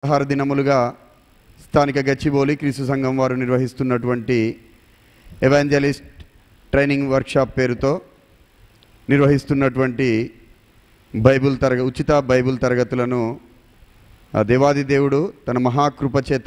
ఆహార దినములుగా స్థానిక గచ్చిబౌలి క్రీస్తు సంఘం వారు నిర్వహిస్తున్నటువంటి ఎవాంజలిస్ట్ ట్రైనింగ్ వర్క్షాప్ పేరుతో నిర్వహిస్తున్నటువంటి బైబిల్ తరగ ఉచిత బైబిల్ తరగతులను ఆ దేవాది దేవుడు తన మహాకృప చేత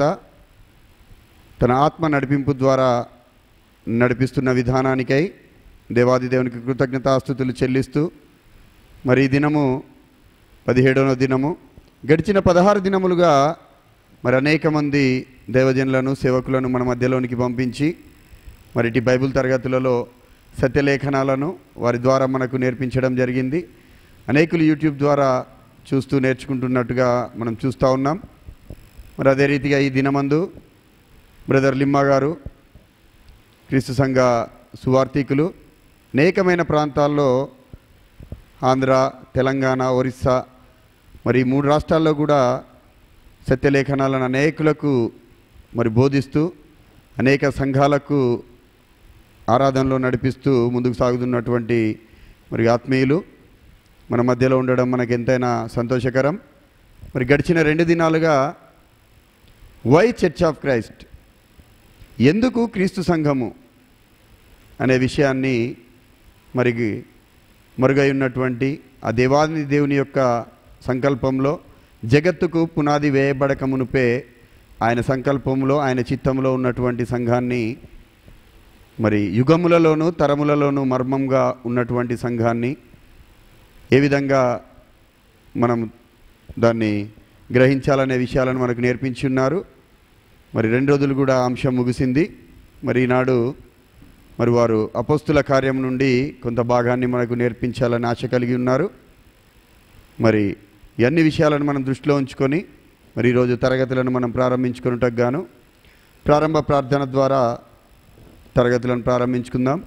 తన ఆత్మ నడిపింపు ద్వారా నడిపిస్తున్న విధానానికై దేవాది దేవునికి కృతజ్ఞతాస్థుతులు చెల్లిస్తూ మరి ఈ దినము పదిహేడవ దినము గడిచిన పదహారు దినములుగా మరి అనేక మంది దేవజనులను సేవకులను మన మధ్యలోనికి పంపించి మరి ఇటు బైబిల్ తరగతులలో సత్యలేఖనాలను వారి ద్వారా మనకు నేర్పించడం జరిగింది అనేకులు యూట్యూబ్ ద్వారా చూస్తూ నేర్చుకుంటున్నట్టుగా మనం చూస్తూ ఉన్నాం మరి అదే రీతిగా ఈ దినమందు బ్రదర్ లిమ్మా గారు క్రీస్తు సంఘ సువార్థికులు అనేకమైన ప్రాంతాల్లో ఆంధ్ర తెలంగాణ ఒరిస్సా మరి ఈ మూడు రాష్ట్రాల్లో కూడా సత్యలేఖనాలను అనేకులకు మరి బోధిస్తూ అనేక సంఘాలకు ఆరాధనలో నడిపిస్తూ ముందుకు సాగుతున్నటువంటి మరి ఆత్మీయులు మన మధ్యలో ఉండడం మనకు ఎంతైనా సంతోషకరం మరి గడిచిన రెండు దినాలుగా వై చర్చ్ ఆఫ్ క్రైస్ట్ ఎందుకు క్రీస్తు సంఘము అనే విషయాన్ని మరి మరుగై ఉన్నటువంటి ఆ దేవాది దేవుని యొక్క సంకల్పంలో జగత్తుకు పునాది వేయబడక మునుపే ఆయన సంకల్పంలో ఆయన చిత్తంలో ఉన్నటువంటి సంఘాన్ని మరి యుగములలోనూ తరములలోనూ మర్మంగా ఉన్నటువంటి సంఘాన్ని ఏ విధంగా మనం దాన్ని గ్రహించాలనే విషయాలను మనకు నేర్పించి ఉన్నారు మరి రెండు రోజులు కూడా ఆ అంశం ముగిసింది మరి ఈనాడు మరి వారు అపోస్తుల కార్యం నుండి కొంత భాగాన్ని మనకు నేర్పించాలని ఆశ కలిగి ఉన్నారు మరి ఈ అన్ని విషయాలను మనం దృష్టిలో ఉంచుకొని మరి ఈరోజు తరగతులను మనం ప్రారంభించుకున్నట్టుకు గాను ప్రారంభ ప్రార్థన ద్వారా తరగతులను ప్రారంభించుకుందాం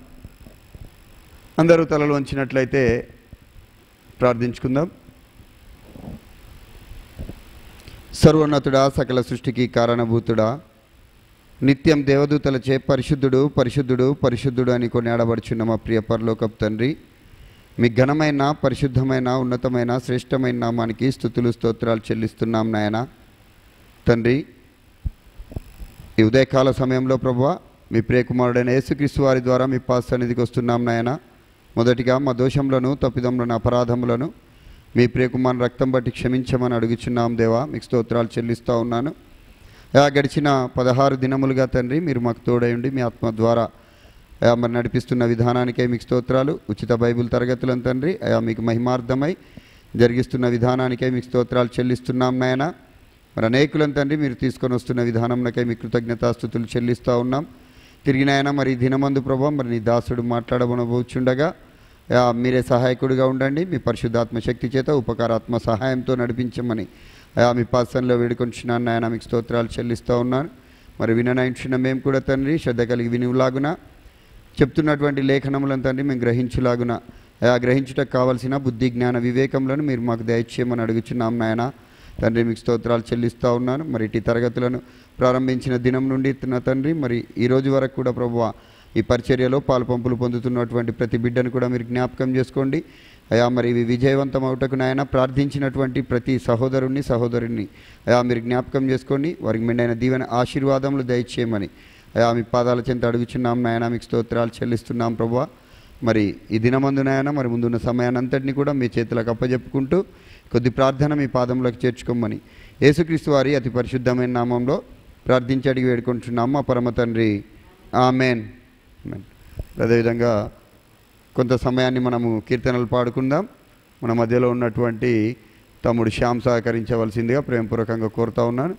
అందరూ తలలు వంచినట్లయితే ప్రార్థించుకుందాం సర్వోన్నతుడా సకల సృష్టికి కారణభూతుడా నిత్యం దేవదూతలచే పరిశుద్ధుడు పరిశుద్ధుడు పరిశుద్ధుడు అని కొనియాడబడుచున్న మా ప్రియ పరలోకపు తండ్రి మీ ఘనమైన పరిశుద్ధమైన ఉన్నతమైన శ్రేష్టమైన నామానికి స్థుతులు స్తోత్రాలు చెల్లిస్తున్నాం నాయన తండ్రి ఈ ఉదయకాల సమయంలో ప్రభువ మీ ప్రియకుమారుడైన యేసుక్రీస్తు వారి ద్వారా మీ పాస్ సన్నిధికి వస్తున్నాం నాయన మొదటిగా మా దోషములను తప్పిదములను అపరాధములను మీ ప్రియకుమార్ రక్తం బట్టి క్షమించమని అడుగుచున్నాం దేవా మీకు స్తోత్రాలు చెల్లిస్తూ ఉన్నాను ఆ గడిచిన పదహారు దినములుగా తండ్రి మీరు మాకు తోడయండి మీ ఆత్మ ద్వారా అయా మరి నడిపిస్తున్న విధానానికై మీకు స్తోత్రాలు ఉచిత బైబిల్ తరగతులను తండ్రి అయా మీకు మహిమార్థమై జరిగిస్తున్న విధానానికై మీకు స్తోత్రాలు చెల్లిస్తున్నాం నాయన మరి అనేకులను తండ్రి మీరు తీసుకొని వస్తున్న విధానంకై మీ కృతజ్ఞతాస్థుతులు చెల్లిస్తూ ఉన్నాం తిరిగి నాయన మరి ఈ దినమందు ప్రభావ మరి నీ దాసుడు మాట్లాడబోచుండగా అయా మీరే సహాయకుడిగా ఉండండి మీ పరిశుద్ధాత్మ శక్తి చేత ఉపకారాత్మ సహాయంతో నడిపించమని అయా మీ పాసనలో వేడుకొంచున్నాను నాయన మీకు స్తోత్రాలు చెల్లిస్తూ ఉన్నాను మరి విననాయించిన మేము కూడా తండ్రి శ్రద్ధ కలిగి వినిలాగున చెప్తున్నటువంటి లేఖనములను తండ్రి మేము గ్రహించులాగున అయా గ్రహించుటకు కావలసిన బుద్ధి జ్ఞాన వివేకములను మీరు మాకు దయచేయమని అడుగుచున్నాం నాయన తండ్రి మీకు స్తోత్రాలు చెల్లిస్తూ ఉన్నాను మరి ఇటు తరగతులను ప్రారంభించిన దినం నుండి నా తండ్రి మరి ఈ రోజు వరకు కూడా ప్రభువ ఈ పరిచర్యలో పాలు పంపులు పొందుతున్నటువంటి ప్రతి బిడ్డను కూడా మీరు జ్ఞాపకం చేసుకోండి అయా మరి ఇవి విజయవంతం అవుటకు నాయన ప్రార్థించినటువంటి ప్రతి సహోదరుణ్ణి సహోదరుని అయా మీరు జ్ఞాపకం చేసుకోండి వారికి మెండైన దీవెన ఆశీర్వాదములు దయచేయమని అయా మీ పాదాల చెంత అడుగుచున్నాం నాయన మీకు స్తోత్రాలు చెల్లిస్తున్నాం ప్రభువా మరి ఈ దినమందు నాయన మరి ముందున్న సమయాన్ని అంతటిని కూడా మీ చేతులకు అప్పజెప్పుకుంటూ కొద్ది ప్రార్థన మీ పాదంలోకి చేర్చుకోమని యేసుక్రీస్తు వారి అతి పరిశుద్ధమైన నామంలో ప్రార్థించి అడిగి వేడుకుంటున్నాం మా పరమ తండ్రి ఆమెన్ ఆమెన్. అదేవిధంగా కొంత సమయాన్ని మనము కీర్తనలు పాడుకుందాం మన మధ్యలో ఉన్నటువంటి తమ్ముడు శ్యామ్ సహకరించవలసిందిగా ప్రేమపూర్వకంగా కోరుతా ఉన్నాను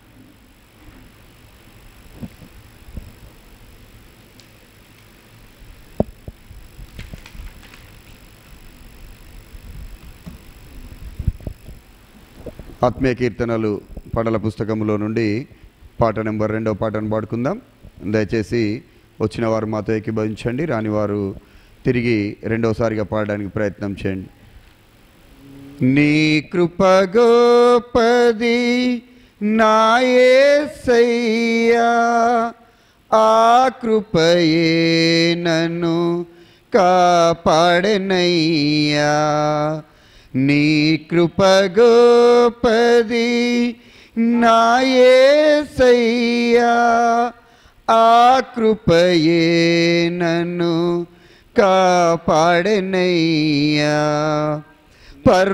ఆత్మీయ కీర్తనలు పాటల పుస్తకంలో నుండి పాట నెంబర్ రెండవ పాటను పాడుకుందాం దయచేసి వచ్చిన వారు మాతో ఏకీభవించండి రాని వారు తిరిగి రెండవసారిగా పాడడానికి ప్రయత్నం చేయండి నీ కృప గోపది నాయసయ్యా ఆ కృపయే నన్ను కాపాడనయ్యా నీ కృప గోపది నా యేసయ్యా ఆ కృపయే నన్ను కాపాడనయ్యా పర్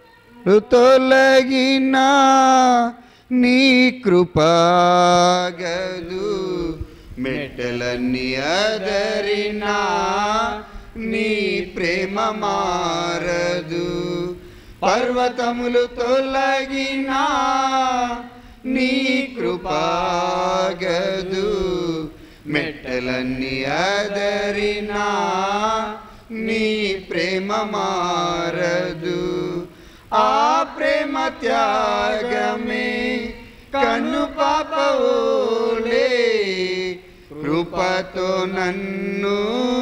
తొలగిన నీ కృపాగదు మెట్టలన్నీ అదరినా నీ ప్రేమ మారదు పర్వతములు తొలగినా నీ కృపాగదు మెట్టలన్నీ అదరినా నీ ప్రేమ మారదు ఆ ప్రేమ త్యాగమే కన్ను పాపోలే కృపతో నన్ను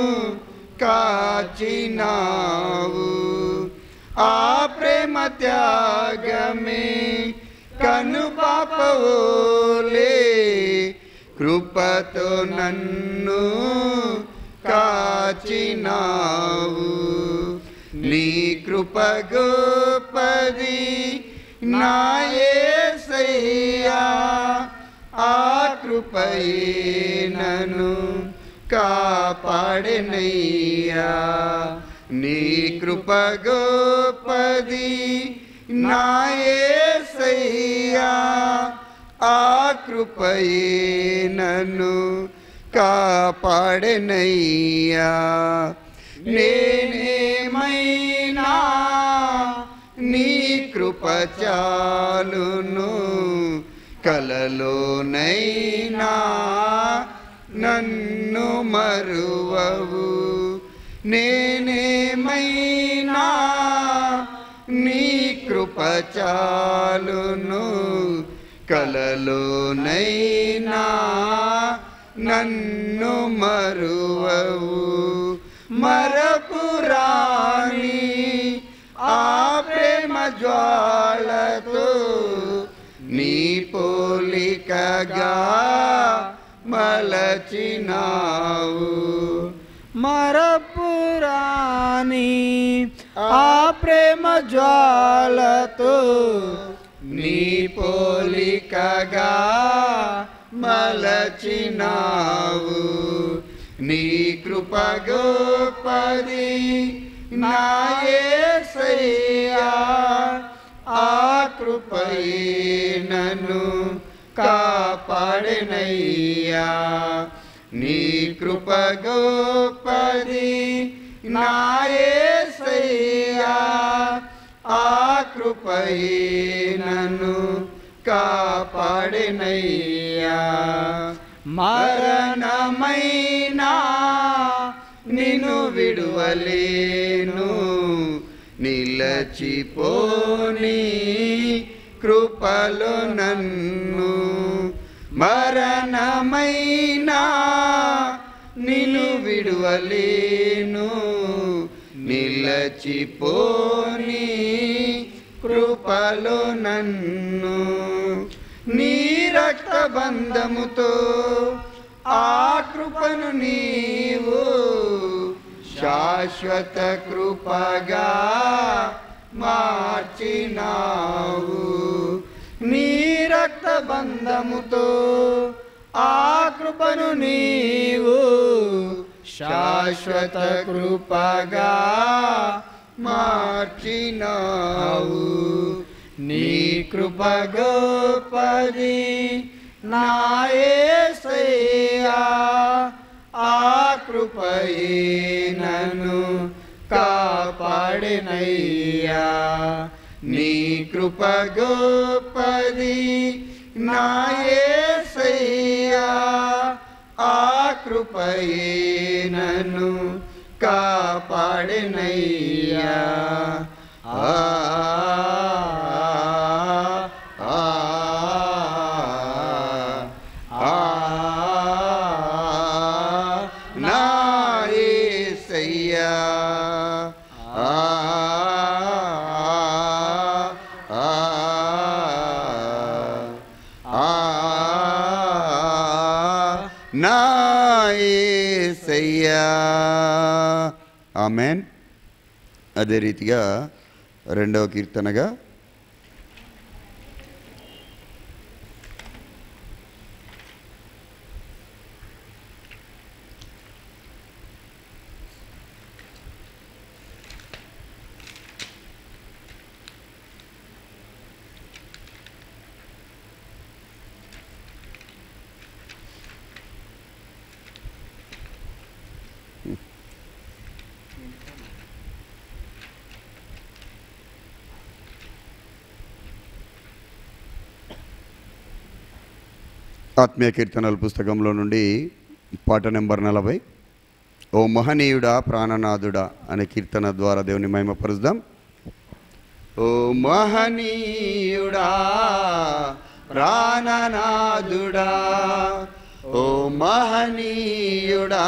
కాచినావు ఆ ప్రేమ త్యాగమే కను పాపవోలే కృపతో నన్ను కాచినావు నీ కృప గోపది నాయసయ్యా ఆ కృపయే నన్ను కాపాడనయ్యా నీ కృప గోపది నాయసయ్యా ఆ కృపయే నన్ను కాపాడనయ్యా నేనేమైనా నీ కృప చాలును కలలోనైనా నన్ను మరువవు నేనేమైనా నీ కృప చాలును కలలోనైనా నన్ను మరువవు మరపురాణి ఆ ప్రేమ జ్వాలతో నీ పోలికగా మలచినావు మరపురాని ఆ ప్రేమ జ్వాలతో నీ పోలికగా మలచినావు నీ కృప గోపది నాయసయ్యా ఆ కృపయే నన్ను కాపాడనయ్యా నీ కృప గోపది నాయసయ్యా ఆ కృపయే నన్ను కాపాడనయ్యా మరణమైనా నిన్ను విడువలేను నిలచిపోని కృపలో నన్ను మరణమైనా నిన్ను విడువలేను నిలచిపోని కృపలో నన్ను నీ రక్త బంధముతో ఆ కృపను నీవు శాశ్వత కృపగా మార్చినావు నీ రక్త బంధముతో ఆ కృపను నీవు శాశ్వత కృపగా మార్చినావు నీ కృప గోపది నాయసయ్యా ఆ కృపయే నన్ను కాపాడినయ్యా నీ కృప గోపది నాయసయ్యా ఆ కృపయే నన్ను కాపాడినయ్యా ఆ ఆ ఆ నా యేసయ్యా ఆ ఆ ఆ నా యేసయ్యా ఆమెన్ అదే రీతిగా రెండవ కీర్తనగా ఆత్మీయ కీర్తనల పుస్తకంలో నుండి పాట నెంబర్ నలభై ఓ మహనీయుడా ప్రాణనాథుడా అనే కీర్తన ద్వారా దేవుని మహిమపరుద్దాం ఓ మహనీయుడా ప్రాణనాథుడా ఓ మహనీయుడా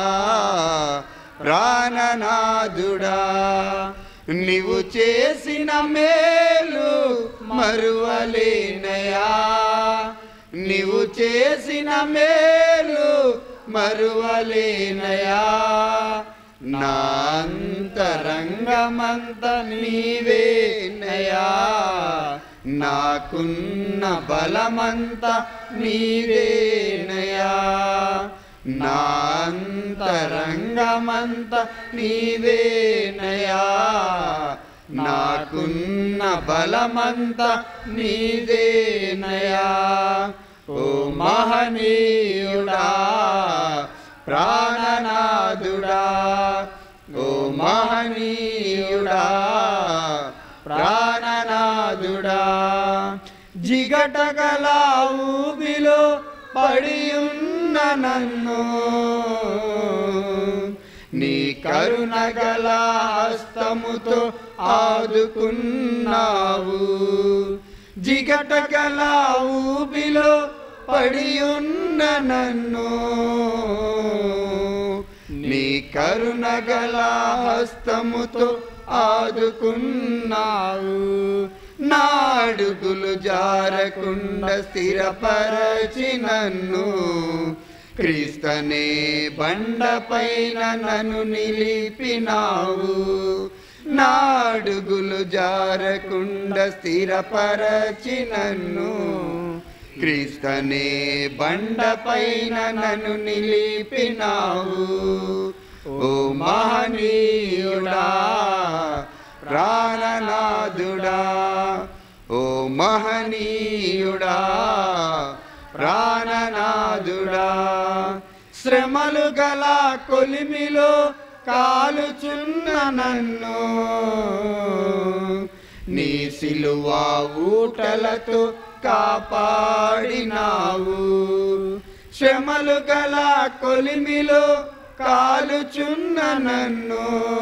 ప్రాణనాథుడా నీవు చేసిన మేలు మరువలేనయా నీవు చేసిన మేలు మరువలేనయా నా అంతరంగమంత నీవేనయా నాకున్న బలమంత నీవేనయా నా అంతరంగమంత నీవేనయా నాకున్న బలమంత నీదేనయా ఓ మహనీయుడా ప్రాణనాథుడా ఓ మహనీయుడా ప్రాణనాథుడా జిగటగల ఊబిలో పడియున్న నన్ను నీ కరుణగల హస్తముతో ఆదుకున్నావు జిగటగల ఊబిలో పడియున్న నన్ను నీ కరుణగల హస్తముతో ఆదుకున్నావు నాడుగులు జారకుండా స్థిరపరచి నన్ను క్రీస్తనే బండపైన నన్ను నిలిపినావు నాడుగులు జారకుండా స్థిరపరచి నన్ను క్రీస్తనే బండపైన నన్ను నిలిపినావు ఓ మహనీయుడా ప్రాణనాథుడా ఓ మహనీయుడా ప్రాణనాథుడా శ్రమలు గల కొలిమిలో కాలుచున్న నన్ను నీ సిలువా ఊటలతో కాపాడినావు శ్రమలు గల కొలిమిలో కాలుచున్న నన్ను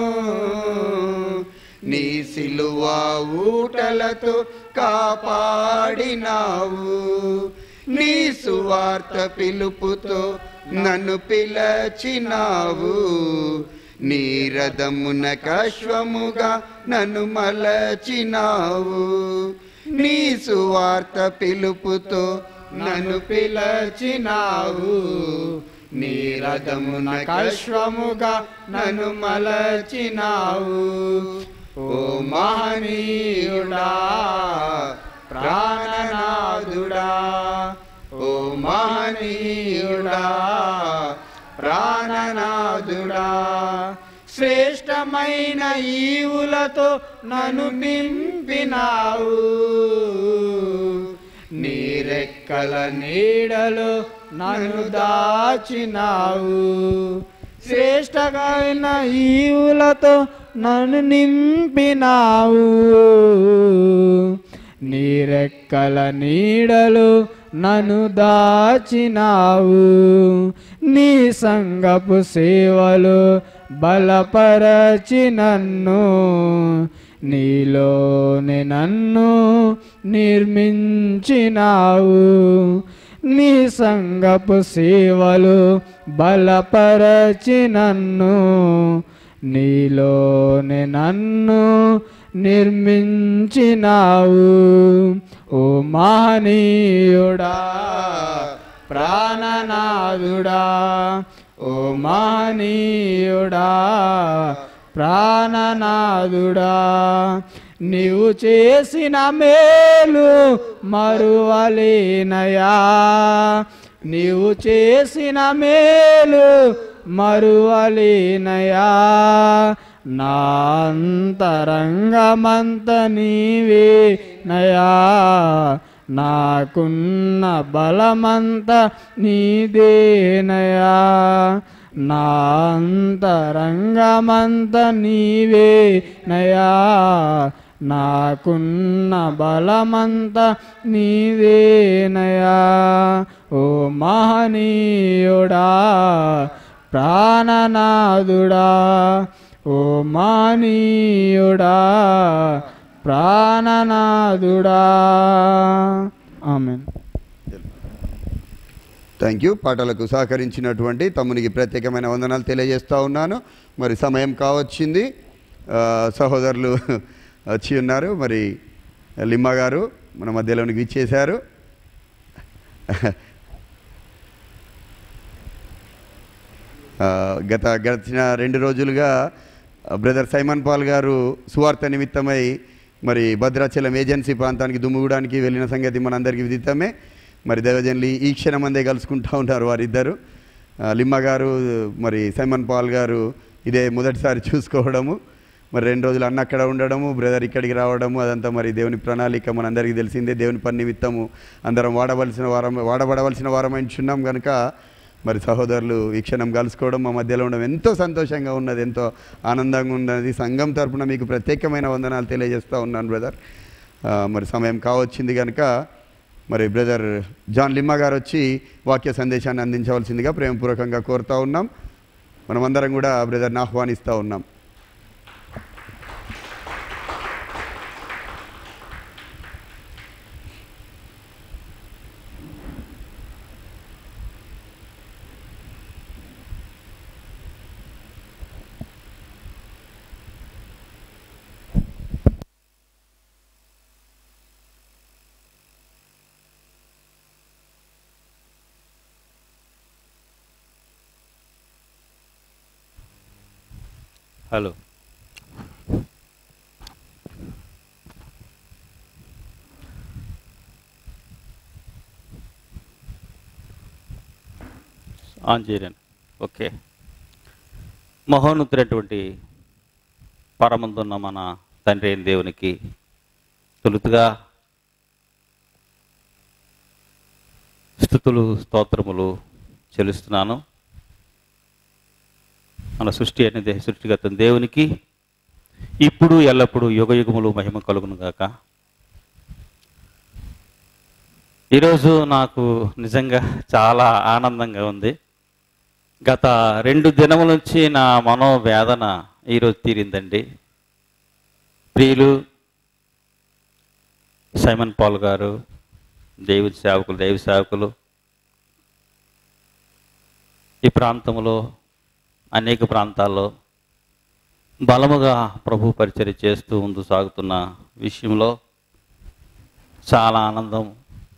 నీ సిలువా ఊటలతో కాపాడినావు నీ సువార్త పిలుపుతో నన్ను పిలచినావు నీ రథమున కశ్వముగా నన్ను మలచినావు నీ సువార్త పిలుపుతో నన్ను పిలచినావు నీ రథమున కశ్వముగా నన్ను మలచినావు ఓ మహనీయుడా ప్రాణనాథుడా ఓ మహనీయుడా ప్రాణనాథుడా శ్రేష్టమైన ఈవులతో నన్ను నింపినావు నీ రెక్కల నీడలో నన్ను దాచినావు శ్రేష్టమైన ఈవులతో నన్ను నింపినావు నీ రెక్కల నీడలు నన్ను దాచినావు నీ సంగపు సేవలు బలపరచి నన్ను నీలోని నన్ను నిర్మించినావు నీ సంగపు సేవలు బలపరచి నన్ను నీలోని నన్ను నిర్మించినావు ఓ మహనీయుడా ప్రాణనాథుడా ఓ మహనీయుడా ప్రాణనాథుడా నీవు చేసిన మేలు మరువలేనయా నీవు చేసిన మేలు మరువలేనయా నా అంతరంగమంత నీవే నయా నాకున్న బలమంత నీదేనయా నా అంతరంగమంత నీవే నయా నాకున్న బలమంత నీవేనయా ఓ ఓ మహనీయుడా ప్రాణనాథుడా ఓ మహనీయుడా ప్రాణనాథుడా ఆమెన్ థ్యాంక్ యూ పాటలకు సహకరించినటువంటి తమ్మునికి ప్రత్యేకమైన వందనాలు తెలియజేస్తూ ఉన్నాను మరి సమయం కావచ్చింది ఆ, సహోదరులు వచ్చి ఉన్నారు మరి లిమ్మ గారు మన మధ్యలోనికి ఇచ్చేశారు ఆ, గత గడిచిన రెండు రోజులుగా బ్రదర్ సైమన్ పాల్ గారు సువార్త నిమిత్తమై మరి భద్రాచలం ఏజెన్సీ ప్రాంతానికి దుమ్ముగూడానికి వెళ్ళిన సంగతి మనందరికీ విదితమే మరి దైవజన్లు ఈ క్షణం అందే కలుసుకుంటూ ఉన్నారు వారిద్దరు ఆ, లిమ్మ గారు మరి సైమన్ పాల్ గారు ఇదే మొదటిసారి చూసుకోవడము మరి రెండు రోజులు అన్న అక్కడ ఉండడము బ్రదర్ ఇక్కడికి రావడము అదంతా మరి దేవుని ప్రణాళిక మనందరికీ తెలిసిందే దేవుని పని నిమిత్తము అందరం వాడవలసిన వారం వాడబడవలసిన వారమైంచున్నాం కనుక మరి సహోదరులు ఈ క్షణం కలుసుకోవడం మా మధ్యలో ఉండడం ఎంతో సంతోషంగా ఉన్నది ఎంతో ఆనందంగా ఉన్నది సంఘం తరపున మీకు ప్రత్యేకమైన వందనాలు తెలియజేస్తూ ఉన్నాను బ్రదర్ ఆ, మరి సమయం కావచ్చింది కనుక మరి బ్రదర్ జాన్ లిమ్మా గారు వచ్చి వాక్య సందేశాన్ని అందించవలసిందిగా ప్రేమపూర్వకంగా కోరుతా ఉన్నాం మనమందరం కూడా బ్రదర్ని ఆహ్వానిస్తూ ఉన్నాం హలో ఆన్ చేయలేను ఓకే మహోన్నతుడైనటువంటి పరమందున్న మన తండ్రి అయిన దేవునికి తొలుతుగా స్థుతులు స్తోత్రములు చెల్లిస్తున్నాను మన సృష్టి అనేది సృష్టిగత దేవునికి ఇప్పుడు ఎల్లప్పుడూ యుగ యుగములు మహిమ కలుగును గాక ఈరోజు నాకు నిజంగా చాలా ఆనందంగా ఉంది గత రెండు దినముల నుంచి నా మనోవేదన ఈరోజు తీరిందండి ప్రియులు సైమన్ పాల్ గారు దేవుడి సేవకులు దైవ సేవకులు ఈ ప్రాంతంలో అనేక ప్రాంతాల్లో బలముగా ప్రభు పరిచర్య చేస్తూ ముందు సాగుతున్న విషయంలో చాలా ఆనందం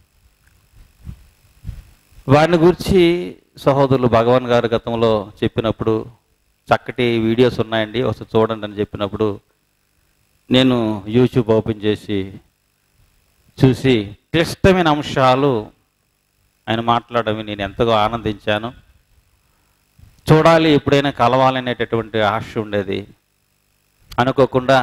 వారిని గురించి సహోదరులు భగవాన్ గారు గతంలో చెప్పినప్పుడు చక్కటి వీడియోస్ ఉన్నాయండి ఒకసారి చూడండి అని చెప్పినప్పుడు నేను యూట్యూబ్ ఓపెన్ చేసి చూసి క్లిష్టమైన అంశాలు ఆయన మాట్లాడడం నేను ఎంతగా ఆనందించాను చూడాలి ఎప్పుడైనా కలవాలనేటటువంటి ఆశ ఉండేది అనుకోకుండా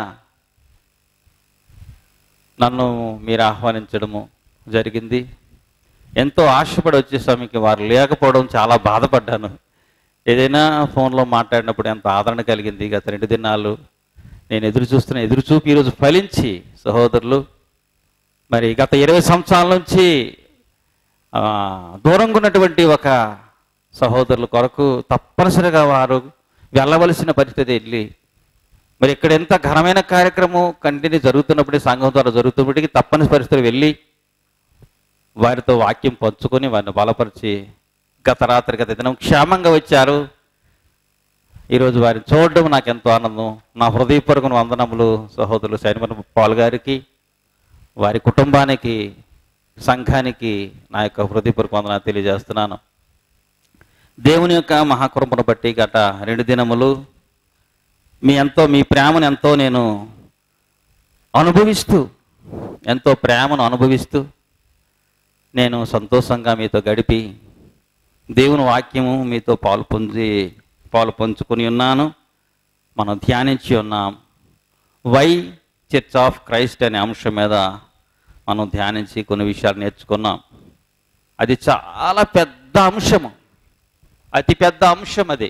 నన్ను మీరు ఆహ్వానించడము జరిగింది ఎంతో ఆశపడి వచ్చే స్వామికి వారు లేకపోవడం చాలా బాధపడ్డాను ఏదైనా ఫోన్లో మాట్లాడినప్పుడు ఎంత ఆదరణ కలిగింది గత రెండు దినాలు నేను ఎదురు చూస్తున్న ఎదురు చూపు ఈరోజు ఫలించి సహోదరులు మరి గత ఇరవై సంవత్సరాల నుంచి ఆ, దూరంగా ఉన్నటువంటి ఒక సహోదరుల కొరకు తప్పనిసరిగా వారు వెళ్ళవలసిన పరిస్థితి వెళ్ళి మరి ఇక్కడ ఎంత ఘనమైన కార్యక్రమం కంటిన్యూ జరుగుతున్నప్పటికీ సంఘం ద్వారా జరుగుతున్నప్పటికీ తప్పని పరిస్థితులు వెళ్ళి వారితో వాక్యం పంచుకొని వారిని బలపరిచి గత రాత్రి గత దినం క్షేమంగా వచ్చారు ఈరోజు వారిని చూడడం నాకు ఎంతో ఆనందం నా హృదయపూర్వక వందనములు సహోదరులు సైనిమన్ పాల్ గారికి వారి కుటుంబానికి సంఘానికి నా యొక్క హృదయపూర్వక వందనాలు తెలియజేస్తున్నాను దేవుని యొక్క మహాకృపను బట్టి గత రెండు దినములు మీ ఎంతో మీ ప్రేమను ఎంతో నేను అనుభవిస్తూ ఎంతో ప్రేమను అనుభవిస్తూ నేను సంతోషంగా మీతో గడిపి దేవుని వాక్యము మీతో పాలు పొంది పాలు పంచుకొని ఉన్నాను మనం ధ్యానించి ఉన్నాం వై చర్చ్ ఆఫ్ క్రైస్ట్ అనే అంశం మీద మనం ధ్యానించి కొన్ని విషయాలు నేర్చుకున్నాం అది చాలా పెద్ద అంశము అతి పెద్ద అంశం అది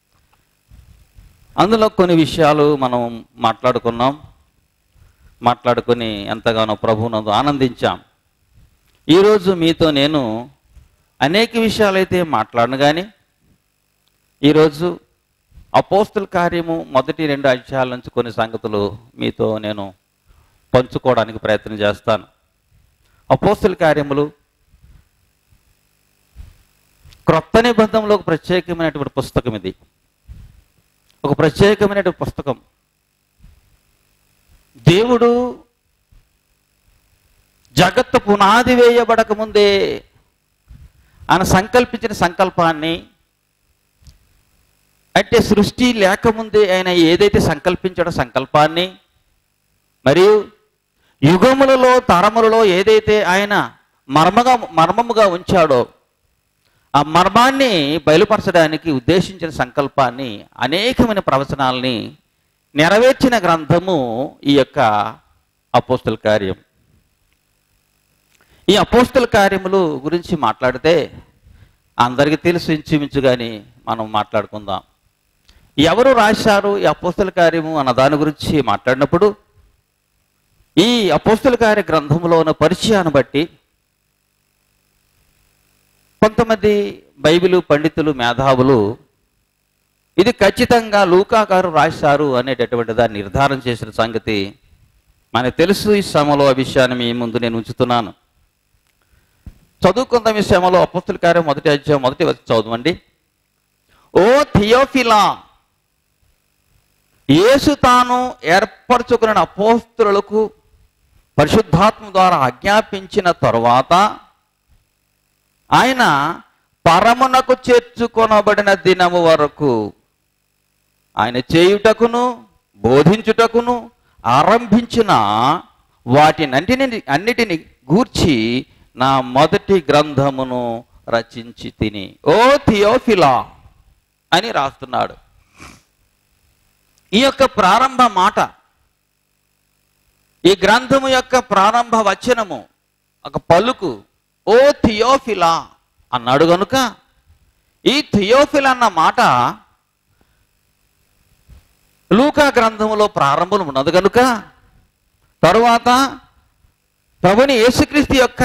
అందులో కొన్ని విషయాలు మనం మాట్లాడుకున్నాం మాట్లాడుకొని ఎంతగానో ప్రభువునందు ఆనందించాం ఈరోజు మీతో నేను అనేక విషయాలైతే మాట్లాడను కానీ ఈరోజు అపోస్తుల కార్యము మొదటి రెండు అధ్యాయాల నుంచి కొన్ని సంగతులు మీతో నేను పంచుకోవడానికి ప్రయత్నం చేస్తాను అపోస్తుల కార్యములు క్రొత్త నిబంధనలో ఒక ప్రత్యేకమైనటువంటి పుస్తకం ఇది ఒక ప్రత్యేకమైనటువంటి పుస్తకం దేవుడు జగత్తు పునాది వేయబడక ముందే ఆయన సంకల్పించిన సంకల్పాన్ని అంటే సృష్టి లేకముందే ఆయన ఏదైతే సంకల్పించాడో సంకల్పాన్ని మరియు యుగములలో తరములలో ఏదైతే ఆయన మర్మగా మర్మముగా ఉంచాడో ఆ మర్మాన్ని బయలుపరచడానికి ఉద్దేశించిన సంకల్పాన్ని అనేకమైన ప్రవచనాల్ని నెరవేర్చిన గ్రంథము ఈ యొక్క అపోస్తుల కార్యం ఈ అపోస్తుల కార్యములు గురించి మాట్లాడితే అందరికీ తెలుసు ఇంచుమించు కానీ మనం మాట్లాడుకుందాం ఎవరు రాశారు ఈ అపోస్తుల కార్యము అన్న దాని గురించి మాట్లాడినప్పుడు ఈ అపోస్తుల కార్య గ్రంథంలో ఉన్న పరిచయాన్ని బట్టి కొంతమంది బైబిలు పండితులు మేధావులు ఇది ఖచ్చితంగా లూకా గారు రాశారు అనేటటువంటి దాన్ని నిర్ధారణ చేసిన సంగతి మనకు తెలుసు ఈ శ్రమలో ఆ విషయాన్ని మీ ముందు నేను ఉంచుతున్నాను చదువుకుందాం ఈ శ్రమలో అపస్తుల కార్యం మొదటి అధ్యాయం మొదటి వచ్చి చదవండి ఓ థియోఫిలా యేసు తాను ఏర్పరచుకున్న అపోస్తులకు పరిశుద్ధాత్మ ద్వారా ఆజ్ఞాపించిన తరువాత ఆయన పరమునకు చేర్చుకొనబడిన దినము వరకు ఆయన చేయుటకును బోధించుటకును ఆరంభించిన వాటినంటిని అన్నిటిని గూర్చి నా మొదటి గ్రంథమును రచించి తిని ఓ థియోఫిలా అని రాస్తున్నాడు ఈ యొక్క ప్రారంభ మాట ఈ గ్రంథము యొక్క ప్రారంభ వచనము ఒక పలుకు ఓ థియోఫిలా అన్నాడు గనుక ఈ థియోఫిల్ అన్న మాట లూకా గ్రంథములో ప్రారంభం ఉన్నది కనుక తరువాత ప్రభుని యేసుక్రీస్తు యొక్క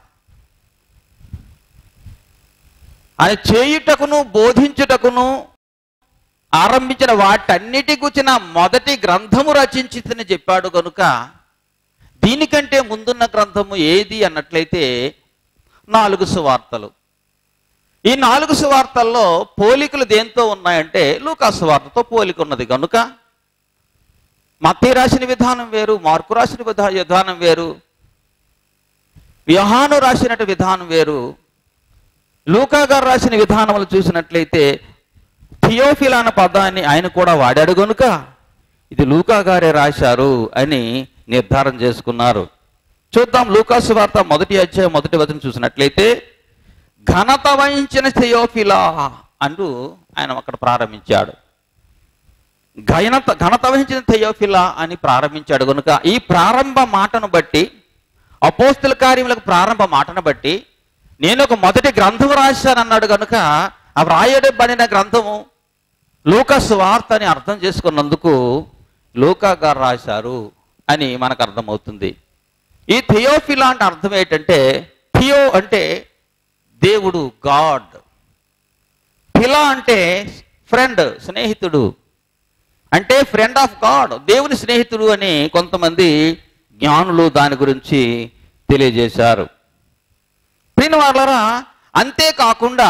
ఆయన చేయుటకును బోధించుటకును ఆరంభించిన వాటన్నిటి గురించిన మొదటి గ్రంథము రచించితని చెప్పాడు కనుక దీనికంటే ముందున్న గ్రంథము ఏది అన్నట్లయితే నాలుగు సువార్తలు ఈ నాలుగు సువార్తల్లో పోలికలు దేంతో ఉన్నాయంటే లూకా సువార్తతో పోలిక ఉన్నది కనుక మత్తి రాసిన విధానం వేరు మార్కు రాసిన విధా విధానం వేరు వ్యహాను రాసినట్టు విధానం వేరు లూకా గారు రాసిన విధానములు చూసినట్లయితే థియోఫిల్ అన్న పదాన్ని ఆయన కూడా వాడాడు గనుక ఇది లూకా గారే రాశారు అని నిర్ధారణ చేసుకున్నారు చూద్దాం లూకాసు వార్త మొదటి అధ్యాయం మొదటి వచనం చూసినట్లయితే ఘనత వహించిన థియోఫిలా అంటూ ఆయన అక్కడ ప్రారంభించాడు ఘనత ఘనత వహించిన థియోఫిలా అని ప్రారంభించాడు కనుక ఈ ప్రారంభ మాటను బట్టి అపోస్తుల కార్యములకు ప్రారంభ మాటను బట్టి నేను ఒక మొదటి గ్రంథం రాశానన్నాడు కనుక ఆ వ్రాయబడిన గ్రంథము లూకాసు వార్త అని అర్థం చేసుకున్నందుకు లూకా గారు రాశారు అని మనకు అర్థమవుతుంది ఈ థియోఫిలా అంటే అర్థం ఏంటంటే థియో అంటే దేవుడు గాడ్ ఫిలా అంటే ఫ్రెండ్ స్నేహితుడు అంటే ఫ్రెండ్ ఆఫ్ గాడ్ దేవుని స్నేహితుడు అని కొంతమంది జ్ఞానులు దాని గురించి తెలియజేశారు ప్రియ వాళ్ళరా అంతేకాకుండా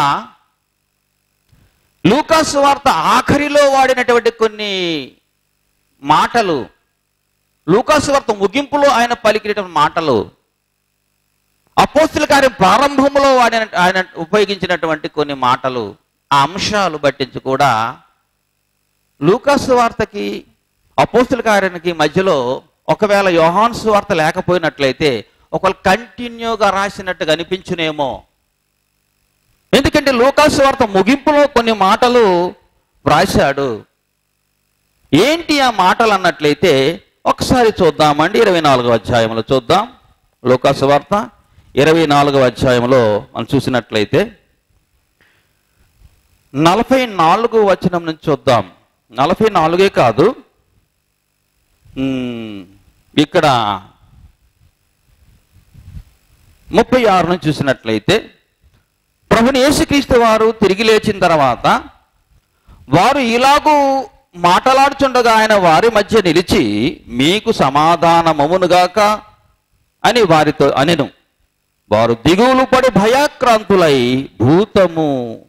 లూకాసు వార్త ఆఖరిలో వాడినటువంటి కొన్ని మాటలు లూకాసు వార్త ముగింపులో ఆయన పలికినటువంటి మాటలు అపోస్తుల కార్యం ప్రారంభంలో వాడిన ఆయన ఉపయోగించినటువంటి కొన్ని మాటలు ఆ అంశాలు బట్టించి కూడా లూకాసు వార్తకి అపోస్తుల కార్యానికి మధ్యలో ఒకవేళ యోహాన్ వార్త లేకపోయినట్లయితే ఒకవేళ కంటిన్యూగా రాసినట్టుగా అనిపించునేమో ఎందుకంటే లూకాసు వార్త ముగింపులో కొన్ని మాటలు వ్రాశాడు ఏంటి ఆ మాటలు అన్నట్లయితే ఒకసారి చూద్దామండి ఇరవై నాలుగో అధ్యాయంలో చూద్దాం లూకాసు వార్త ఇరవై నాలుగవ అధ్యాయంలో మనం చూసినట్లయితే నలభై నాలుగు వచనం నుంచి చూద్దాం నలభై నాలుగే కాదు ఉమ్, ఇక్కడ ముప్పై ఆరు నుంచి చూసినట్లయితే ప్రభుని యేసుక్రీస్తు వారు తిరిగి లేచిన తర్వాత వారు ఇలాగూ మాటలాడుచుండగా ఆయన వారి మధ్య నిలిచి మీకు సమాధానమవునుగాక అని వారితో అనెను వారు దిగులు పడి భయాక్రాంతులై భూతము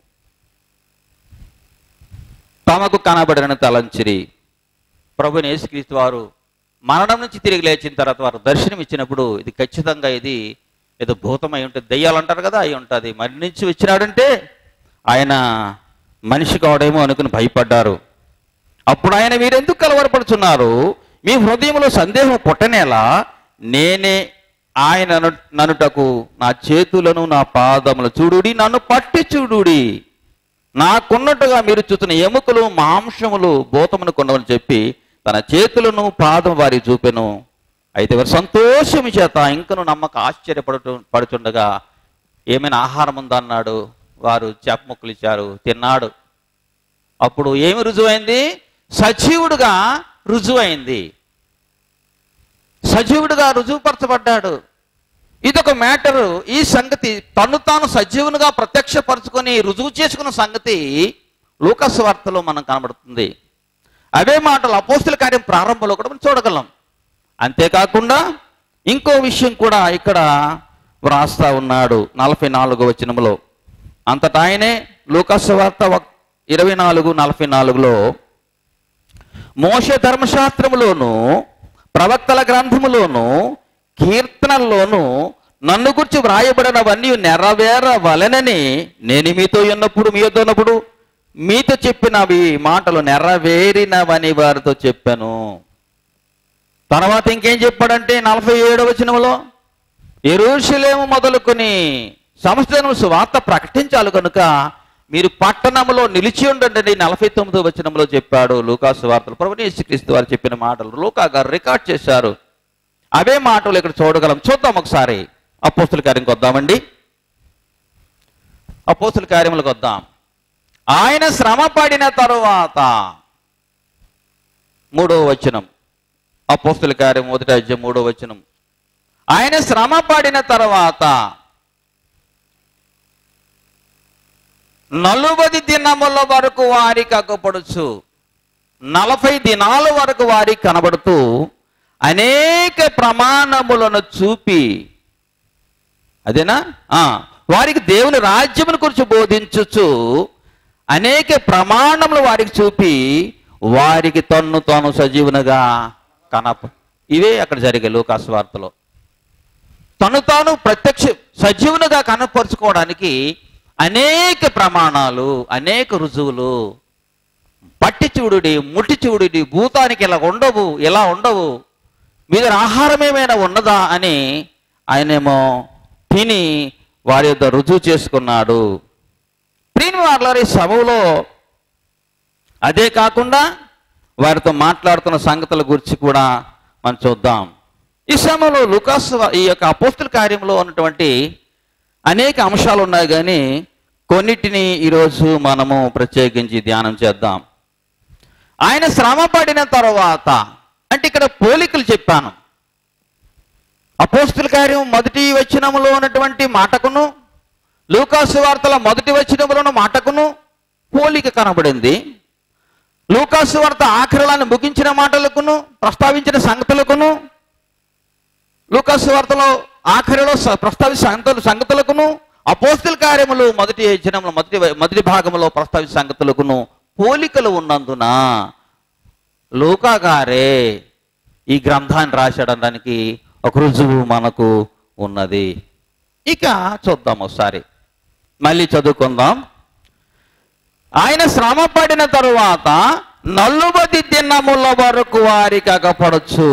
తమకు కనబడిన తలంచిరి ప్రభుని యేసుక్రీస్తు వారు మరణం నుంచి తిరిగి లేచిన తర్వాత వారు దర్శనం ఇచ్చినప్పుడు ఇది ఖచ్చితంగా ఇది ఏదో భూతమై ఉంటుంది దెయ్యాలు అంటారు కదా అయి ఉంటుంది మరి నుంచి వచ్చినాడంటే ఆయన మనిషి కావడేమో అనుకుని భయపడ్డారు అప్పుడు ఆయన మీరెందుకు కలవరపడుచున్నారు మీ హృదయంలో సందేహం పుట్టనేలా నేనే ఆయన అను- ననుటకు నా చేతులను నా పాదములు చూడుడి నన్ను పట్టి చూడుడి నాకున్నట్టుగా మీరు చూస్తున్న ఎముకలు మాంసములు భూతమును కొండమని చెప్పి తన చేతులను పాదం వారి చూపెను అయితే వారు సంతోషము చేత ఇంకను నమ్మక ఆశ్చర్యపడుతు పడుచుండగా ఏమైనా ఆహారం ఉందా అన్నాడు వారు చేప ముక్కలు ఇచ్చారు తిన్నాడు అప్పుడు ఏమి రుజువైంది సజీవుడుగా రుజువైంది సజీవుడుగా రుజువుపరచబడ్డాడు ఇదొక మ్యాటరు ఈ సంగతి తను తాను సజీవునిగా ప్రత్యక్షపరచుకొని రుజువు చేసుకున్న సంగతి లూకస్ వార్తలో మనం కనబడుతుంది అవే మాటలు అపోస్తుల కార్యం ప్రారంభంలో కూడా మనం చూడగలం అంతేకాకుండా ఇంకో విషయం కూడా ఇక్కడ వ్రాస్తా ఉన్నాడు నలభై నాలుగో వచనములో అంతటా ఆయనే లూకస్ వార్త ఒక- ఇరవై నాలుగు నలభై నాలుగులో మోష ధర్మశాస్త్రములోను ప్రవక్తల గ్రంథములోను కీర్తనల్లోను నన్ను గురించి వ్రాయబడినవన్నీ నెరవేరవలెనని నేను మీతో ఉన్నప్పుడు మీ వద్ద ఉన్నప్పుడు మీతో చెప్పినవి మాటలు నెరవేరినవని వారితో చెప్పాను తర్వాత ఇంకేం చెప్పాడంటే నలభై ఏడవ వచనములో ఎరుషలేము మొదలుకొని సంస్థను సువార్త ప్రకటించాలి కనుక మీరు పట్టణంలో నిలిచి ఉండండి నలభై తొమ్మిదో వచనంలో చెప్పాడు లూకాసు వార్తలు ప్రభుని యేసుక్రీస్తు వారు చెప్పిన మాటలు లూకా గారు రికార్డ్ చేశారు అవే మాటలు ఇక్కడ చూడగలం చూద్దాం ఒకసారి అపోస్తుల కార్యంకి వద్దామండి అపోస్తుల కార్యములకు వద్దాం ఆయన శ్రమ పడిన తరువాత మూడవ వచనం అపోస్తుల కార్యం మొదటి అధ్యాయం మూడో వచనం ఆయన శ్రమ పడిన తర్వాత నలుబది దినముల వరకు వారికి అగ్గపడుచు నలభై దినాల వరకు వారికి కనబడుతూ అనేక ప్రమాణములను చూపి అదేనా ఆ, వారికి దేవుని రాజ్యమును గురించి బోధించుచు అనేక ప్రమాణములు వారికి చూపి వారికి తన్ను తాను సజీవునిగా కనప ఇవే అక్కడ జరిగే లోకాసు వార్తలో తను తాను ప్రత్యక్ష సజీవునిగా కనపరుచుకోవడానికి అనేక ప్రమాణాలు అనేక రుజువులు పట్టి చూడుడి ముట్టి చూడుడి భూతానికి ఇలా ఉండవు ఇలా ఉండవు మీ దగ్గర ఆహారం ఏమైనా ఉన్నదా అని ఆయనేమో తిని వారి యొక్క రుజువు చేసుకున్నాడు ప్రియని వారి సభలో అదే కాకుండా వారితో మాట్లాడుతున్న సంగతుల గురించి కూడా మనం చూద్దాం ఈ సమయంలో లుకాస్ వ- ఈ యొక్క అపోస్తుల కార్యంలో ఉన్నటువంటి అనేక అంశాలు ఉన్నాయి కానీ కొన్నిటిని ఈరోజు మనము ప్రత్యేకించి ధ్యానం చేద్దాం ఆయన శ్రమ పడిన తర్వాత అంటే ఇక్కడ పోలికలు చెప్పాను అపోస్తుల కార్యం మొదటి వచనములో ఉన్నటువంటి మాటకును లూకాసు వార్తల మొదటి వచనములోని మాటకును పోలిక కనబడింది లూకాసు వార్త ఆఖరిలను ముగించిన మాటలకును ప్రస్తావించిన సంగతులకును లూకాసు వార్తలో ఆఖరిలో స- ప్రస్తావించిన సంగతులు సంగతులకును అపోస్తుల కార్యములు మొదటి వచనములో మొదటి మొదటి భాగంలో ప్రస్తావించిన సంగతులకును పోలికలు ఉన్నందున లూకా గారే ఈ గ్రంథాన్ని రాశాడనడానికి ఒక రుజువు మనకు ఉన్నది ఇక చూద్దాం ఒకసారి మళ్ళీ చదువుకుందాం ఆయన శ్రమ పడిన తరువాత నలుబది దినముల వరకు వారికి అగపడచ్చు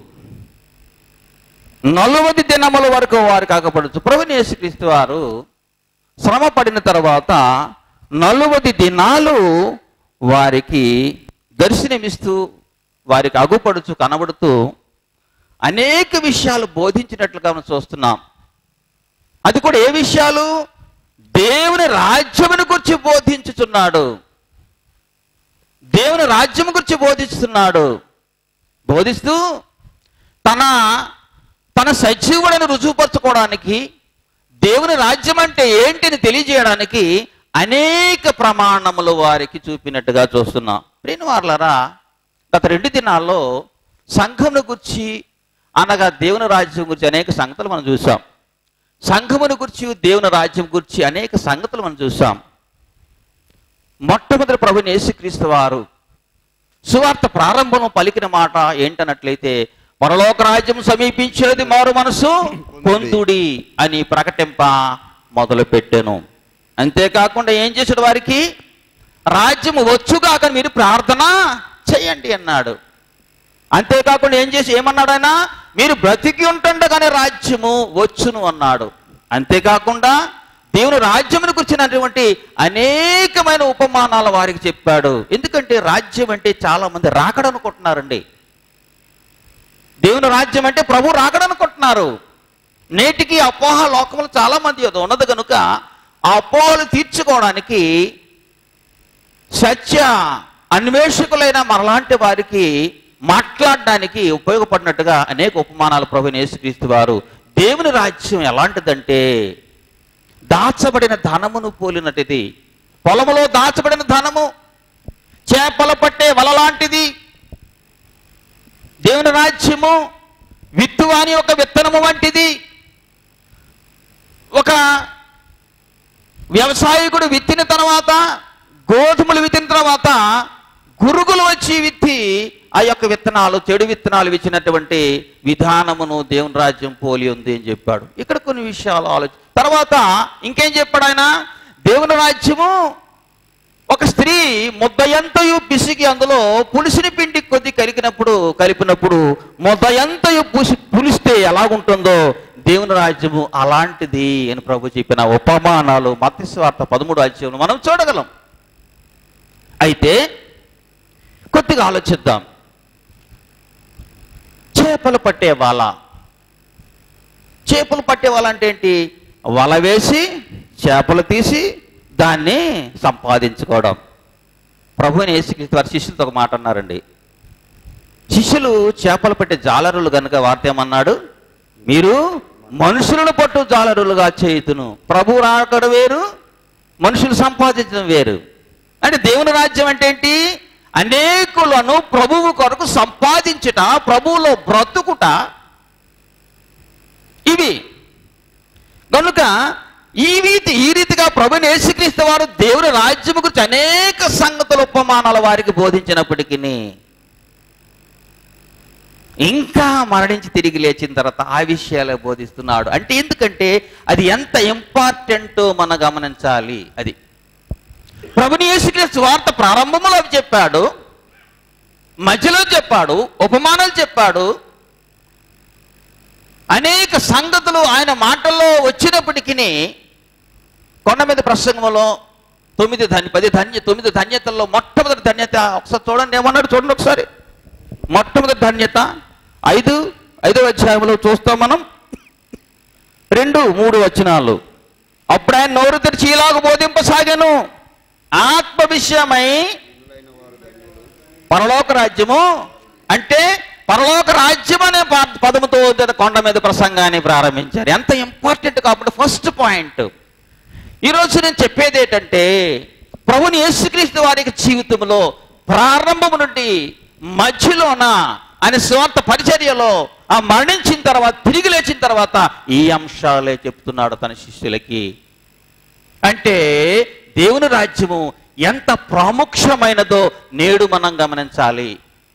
నలుబది దినముల వరకు వారికి అగపడచ్చు ప్రభుని యేసుక్రీస్తు వారు శ్రమ పడిన తర్వాత నలుబది దినాలు వారికి దర్శనమిస్తూ వారికి అగుపడుచు కనబడుతూ అనేక విషయాలు బోధించినట్లుగా మనం చూస్తున్నాం అది కూడా ఏ విషయాలు దేవుని రాజ్యమును గురించి బోధించుచున్నాడు దేవుని రాజ్యం గురించి బోధిస్తున్నాడు బోధిస్తూ తన తన సజీవులను రుజువుపరచుకోవడానికి దేవుని రాజ్యం అంటే ఏంటిని తెలియజేయడానికి అనేక ప్రమాణములు వారికి చూపినట్టుగా చూస్తున్నాం ప్రియుని వార్లరా గత రెండు దినాల్లో సంఘమును గురించి అనగా దేవుని రాజ్యం గురించి అనేక సంగతులు మనం చూసాం సంఘమును గురించి దేవుని రాజ్యం గురించి అనేక సంగతులు మనం చూసాం మొట్టమొదటి ప్రభుని యేసుక్రీస్తు వారు సువార్త ప్రారంభం పలికిన మాట ఏంటన్నట్లయితే పరలోక రాజ్యం సమీపించేది మారు మనసు పొందుడి అని ప్రకటింప మొదలు పెట్టాను అంతేకాకుండా ఏం చేశాడు వారికి రాజ్యం వచ్చుగాక మీరు ప్రార్థన చేయండి అన్నాడు అంతేకాకుండా ఏం చేసి ఏమన్నాడు ఆయన మీరు బ్రతికి ఉంటుండగానే రాజ్యము వచ్చును అన్నాడు అంతేకాకుండా దేవుని రాజ్యమును గురించినటువంటి అనేకమైన ఉపమానాలు వారికి చెప్పాడు ఎందుకంటే రాజ్యం అంటే చాలా మంది రాకడనుకుంటున్నారండి దేవుని రాజ్యం అంటే ప్రభు రాకడనుకుంటున్నారు నేటికి అపోహ లోకంలో చాలా మంది అది ఉన్నది కనుక ఆ అపోహలు తీర్చుకోవడానికి సత్య అన్వేషకులైన మనలాంటి వారికి మాట్లాడడానికి ఉపయోగపడినట్టుగా అనేక ఉపమానాలు ప్రభు యేసుక్రీస్తు వారు దేవుని రాజ్యం ఎలాంటిదంటే దాచబడిన ధనమును పోలినటిది పొలములో దాచబడిన ధనము చేపల పట్టే వల లాంటిది దేవుని రాజ్యము విత్తువాని ఒక విత్తనము వంటిది ఒక వ్యవసాయకుడు విత్తిన తర్వాత గోధుమలు విత్తిన తర్వాత గురుగులు వచ్చి విత్తి ఆ యొక్క విత్తనాలు చెడు విత్తనాలు ఇచ్చినటువంటి విధానమును దేవుని రాజ్యం పోలి ఉంది అని చెప్పాడు ఇక్కడ కొన్ని విషయాలు ఆలోచి తర్వాత ఇంకేం చెప్పాడు ఆయన దేవుని రాజ్యము ఒక స్త్రీ ముద్దయంతయు పిసికి అందులో పులిసిన పిండి కొద్ది కలిపినప్పుడు కలిపినప్పుడు ముద్దయంతయు పుసి పులిస్తే ఎలాగుంటుందో దేవుని రాజ్యము అలాంటిది అని ప్రభు చెప్పిన ఉపమానాలు మత్స్వార్త పదమూడు అధ్యాయంలో మనం చూడగలం అయితే కొద్దిగా ఆలోచిద్దాం చేపలు పట్టే వాళ్ళ చేపలు పట్టే వాళ్ళ అంటే ఏంటి వల వేసి చేపలు తీసి దాన్ని సంపాదించుకోవడం ప్రభుని యేసుక్రీస్తు వారి శిష్యులతో ఒక మాట అన్నారండి శిష్యులు చేపలు పట్టే జాలరులు కనుక వార్త ఏమన్నాడు మీరు మనుషులను పట్టు జాలరులుగా చేయుతును ప్రభు రాకడ వేరు మనుషులు సంపాదించడం వేరు అంటే దేవుని రాజ్యం అంటే ఏంటి అనేకులను ప్రభువు కొరకు సంపాదించుట ప్రభువులో బ్రతుకుట ఇవి కనుక ఈ రీతి ఈ రీతిగా ప్రభుని యేసుక్రీస్తు వారు దేవుని రాజ్యము గురించి అనేక సంగతుల ఉపమానాల వారికి బోధించినప్పటికీ ఇంకా మరణించి తిరిగి లేచిన తర్వాత ఆ విషయాలే బోధిస్తున్నాడు అంటే ఎందుకంటే అది ఎంత ఇంపార్టెంటో మనం గమనించాలి అది ప్రభుని యేసుక్రీస్తు వార్త ప్రారంభంలో అవి చెప్పాడు మధ్యలో చెప్పాడు ఉపమానాలు చెప్పాడు అనేక సంగతులు ఆయన మాటల్లో వచ్చినప్పటికీ కొండ మీద ప్రసంగంలో తొమ్మిది ధన్య పది ధన్య తొమ్మిది ధన్యతల్లో మొట్టమొదటి ధన్యత ఒకసారి చూడండి ఏమన్నాడు చూడండి ఒకసారి మొట్టమొదటి ధన్యత ఐదు ఐదో అధ్యాయంలో చూస్తాం మనం రెండు మూడు వచనాలు అప్పుడు ఆయన నోరు తెరిచి ఇలాగ బోధింపసాగాను ఆత్మ విషయమై పరలోక రాజ్యము అంటే పరలోక రాజ్యం అనే ప- పదముతో కొండ మీద ప్రసంగాన్ని ప్రారంభించారు ఎంత ఇంపార్టెంట్ కాబట్టి ఫస్ట్ పాయింట్ ఈరోజు నేను చెప్పేది ఏంటంటే ప్రభుని యేసుక్రీస్తు వారికి జీవితంలో ప్రారంభం నుండి మధ్యలోన ఆయన స్వార్థ పరిచర్యలో ఆ మరణించిన తర్వాత తిరిగి లేచిన తర్వాత ఈ అంశాలే చెప్తున్నాడు తన శిష్యులకి అంటే దేవుని రాజ్యము ఎంత ప్రాముఖ్యమైనదో నేడు మనం గమనించాలి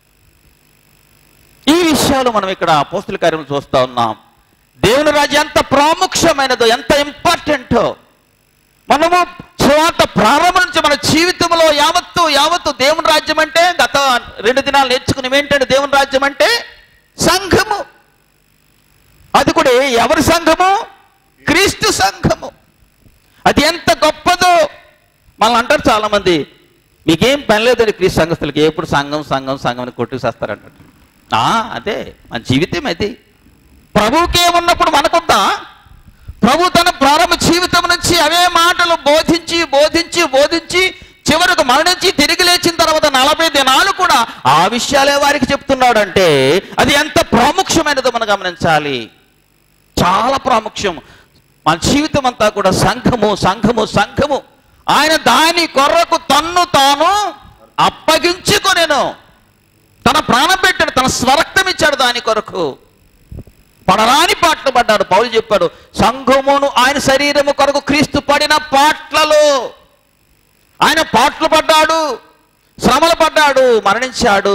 ఈ విషయాలు మనం ఇక్కడ పోస్తుల కార్యం చూస్తా ఉన్నాం దేవుని రాజ్యం ఎంత ప్రాముఖ్యమైనదో ఎంత ఇంపార్టెంటో మనము సువార్త ప్రారంభం నుంచి మన జీవితంలో యావత్తు యావత్తు దేవుని రాజ్యం అంటే గత రెండు దినాలు నేర్చుకుని ఏంటంటే దేవుని రాజ్యం అంటే సంఘము అది కూడా ఎవరి సంఘము క్రీస్తు సంఘము అది ఎంత గొప్పదో మనల్ని అంటారు చాలా మంది మీకేం పని లేదని క్రీస్తు సంఘస్థులకి ఎప్పుడు సంఘం సంఘం సంఘం అని కొట్టుకు ఆ అదే మన జీవితం అది ప్రభువుకే ఉన్నప్పుడు మనకుందా ప్రభు తన ప్రారంభ జీవితం నుంచి అవే మాటలు బోధించి బోధించి బోధించి చివరకు మరణించి తిరిగి లేచిన తర్వాత నలభై దినాలు కూడా ఆ విషయాలే వారికి చెప్తున్నాడంటే అది ఎంత ప్రాముఖ్యమైనదో మనం గమనించాలి చాలా ప్రాముఖ్యం మన జీవితం అంతా కూడా సంఘము సంఘము సంఘము ఆయన దాని కొరకు తన్ను తాను అప్పగించుకొనెను తన ప్రాణం పెట్టాడు తన స్వరక్తం ఇచ్చాడు దాని కొరకు పడరాని పాటలు పడ్డాడు పౌలు చెప్పాడు సంఘమును ఆయన శరీరము కొరకు క్రీస్తు పడిన పాటలలో ఆయన పాటలు పడ్డాడు శ్రమలు పడ్డాడు మరణించాడు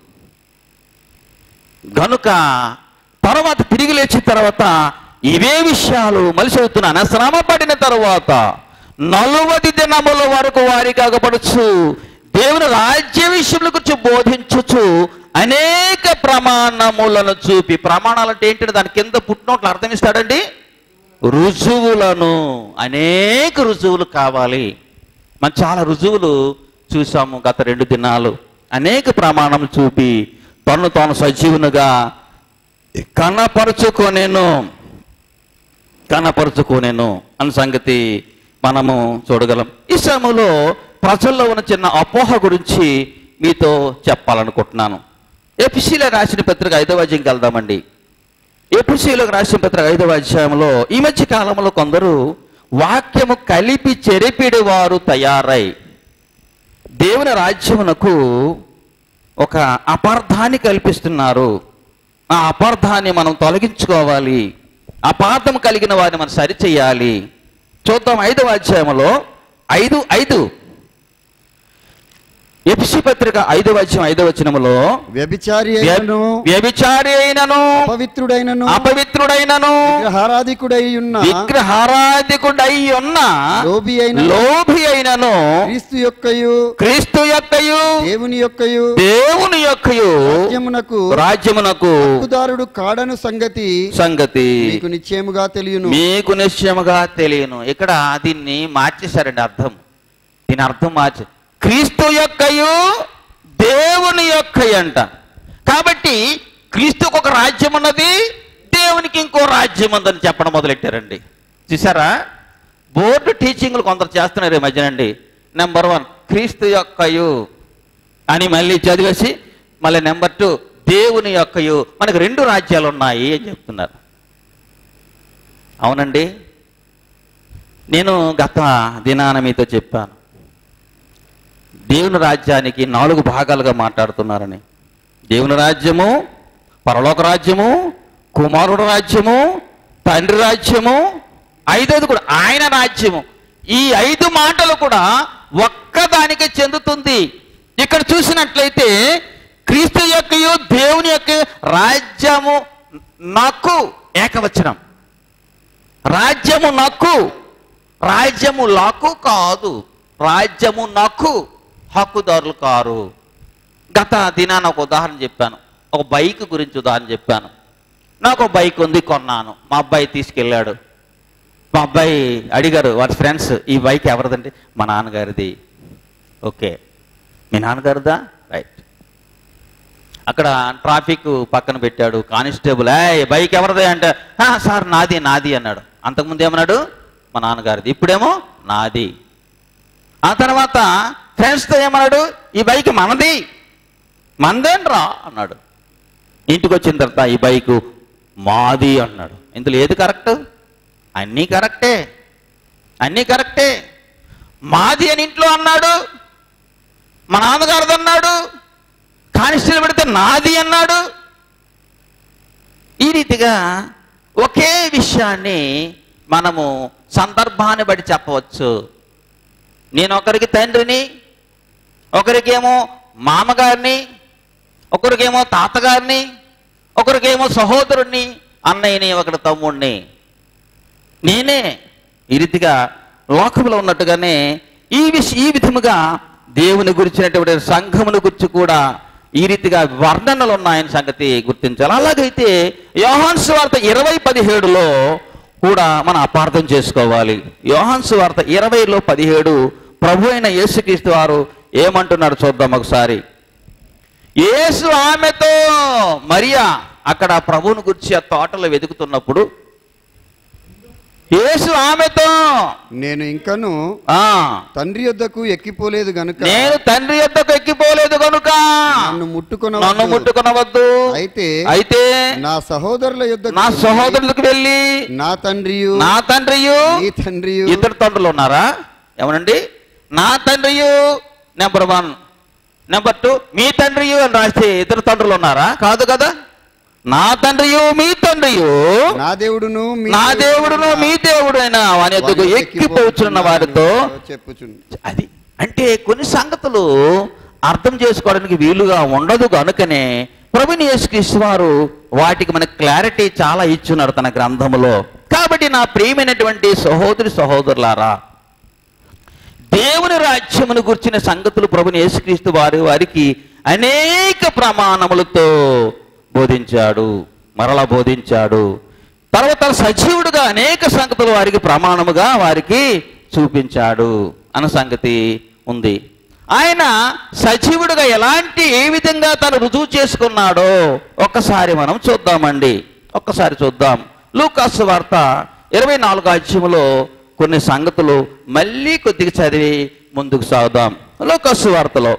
గనుక తర్వాత తిరిగి లేచిన తర్వాత ఇవే విషయాలు మలిసి అవుతున్నాను శ్రమ పడిన తర్వాత నలువది దినముల వరకు వారికి అగపడుచు దేవుని రాజ్య విషయముల గురించి బోధించుచు అనేక ప్రమాణములను చూపి ప్రమాణాలు అంటే ఏంటంటే దాని కింద పుట్టినట్లు అర్థమిస్తాడండి రుజువులను అనేక రుజువులు కావాలి మనం చాలా రుజువులు చూసాము గత రెండు దినాలు అనేక ప్రమాణం చూపి తను తాను సజీవునుగా కనపరుచుకొనేను కనపరుచుకోనేను అన్న సంగతి మనము చూడగలం ఈ సమయంలో ప్రజల్లో ఉన్న చిన్న అపోహ గురించి మీతో చెప్పాలనుకుంటున్నాను ఎపిసిలో రాసిన పత్రిక ఐదవ అధ్యాయంకి వెళ్దామండి ఎపిసిలో రాసిన పత్రిక ఐదవ అధ్యాయంలో ఈ మధ్య కాలంలో కొందరు వాక్యము కలిపి చెరిపిడి వారు తయారై దేవుని రాజ్యమునకు ఒక అపార్థాన్ని కల్పిస్తున్నారు ఆ అపార్థాన్ని మనం తొలగించుకోవాలి అపార్థం కలిగిన వారిని మనం సరిచేయాలి చూద్దాం ఐదవ అధ్యాయంలో ఐదు ఐదు ఎపిసి పత్రిక ఐదవ అధ్యాయం ఐదవ వచనములో వ్యభిచారి అయినను వ్యభిచారి అయినను అపవిత్రుడైనను అపవిత్రుడైనను విగ్రహారాధికుడై ఉన్న విగ్రహారాధికుడై ఉన్న లోబి అయిన లోభి అయినను క్రీస్తు యొక్కయు క్రీస్తు యొక్కయు దేవుని యొక్కయు దేవుని యొక్కయు రాజ్యమునకు రాజ్యమునకు హక్కుదారుడు కాడను సంగతి సంగతి మీకు నిశ్చయముగా తెలియను మీకు నిశ్చయముగా తెలియను ఇక్కడ దీన్ని మార్చేశారండి అర్థం దీని అర్థం మార్చి క్రీస్తు యొక్కయు దేవుని యొక్కయు అంట కాబట్టి క్రీస్తుకు ఒక రాజ్యం ఉన్నది దేవునికి ఇంకో రాజ్యం ఉందని చెప్పడం మొదలెట్టారండి చూసారా బోర్డు టీచింగ్లు కొందరు చేస్తున్నారు ఈ మధ్యనండి నెంబర్ వన్ క్రీస్తు యొక్కయు అని మళ్ళీ చదివేసి మళ్ళీ నెంబర్ టూ దేవుని యొక్కయు మనకు రెండు రాజ్యాలు ఉన్నాయి అని చెప్తున్నారు అవునండి నేను గత దినాన మీతో చెప్పాను దేవుని రాజ్యానికి నాలుగు భాగాలుగా మాట్లాడుతున్నారని దేవుని రాజ్యము పరలోక రాజ్యము కుమారుడు రాజ్యము తండ్రి రాజ్యము ఐదోది కూడా ఆయన రాజ్యము ఈ ఐదు మాటలు కూడా ఒక్కదానికే చెందుతుంది ఇక్కడ చూసినట్లయితే క్రీస్తు యొక్కయు దేవుని యొక్క రాజ్యము నాకు ఏకవచనం రాజ్యము నాకు రాజ్యము లాకు కాదు రాజ్యము నాకు హక్కుదారులు కారు గత దినాన ఒక ఉదాహరణ చెప్పాను ఒక బైక్ గురించి ఉదాహరణ చెప్పాను నాకు ఒక బైక్ ఉంది కొన్నాను మా అబ్బాయి తీసుకెళ్ళాడు మా అబ్బాయి అడిగారు వారి ఫ్రెండ్స్ ఈ బైక్ ఎవరిదండి మా నాన్నగారిది ఓకే మీ నాన్నగారిదా రైట్ అక్కడ ట్రాఫిక్ పక్కన పెట్టాడు కానిస్టేబుల్ ఏ బైక్ ఎవరిదే అంటే "ఆ, సార్ నాది నాది అన్నాడు అంతకుముందు ఏమన్నాడు మా నాన్నగారిది ఇప్పుడేమో నాది ఆ తర్వాత ఫ్రెండ్స్తో ఏమన్నాడు ఈ బైక్ మనది మందేంట్రా అన్నాడు ఇంటికి వచ్చిన తర్వాత ఈ బైకు మాది అన్నాడు ఇందులో ఏది కరెక్ట్ అన్నీ కరెక్టే అన్నీ కరెక్టే మాది అని ఇంట్లో అన్నాడు మా నాన్నగారిది అన్నాడు కానిస్టేబుల్ పెడితే నాది అన్నాడు ఈ రీతిగా ఒకే విషయాన్ని మనము సందర్భాన్ని బట్టి చెప్పవచ్చు నేను ఒకరికి తండ్రిని ఒకరికేమో మామగారిని ఒకరికేమో తాతగారిని ఒకరికేమో సహోదరుణ్ణి అన్నయ్యని ఒకరి తమ్ముడిని నేనే ఈ రీతిగా లోకంలో ఉన్నట్టుగానే ఈ విష ఈ విధముగా దేవుని గురించినటువంటి సంఘమును గురించి కూడా ఈ రీతిగా వర్ణనలు ఉన్నాయని సంగతి గుర్తించాలి అలాగైతే యోహాన్ వార్త ఇరవై పదిహేడులో కూడా మనం అపార్థం చేసుకోవాలి యోహాన్ వార్త ఇరవైలో పదిహేడు ప్రభు అయిన యేసుక్రీస్తు వారు ఏమంటున్నాడు చూద్దాం ఒకసారి యేసు ఆమెతో మరియా అక్కడ ప్రభువును గురించి ఆ తోటలో వెతుకుతున్నప్పుడు యేసు ఆమెతో నేను ఇంకను ఆ తండ్రి యొద్దకు ఎక్కిపోలేదు గనుక నేను తండ్రి యొద్దకు ఎక్కిపోలేదు కనుక నన్ను ముట్టుకొన నన్ను ముట్టుకునవద్దు అయితే అయితే నా సహోదరుల యొద్దకు నా సహోదరులకు వెళ్ళి నా తండ్రియు నా తండ్రియు నీ తండ్రియు ఇద్దరు తండ్రులు ఉన్నారా ఏమనండి నా తండ్రియు నెంబర్ వన్ నెంబర్ టూ మీ తండ్రియు అని రాస్తే ఇద్దరు తండ్రులు ఉన్నారా కాదు కదా నా తండ్రియు మీ తండ్రియు నా దేవుడును మీ నా దేవుడును మీ దేవుడైన వాని ఎద్దుకు వాని ఎక్కిపోచున్న వారితో చెప్పుచుండు అది అంటే కొన్ని సంగతులు అర్థం చేసుకోవడానికి వీలుగా ఉండదు కనుకనే ప్రభుని యేసుక్రీస్తు వారు వాటికి మనకు క్లారిటీ చాలా ఇచ్చున్నారు తన గ్రంథములో కాబట్టి నా ప్రియమైనటువంటి సహోదరి సహోదరులారా దేవుని రాజ్యమును గుర్చిన సంగతులు ప్రభుని యేసుక్రీస్తు వారి వారికి అనేక ప్రమాణములతో బోధించాడు మరలా బోధించాడు తర్వాత సజీవుడుగా అనేక సంగతులు వారికి ప్రమాణముగా వారికి చూపించాడు అన్న సంగతి ఉంది ఆయన సజీవుడుగా ఎలాంటి ఏ విధంగా తను రుజువు చేసుకున్నాడో ఒక్కసారి మనం చూద్దామండి ఒక్కసారి చూద్దాం లూకాసు వార్త ఇరవై నాలుగు అధ్యయములో కొన్ని సంగతులు మళ్ళీ కొద్దిగా చదివి ముందుకు సాగుదాం లూకాసు వార్తలో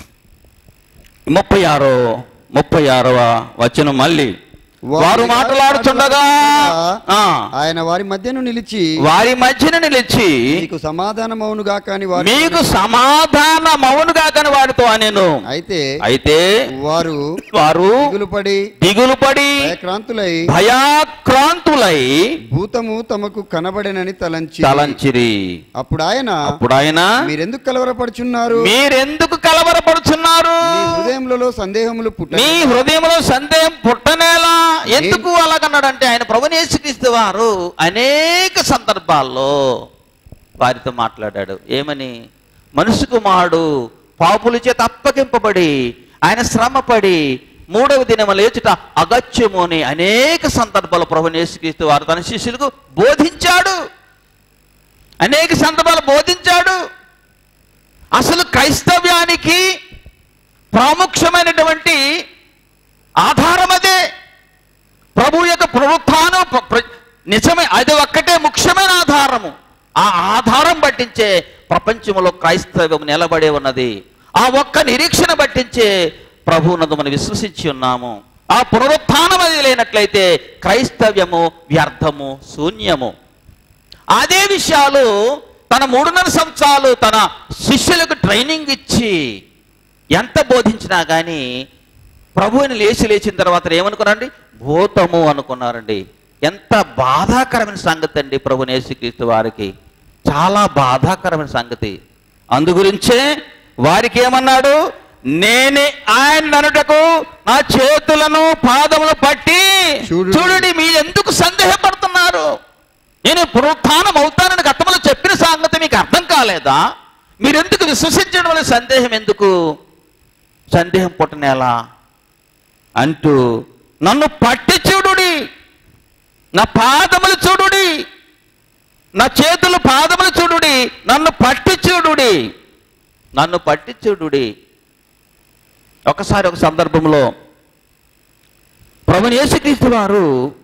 ముప్పై ఆరో ముప్పై ఆరవ వచనం మళ్ళీ వారు మాట్లాడుచుండగా ఆ, ఆయన వారి మధ్యను నిలిచి వారి మధ్యన నిలిచి మీకు సమాధానమవునుగా కాని వారు మీకు సమాధాన మౌనుగా కాని వారితో అనేను అయితే అయితే వారు వారు దిగులు పడి దిగులు పడి భయక్రాంతులై భయాక్రాంతులై భూతము తమకు కనబడెనని తలంచి తలంచిరి అప్పుడు ఆయన అప్పుడు ఆయన మీరెందుకు కలవరపడుచున్నారు మీరెందుకు కలవరపడుచున్నారు మీ హృదయములలో సందేహములు పుట్ట మీ హృదయంలో సందేహం పుట్టనేలా ఎందుకు అలాగన్నాడంటే ఆయన ప్రభునేసుక్రీస్తు వారు అనేక సందర్భాల్లో వారితో మాట్లాడాడు ఏమని మనుషు కుమారుడు పాపుల చేత అప్పగింపబడి ఆయన శ్రమపడి మూడవ దినము లేచుట అగత్యము అని అనేక సందర్భాలు ప్రభునేసుక్రీస్తు వారు తన శిష్యులకు బోధించాడు అనేక సందర్భాలు బోధించాడు అసలు క్రైస్తవ్యానికి ప్రాముఖ్యమైనటువంటి ఆధారం అదే ప్రభు యొక్క పునరుత్థానం ప్ర- ప్ర- నిజమే అది ఒక్కటే ముఖ్యమైన ఆధారము ఆ ఆధారం పట్టించే ప్రపంచంలో క్రైస్తవ్యం నిలబడి ఉన్నది ఆ ఒక్క నిరీక్షణ పట్టించే ప్రభువునందు మనం విశ్వసించి ఉన్నాము ఆ పునరుత్థానం అది లేనట్లయితే క్రైస్తవ్యము వ్యర్థము శూన్యము అదే విషయాలు తన మూడున్నర సంవత్సరాలు తన శిష్యులకు ట్రైనింగ్ ఇచ్చి ఎంత బోధించినా కానీ ప్రభువుని లేచి లేచిన తర్వాత ఏమనుకున్నారండి భూతము అనుకున్నారండి ఎంత బాధాకరమైన సంగతి అండి ప్రభుని యేసుక్రీస్తు వారికి చాలా బాధాకరమైన సంగతి అందు గురించే వారికి ఏమన్నాడు నేనే ఆయన ననుటకు నా చేతులను పాదములు పట్టి చూడుడి. చూడండి మీరు ఎందుకు సందేహపడుతున్నారు నేను పునరుత్థానం అవుతానని గతంలో చెప్పిన సంగతి మీకు అర్థం కాలేదా మీరెందుకు విశ్వసించడం వల్ల సందేహం ఎందుకు సందేహం పుట్టనేలా అంటూ నన్ను పట్టి చూడుడి నా పాదములు చూడుడి నా చేతులు పాదములు చూడుడి నన్ను పట్టి చూడుడి నన్ను పట్టి చూడుడి ఒకసారి ఒక సందర్భంలో ప్రభుని యేసుక్రీస్తు వారు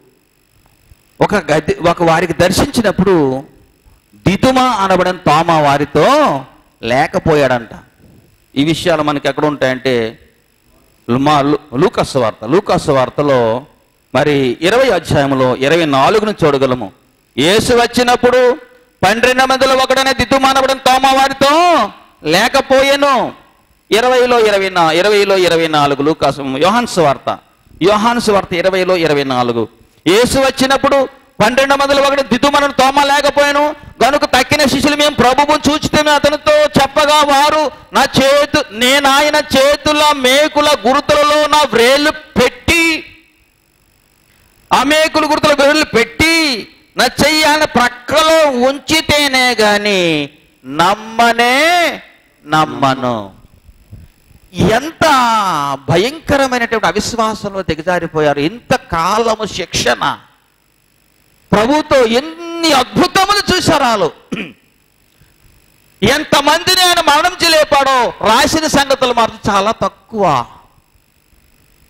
ఒక గది ఒక వారికి దర్శించినప్పుడు దితుమా అనబడిన తోమ వారితో లేకపోయాడంట ఈ విషయాలు మనకి ఎక్కడ ఉంటాయంటే మా లు- లూకాసు వార్త లూకాసు వార్తలో మరి ఇరవై అధ్యాయంలో ఇరవై నాలుగును చూడగలము యేసు వచ్చినప్పుడు పన్నెండు మందిలో ఒకడనే దిద్దుమానబడిన తోమ వారితో లేకపోయేను ఇరవైలో ఇరవై నా ఇరవైలో ఇరవై నాలుగు లూకాసు యోహాన్స్ వార్త యోహాన్స్ వార్త ఇరవైలో ఇరవై నాలుగు యేసు వచ్చినప్పుడు పన్నెండు మందిలో ఒకటి దిద్దుమనను తోమ లేకపోయాను గనుక తక్కిన శిష్యులు మేము ప్రభువు చూచితే అతనితో చెప్పగా వారు నా చేతు నేను ఆయన చేతుల మేకుల గుర్తులలో నా వ్రేళ్ళు పెట్టి ఆ మేకుల గుర్తుల వ్రేళ్ళు పెట్టి నా చెయ్యి ఆయన ప్రక్కలో ఉంచితేనే గాని నమ్మనే నమ్మను ఎంత భయంకరమైనటువంటి అవిశ్వాసంలో దిగజారిపోయారు ఇంత కాలము శిక్షణ ప్రభుతో ఎన్ని అద్భుతములు చూశారు వాళ్ళు ఎంతమందిని ఆయన మరణం లేపాడో రాసిన సంగతులు మాత్రం చాలా తక్కువ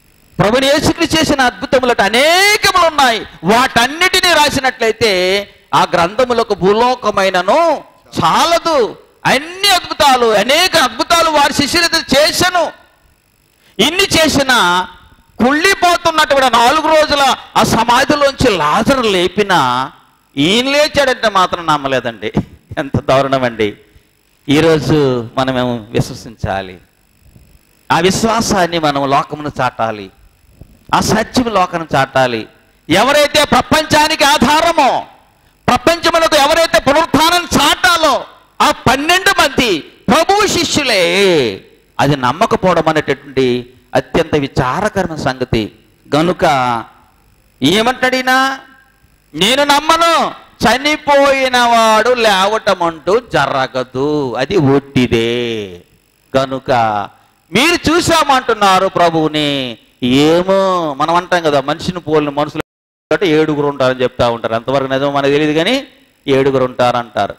ప్రభుని యేసుక్రీస్తు చేసిన అద్భుతములు అనేకములు ఉన్నాయి వాటన్నిటినీ రాసినట్లయితే ఆ గ్రంథములకు భూలోకమైనను చాలదు అన్ని అద్భుతాలు అనేక అద్భుతాలు వారి శిష్యులతో చేశాను ఇన్ని చేసిన కుళ్ళిపోతున్నటువంటి నాలుగు రోజుల ఆ సమాధిలోంచి లాజరు లేపిన ఈయన లేచాడంటే మాత్రం నమ్మలేదండి ఎంత దారుణం అండి ఈరోజు మనమేమో విశ్వసించాలి ఆ విశ్వాసాన్ని మనం లోకమును చాటాలి ఆ సత్యం లోకను చాటాలి ఎవరైతే ప్రపంచానికి ఆధారమో ప్రపంచములకు ఎవరైతే పునరుత్థానం చాటాలో ఆ పన్నెండు మంది ప్రభు శిష్యులే అది నమ్మకపోవడం అనేటటువంటి అత్యంత విచారకరమైన సంగతి గనుక ఏమంటాడినా నేను నమ్మను చనిపోయిన వాడు లేవటమంటూ జరగదు అది ఒట్టిదే గనుక మీరు చూసామంటున్నారు ప్రభువుని ఏమో మనం అంటాం కదా మనిషిని పోలిన మనుషులు అంటే ఏడుగురు ఉంటారని చెప్తా ఉంటారు అంతవరకు నిజం మనకు తెలియదు కానీ ఏడుగురు ఉంటారంటారు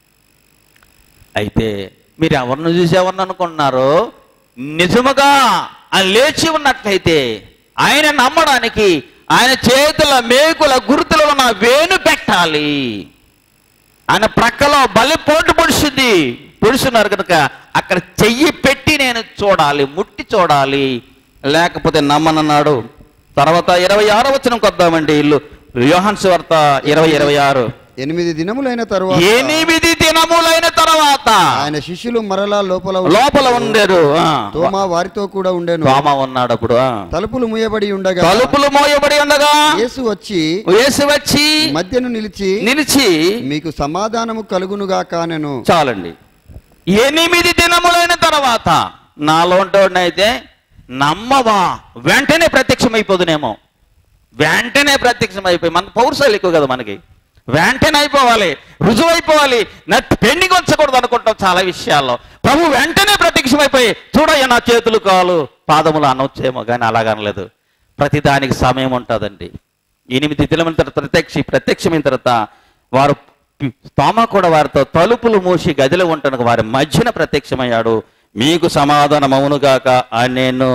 అయితే మీరు ఎవరిని చూసి ఎవరిని అనుకుంటున్నారో నిజముగా ఆయన లేచి ఉన్నట్లయితే ఆయన నమ్మడానికి ఆయన చేతుల మేకుల గుర్తులు ఉన్న వేణు పెట్టాలి ఆయన ప్రక్కలో బలి పోటు పొడిచింది పొడుచున్నారు కనుక అక్కడ చెయ్యి పెట్టి నేను చూడాలి ముట్టి చూడాలి లేకపోతే నమ్మనన్నాడు తర్వాత ఇరవై ఆరో వచనం కొద్దామండి ఇల్లు యోహన్స్ వార్త ఇరవై ఇరవై ఆరు ఎనిమిది దినములైన తరువాత ఎనిమిది దినములైన తర్వాత ఆయన శిష్యులు మరలా లోపల లోపల ఉండేరు ఆ. తోమా వారితో కూడా ఉండెను తోమ ఉన్నాడు అప్పుడు ఆ. తలుపులు మూయబడి ఉండగా తలుపులు మోయబడి ఉండగా యేసు వచ్చి వేసి వచ్చి మధ్యను నిలిచి నిలిచి మీకు సమాధానము కలుగునుగా కానెను చాలండి ఎనిమిది దినములైన తర్వాత నాలో అయితే నమ్మవా వెంటనే ప్రత్యక్షమైపోదునేమో వెంటనే ప్రత్యక్షమైపోయి మన పౌరుషాలు ఎక్కువ కదా మనకి వెంటనే అయిపోవాలి రుజువు అయిపోవాలి నా పెండింగ్ ఉంచకూడదు అనుకుంటాం చాలా విషయాల్లో ప్రభు వెంటనే ప్రత్యక్షమైపోయి చూడయ్య నా చేతులు కాలు పాదములు అనొచ్చేమో కానీ అలాగనలేదు ప్రతిదానికి సమయం ఉంటుందండి ఎనిమిది దినముల తర్వాత ప్రత్యక్ష ప్రత్యక్షమైన తర్వాత వారు పి- తోమ కూడా వారితో తలుపులు మూసి గదిలో ఉంటున్న వారి మధ్యన ప్రత్యక్షమయ్యాడు మీకు సమాధానం అవునుగాక అని నేను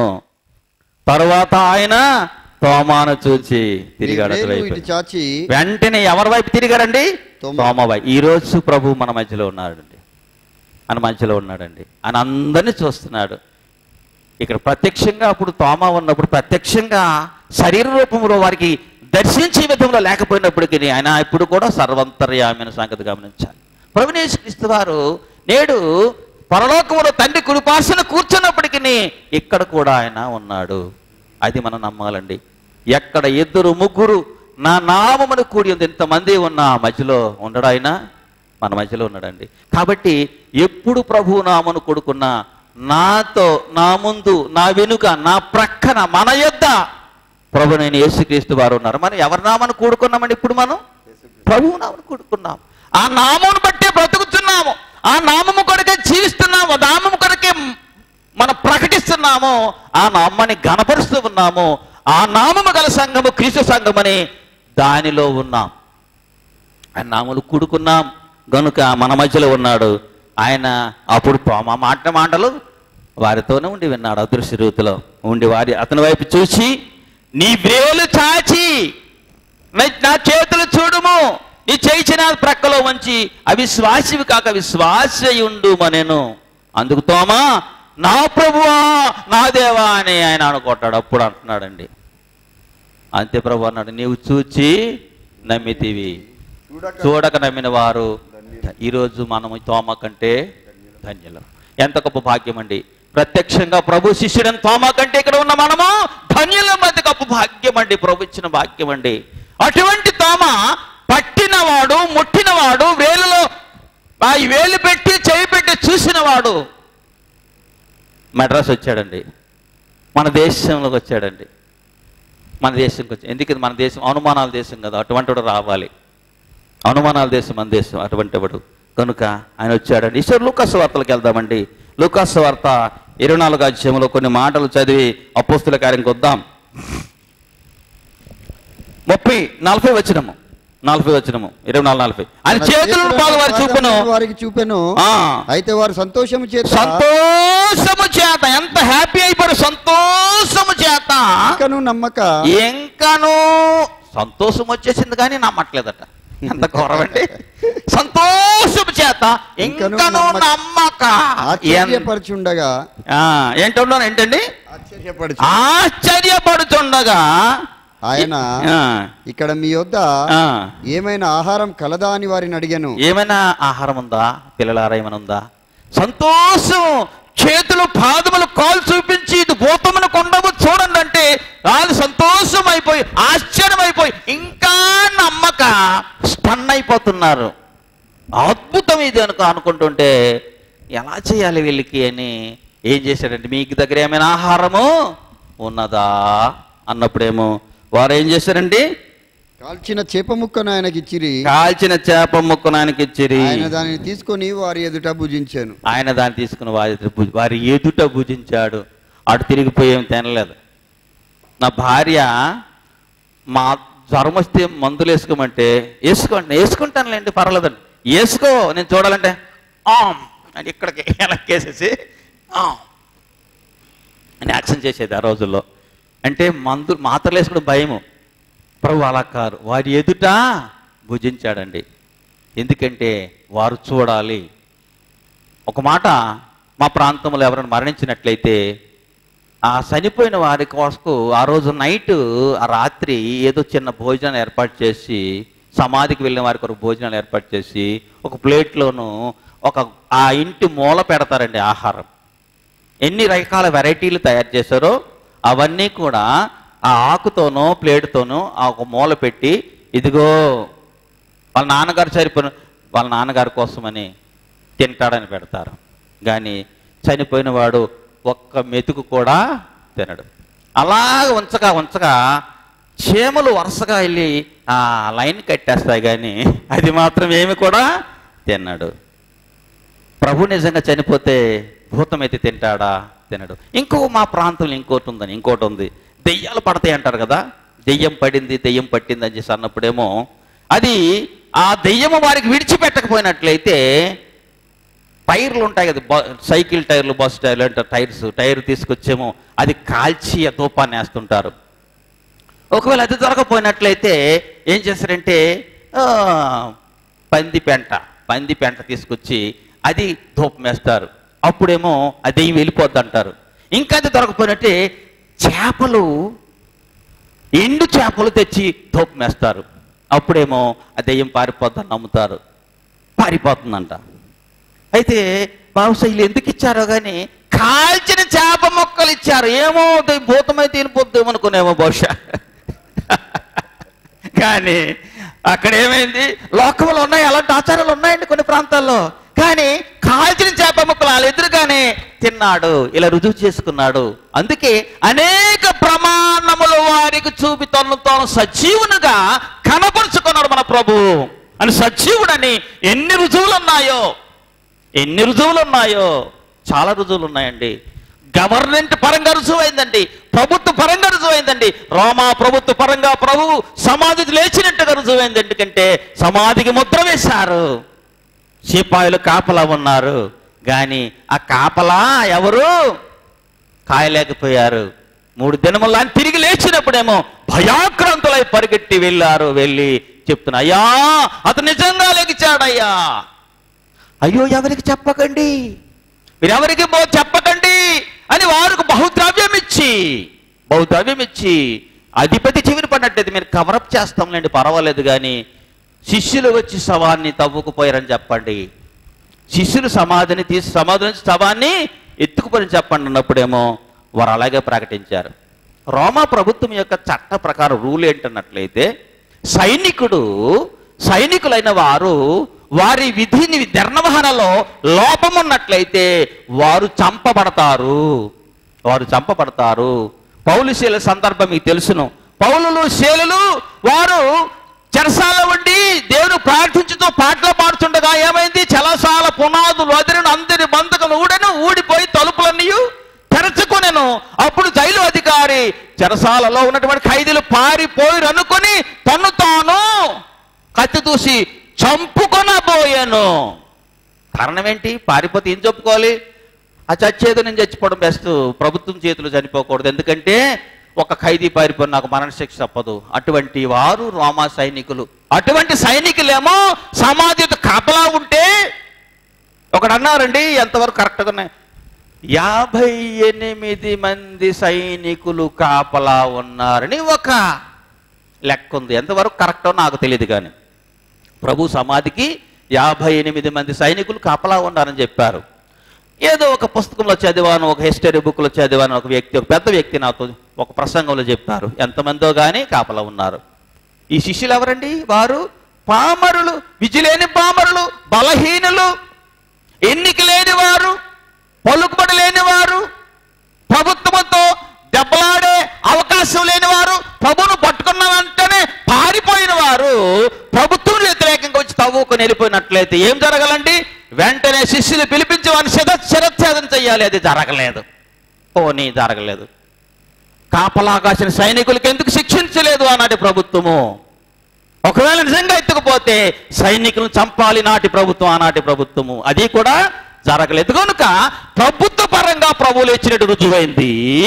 తరువాత ఆయన తోమాను చూచి తిరిగాడు వేలు అటువైపు ఇటు చాచి వెంటనే ఎవరి వైపు తిరిగారండి తోమ. తోమ వైపు ఈ రోజు ప్రభు మన మధ్యలో ఉన్నాడండి ఆయన మధ్యలో ఉన్నాడండి ఆయన అందరినీ చూస్తున్నాడు ఇక్కడ ప్రత్యక్షంగా అప్పుడు తోమ ఉన్నప్పుడు ప్రత్యక్షంగా శరీర రూపంలో వారికి దర్శించే విధంలో లేకపోయినప్పటికీ ఆయన ఇప్పుడు కూడా సర్వంతర్యామైన సంగతి గమనించాలి ప్రభునేశ్ క్రీస్తు వారు నేడు పరలోకములో తండ్రి కుడిపార్శ్వన కూర్చున్నప్పటికీ ఇక్కడ కూడా ఆయన ఉన్నాడు అది మనం నమ్మాలండి ఎక్కడ ఇద్దరు ముగ్గురు నా నామమును కూడి ఉంది ఇంతమంది ఉన్న మధ్యలో ఉండడు ఆయన మన మధ్యలో ఉన్నాడండి కాబట్టి ఎప్పుడు ప్రభు నామను కొడుకున్న నాతో నా ముందు నా వెనుక నా ప్రక్కన మన యొద్ద ప్రభు నేను యేసుక్రీస్తు వారు ఉన్నారు మనం ఎవరి నామను కూడుకున్నామండి ఇప్పుడు మనం ప్రభు నామను కూడుకున్నాం ఆ నామమును బట్టే బ్రతుకుతున్నాము ఆ నామము కొరకే జీవిస్తున్నాము ఆ నామము కొరకే మనం ప్రకటిస్తున్నాము ఆ నామాన్ని గణపరుస్తూ ఉన్నాము ఆ నామము గల సంఘము క్రీస్తు సంఘమని దానిలో ఉన్నాం ఆయన నాములు కూడుకున్నాం గనుక మన మధ్యలో ఉన్నాడు ఆయన అప్పుడు మా మాట మాటలు వారితోనే ఉండి విన్నాడు అదృశ్య రీతిలో ఉండి వారి అతని వైపు చూసి నీ వేలు చాచి నా- నా చేతులు చూడుము నీ చేయి నా ప్రక్కలో వంచి అవిశ్వాసివి కాక విశ్వాసయుండు మనెను అందుకు తోమా నా ప్రభువా నా దేవా అని ఆయన అనుకుంటాడు అప్పుడు అంటున్నాడండి అంతే ప్రభు అన్నాడు నీవు చూచి నమ్మితివి చూడక నమ్మిన వారు ఈరోజు మనము తోమ కంటే ధన్యులం ఎంత గొప్ప భాగ్యం అండి ప్రత్యక్షంగా ప్రభు శిష్యుడని తోమ కంటే ఇక్కడ ఉన్న మనము ధన్యులం అది గొప్ప భాగ్యం అండి ప్రభు ఇచ్చిన భాగ్యం అండి అటువంటి తోమ పట్టినవాడు ముట్టినవాడు వేలులో ఆ వేలు పెట్టి చేయి పెట్టి చూసినవాడు మెడ్రాస్ వచ్చాడండి మన దేశంలోకి వచ్చాడండి మన దేశంకి వచ్చి ఎందుకంటే మన దేశం అనుమానాల దేశం కదా అటువంటి వాడు రావాలి అనుమానాల దేశం మన దేశం అటువంటి వాడు కనుక ఆయన వచ్చాడండి ఈశ్వరు లూకాసు వార్తలకు వెళ్దామండి లూకాసు వార్త ఇరవై నాలుగు అధ్యాయంలో కొన్ని మాటలు చదివి అపోస్తుల కార్యంకి వద్దాం ముప్పై నలభై వచ్చినము నలభై వచ్చినము ఇరవై నాలుగు నలభై ఆయన తన చేతులను చేతులను బాగా వారి చూపును పాదములను వారికి చూపెను ఆ, అయితే వారు సంతోషము చేత సంతోషము చేత ఎంత హ్యాపీ అయిపోయారు సంతోషము చేత ఇంకను నమ్మక ఇంకాను సంతోషం వచ్చేసింది కానీ నమ్మట్లేదట ఎంత ఘోరమండి సంతోషము చేత ఇంకను ఇంకను నమ్మక- నమ్మక ఆశ్చర్యపరచుండగా ఆ, ఏంటున్నాను ఏంటండి ఆశ్చర్యపరచు ఆశ్చర్యపడుతుండగా ఆయన ఆ, ఇక్కడ మీ వద్ద ఆ. ఏమైనా ఆహారం కలదా అని వారిని అడిగాను ఏమైనా ఆహారం ఉందా పిల్లలారా ఏమైనా ఉందా సంతోషం చేతులు పాదములు కాలు చూపించి ఇది భూతమును కొండము చూడండి అంటే వాళ్ళు సంతోషం అయిపోయి ఆశ్చర్యం అయిపోయి ఇంకా నమ్మక స్టన్ అయిపోతున్నారు అద్భుతం ఇది అనుకో అనుకుంటుంటే ఎలా చేయాలి వీళ్ళకి అని ఏం చేశాడంటే మీకు దగ్గర ఏమైనా ఆహారము ఉన్నదా అన్నప్పుడేమో వారు ఏం చేశారండి కాల్చిన చేప ముక్కను ఆయనకి ఇచ్చిరి కాల్చిన చేప ముక్కను ఆయనకి ఇచ్చిరి ఆయన దానిని తీసుకొని వారి ఎదుట భుజించాను ఆయన దాన్ని తీసుకుని వారి ఎదుట భుజ- వారి ఎదుట భుజించాడు అటు తిరిగిపోయి ఏం తినలేదు నా భార్య మా జ్వరం వస్తే మందులు వేసుకోమంటే వేసుకోండి వేసుకుంటానులేండి పర్వాలేదండి వేసుకో నేను చూడాలంటే ఆమ్ అని ఇక్కడికి వెనక్కేసేసి ఆమ్ అని యాక్షన్ చేసేది ఆ రోజుల్లో అంటే మందు మాత్రలు వేసుకోవడం భయము ప్రభు అలా కారు వారి ఎదుట భుజించాడండి ఎందుకంటే వారు చూడాలి ఒక మాట మా ప్రాంతంలో ఎవరైనా మరణించినట్లయితే ఆ చనిపోయిన వారి కోసకు ఆ రోజు నైట్ ఆ రాత్రి ఏదో చిన్న భోజనాలు ఏర్పాటు చేసి సమాధికి వెళ్ళిన వారికి ఒక భోజనాలు ఏర్పాటు చేసి ఒక ప్లేట్లోను ఒక ఆ ఇంటి మూల పెడతారండి ఆహారం ఎన్ని రకాల వెరైటీలు తయారు చేశారో అవన్నీ కూడా ఆ ఆకుతోనో ప్లేట్తోనో ఆ ఒక మూల పెట్టి ఇదిగో వాళ్ళ నాన్నగారు చనిపోయిన వాళ్ళ నాన్నగారి కోసమని తింటాడని పెడతారు కానీ చనిపోయిన వాడు ఒక్క మెతుకు కూడా తినడు అలాగ ఉంచగా ఉంచగా చీమలు వరుసగా వెళ్ళి ఆ లైన్ కట్టేస్తాయి కానీ అది మాత్రం ఏమి కూడా తిన్నాడు ప్రభు నిజంగా చనిపోతే భూతం అయితే తింటాడా తినడు ఇంకో మా ప్రాంతంలో ఇంకోటి ఉందని ఇంకోటి ఉంది దెయ్యాలు పడతాయి అంటారు కదా దెయ్యం పడింది దెయ్యం పట్టింది అని చేసి అన్నప్పుడేమో అది ఆ దెయ్యము వారికి విడిచిపెట్టకపోయినట్లయితే టైర్లు ఉంటాయి కదా బ- సైకిల్ టైర్లు బస్ టైర్లు అంటే టైర్స్ టైర్ తీసుకొచ్చేమో అది కాల్చి ఆ తూపాన్ని వేస్తుంటారు ఒకవేళ అది దొరకపోయినట్లయితే ఏం చేస్తారంటే ఆ, పంది పెంట పంది పెంట తీసుకొచ్చి అది ధూపం వేస్తారు అప్పుడేమో అది దెయ్యం వెళ్ళిపోద్ది అంటారు ఇంకా అది దొరకపోయినట్టే చేపలు ఎండు చేపలు తెచ్చి ధూపం వేస్తారు అప్పుడేమో ఆ దెయ్యం పారిపోద్దని నమ్ముతారు పారిపోతుందంట అయితే బహుశా వీళ్ళు ఎందుకు ఇచ్చారో కానీ కాల్చిన చేప మొక్కలు ఇచ్చారు ఏమో అది భూతమై తినిపోద్దేమో అనుకునేమో బహుశా కానీ అక్కడ ఏమైంది లోకంలో ఉన్నాయి అలాంటి ఆచారాలు ఉన్నాయండి కొన్ని ప్రాంతాల్లో కానీ కాల్చిన చేప ముక్కలు వాళ్ళ ఎదురుగానే తిన్నాడు ఇలా రుజువు చేసుకున్నాడు అందుకే అనేక ప్రమాణములు వారికి చూపి తను తాను సజీవునిగా కనపరుచుకున్నాడు మన ప్రభు అని సజీవుడని ఎన్ని రుజువులు ఉన్నాయో ఎన్ని రుజువులు ఉన్నాయో చాలా రుజువులు ఉన్నాయండి గవర్నమెంట్ పరంగా రుజువైందండి ప్రభుత్వ పరంగా రుజువైందండి రోమా ప్రభుత్వ పరంగా ప్రభు సమాధి లేచినట్టుగా రుజువైంది ఎందుకంటే సమాధికి ముద్ర వేశారు సిపాయిలు కాపలా ఉన్నారు కానీ ఆ కాపలా ఎవరు కాయలేకపోయారు మూడు దినములు ఆయన తిరిగి లేచినప్పుడేమో భయాక్రాంతులై పరిగెట్టి వెళ్ళారు వెళ్ళి చెప్తున్నా అయ్యా అతను నిజంగా లెగిచాడయ్యా అయ్యో ఎవరికి చెప్పకండి మీరు ఎవరికి బో చెప్పకండి అని వారికి బహుద్రవ్యం ఇచ్చి బహుద్రవ్యం ఇచ్చి అధిపతి చెవిని పడినట్టయితే మీరు కవరప్ చేస్తాంలేండి పర్వాలేదు కానీ శిష్యులు వచ్చి శవాన్ని తవ్వుకుపోయారని చెప్పండి శిష్యులు సమాధిని తీసి సమాధి నుంచి శవాన్ని ఎత్తుకుపోయి చెప్పండి అన్నప్పుడేమో వారు అలాగే ప్రకటించారు రోమా ప్రభుత్వం యొక్క చట్ట ప్రకారం రూల్ ఏంటన్నట్లయితే సైనికుడు సైనికులైన వారు వారి విధిని నిర్వహణలో లోపమున్నట్లయితే వారు చంపబడతారు వారు చంపబడతారు పౌలుశీల సందర్భం మీకు తెలుసును పౌలులు శీలులు వారు చెరసాల ఉండి దేవుని ప్రార్థించుతూ పాటలు పాడుతుండగా ఏమైంది చలసాల పునాదులు అదిరిన అందరి బంధకులు ఊడను ఊడిపోయి తలుపులన్నీ తెరచుకొనెను అప్పుడు జైలు అధికారి చెరసాలలో ఉన్నటువంటి ఖైదీలు పారిపోయి అనుకొని తను తాను కత్తి దూసి చంపుకొనబోయాను కారణం ఏంటి పారిపోతే ఏం చెప్పుకోవాలి ఆ చచ్చేదో నేను చచ్చిపోవడం బెస్ట్ ప్రభుత్వం చేతులు చనిపోకూడదు ఎందుకంటే ఒక ఖైదీ పారిపోయి నాకు మరణశిక్ష తప్పదు అటువంటి వారు రోమా సైనికులు అటువంటి సైనికులేమో సమాధితో కాపలా ఉంటే ఒకడు అన్నారండి ఎంతవరకు కరెక్ట్గానే యాభై ఎనిమిది మంది సైనికులు కాపలా ఉన్నారని ఒక లెక్క ఉంది ఎంతవరకు కరెక్టో నాకు తెలియదు కానీ ప్రభు సమాధికి యాభై ఎనిమిది మంది సైనికులు కాపలా ఉన్నారని చెప్పారు ఏదో ఒక పుస్తకంలో చదివాను ఒక హిస్టరీ బుక్లో చదివాను ఒక వ్యక్తి ఒక పెద్ద వ్యక్తి నాతో ఒక ప్రసంగంలో చెప్పారు ఎంతమందో కానీ కాపలా ఉన్నారు ఈ శిష్యులు ఎవరండి వారు పామరులు విజిలేని పామరులు బలహీనులు ఎన్నిక లేని వారు పలుకుబడి లేని వారు ప్రభుత్వంతో దెబ్బలాడే అవకాశం లేని వారు ప్రభును పట్టుకున్న వెంటనే పారిపోయిన వారు ప్రభుత్వం వ్యతిరేకంగా వచ్చి తవ్వుకొని వెళ్ళిపోయినట్లయితే ఏం జరగాలండి వెంటనే శిష్యులు పిలిపించి వారిని శిర శిరచ్ఛేదం చెయ్యాలి అది జరగలేదు పోనీ జరగలేదు కాపలా కాసిన సైనికులకు ఎందుకు శిక్షించలేదు ఆనాటి ప్రభుత్వము ఒకవేళ నిజంగా ఎత్తుకుపోతే సైనికులను చంపాలి నాటి ప్రభుత్వం ఆనాటి ప్రభుత్వము అది కూడా జరగలేదు కనుక ప్రభుత్వ పరంగా ప్రభువులు ఇచ్చినట్టు రుజువైంది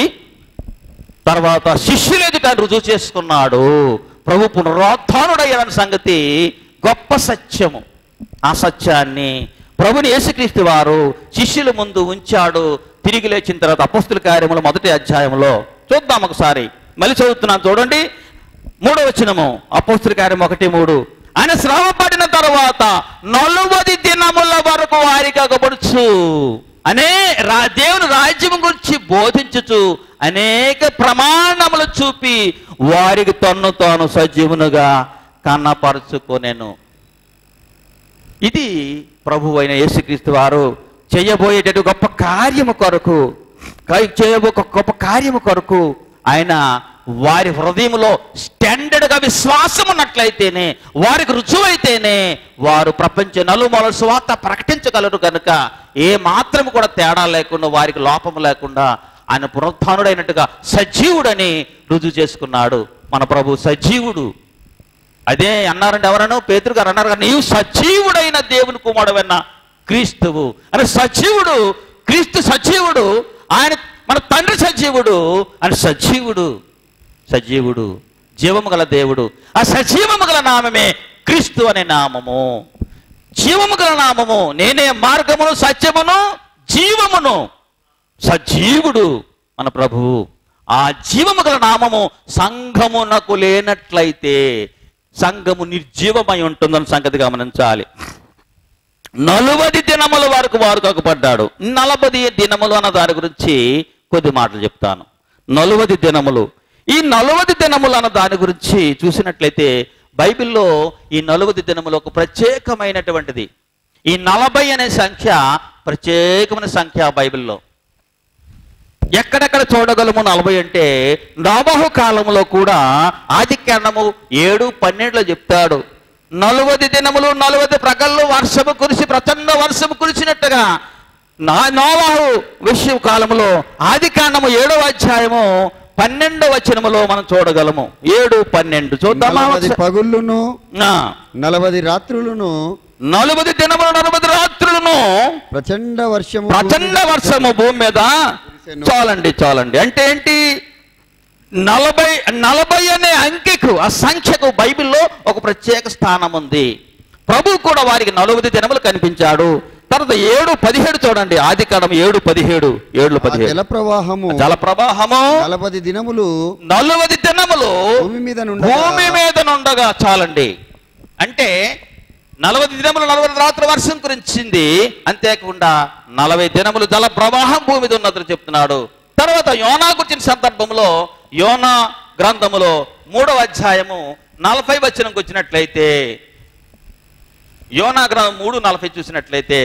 తర్వాత శిష్యులు ఎదుట రుజువు చేసుకున్నాడు ప్రభు పునరుత్డయ్యాడన్న సంగతి గొప్ప సత్యము ఆ సత్యాన్ని ప్రభుని యేసుక్రీస్తు వారు శిష్యుల ముందు ఉంచాడు తిరిగి లేచిన తర్వాత అపస్తుల కార్యములు మొదటి అధ్యాయంలో చూద్దాం ఒకసారి మళ్ళీ చదువుతున్నాను చూడండి మూడో వచనము అపోస్తుల కార్యం ఒకటి మూడు ఆయన శ్రమ పడిన తర్వాత నలువది దినముల వరకు వారికి అగపడుచు అనే రా దేవుని రాజ్యం గురించి బోధించుచు అనేక ప్రమాణములు చూపి వారికి తన్ను తాను సజీవునుగా కన్నపరుచుకొనెను ఇది ప్రభు అయిన యేసుక్రీస్తు వారు చేయబోయేటట్టు గొప్ప కార్యము కొరకు కా- చేయబో ఒక గొప్ప కార్యము కొరకు ఆయన వారి హృదయంలో స్టాండర్డ్గా విశ్వాసం ఉన్నట్లయితేనే వారికి రుజువైతేనే వారు ప్రపంచ నలుమూల స్వార్థ ప్రకటించగలరు కనుక ఏ మాత్రం కూడా తేడా లేకుండా వారికి లోపం లేకుండా ఆయన పునరుత్డైనట్టుగా సజీవుడని రుజువు చేసుకున్నాడు మన ప్రభు సజీవుడు అదే అన్నారంటే ఎవరనో పేతురు గారు అన్నారు కదా, నీవు సజీవుడైన దేవుని కుమారుడైన క్రీస్తువు అని సజీవుడు క్రీస్తు సజీవుడు ఆయన మన తండ్రి సజీవుడు అని సజీవుడు సజీవుడు జీవము గల దేవుడు ఆ సజీవము గల నామమే క్రీస్తు అనే నామము జీవము గల నామము నేనే మార్గమును సత్యమును జీవమును సజీవుడు మన ప్రభువు ఆ జీవము గల నామము సంఘమునకు లేనట్లయితే సంఘము నిర్జీవమై ఉంటుందని సంగతి గమనించాలి నలువది దినముల వరకు వారు కక్కుపడ్డాడు నలభది దినములు అన్న దాని గురించి కొద్ది మాటలు చెప్తాను నలువది దినములు ఈ నలువది దినములు అన్న దాని గురించి చూసినట్లయితే బైబిల్లో ఈ నలువది దినములు ఒక ప్రత్యేకమైనటువంటిది ఈ నలభై అనే సంఖ్య ప్రత్యేకమైన సంఖ్య బైబిల్లో ఎక్కడెక్కడ చూడగలము నలభై అంటే నోబహు కాలంలో కూడా ఆదికాండము ఏడు పన్నెండులో చెప్తాడు నలువది దినములు నలువది ప్రగల్లో వర్షము కురిసి ప్రచండ వర్షము కురిసినట్టుగా నా నోవాహు విషయ కాలంలో ఆదికాండము ఏడవ అధ్యాయము పన్నెండవ వచనములో మనం చూడగలము ఏడు పన్నెండు చూద్దామా నలభది ఒకసారి? పగుళ్ళును ఆ, నలభది రాత్రులను నలువది దినములు నలభది రాత్రులను ప్రచండ వర్షము ప్రచండ వర్షము భూమి మీద చాలండి చాలండి అంటే ఏంటి నలభై నలభై అనే అంకెకు ఆ సంఖ్యకు బైబిల్లో ఒక ప్రత్యేక స్థానం ఉంది ప్రభు కూడా వారికి నలభై దినములు కనిపించాడు తర్వాత ఏడు పదిహేడు చూడండి ఆది కాలం ఏడు పదిహేడు ఏడు ఆ పదిహేడు జల ప్రవాహము జల ప్రవాహము నలభది దినములు నలువది దినములు భూమి మీద నుండగా భూమి మీద నుండగా చాలండి అంటే నలభై దినములు నలభై రాత్రి వర్షం కురించింది అంతేకాకుండా నలభై దినములు జల ప్రవాహం భూమి మీద ఉన్నదని చెప్తున్నాడు తర్వాత యోనా గురించిన సందర్భంలో యోనా గ్రంథములో మూడవ అధ్యాయము నలభై వచనంకి వచ్చినట్లయితే యోనా గ్రంథం మూడు నలభై చూసినట్లయితే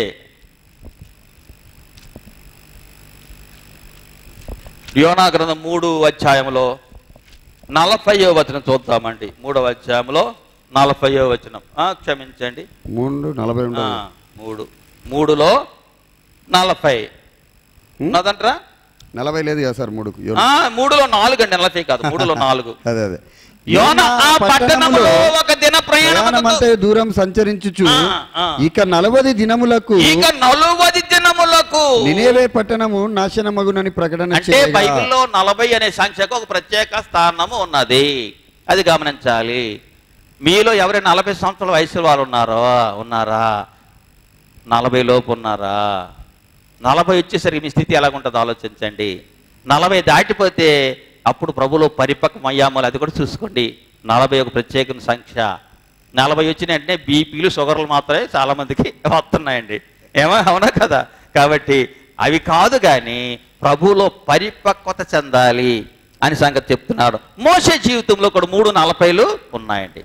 యోనా గ్రంథం మూడు అధ్యాయంలో నలభైయో వచనం చూద్దామండి మూడవ అధ్యాయంలో నలభైయో వచనం ఆ, క్షమించండి మూడు నలభై ఆ, ఉండదు మూడు మూడులో నలభై ఉన్నదంటరా నలభై లేదు కదా సార్ మూడుకు యోన. ఆ, మూడులో నాలుగు అండి నలభై కాదు మూడులో నాలుగు అదే అదే యోన ఆ పట్టణములో ఒక దిన ప్రయాణం ప్రయాణమంతా దూరం సంచరించుచు ఆ, ఆ. ఇక నలభై దినములకు ఇక నలువది దినములకు నినేవే పట్టణము నాశనమగునని ప్రకటన అంటే చేయగా బైబిల్లో నలభై అనే సంఖ్యకు ఒక ప్రత్యేక స్థానము ఉన్నది అది గమనించాలి మీలో ఎవరైనా నలభై సంవత్సరాల వయసు వారు ఉన్నారో ఉన్నారా నలభై లోపు ఉన్నారా నలభై వచ్చేసరికి మీ స్థితి ఎలాగుంటుందో ఆలోచించండి నలభై దాటిపోతే అప్పుడు ప్రభులో పరిపక్వం అయ్యామో అది కూడా చూసుకోండి నలభై ఒక ప్రత్యేక సంఖ్య నలభై వచ్చిన వెంటనే బీపీలు షుగర్లు మాత్రమే చాలా మందికి వస్తున్నాయండి ఏమో అవునా కదా కాబట్టి అవి కాదు కానీ ప్రభువులో పరిపక్వత చెందాలి అని సంగతి చెప్తున్నాడు మోసే జీవితంలో కూడా మూడు నలభైలు ఉన్నాయండి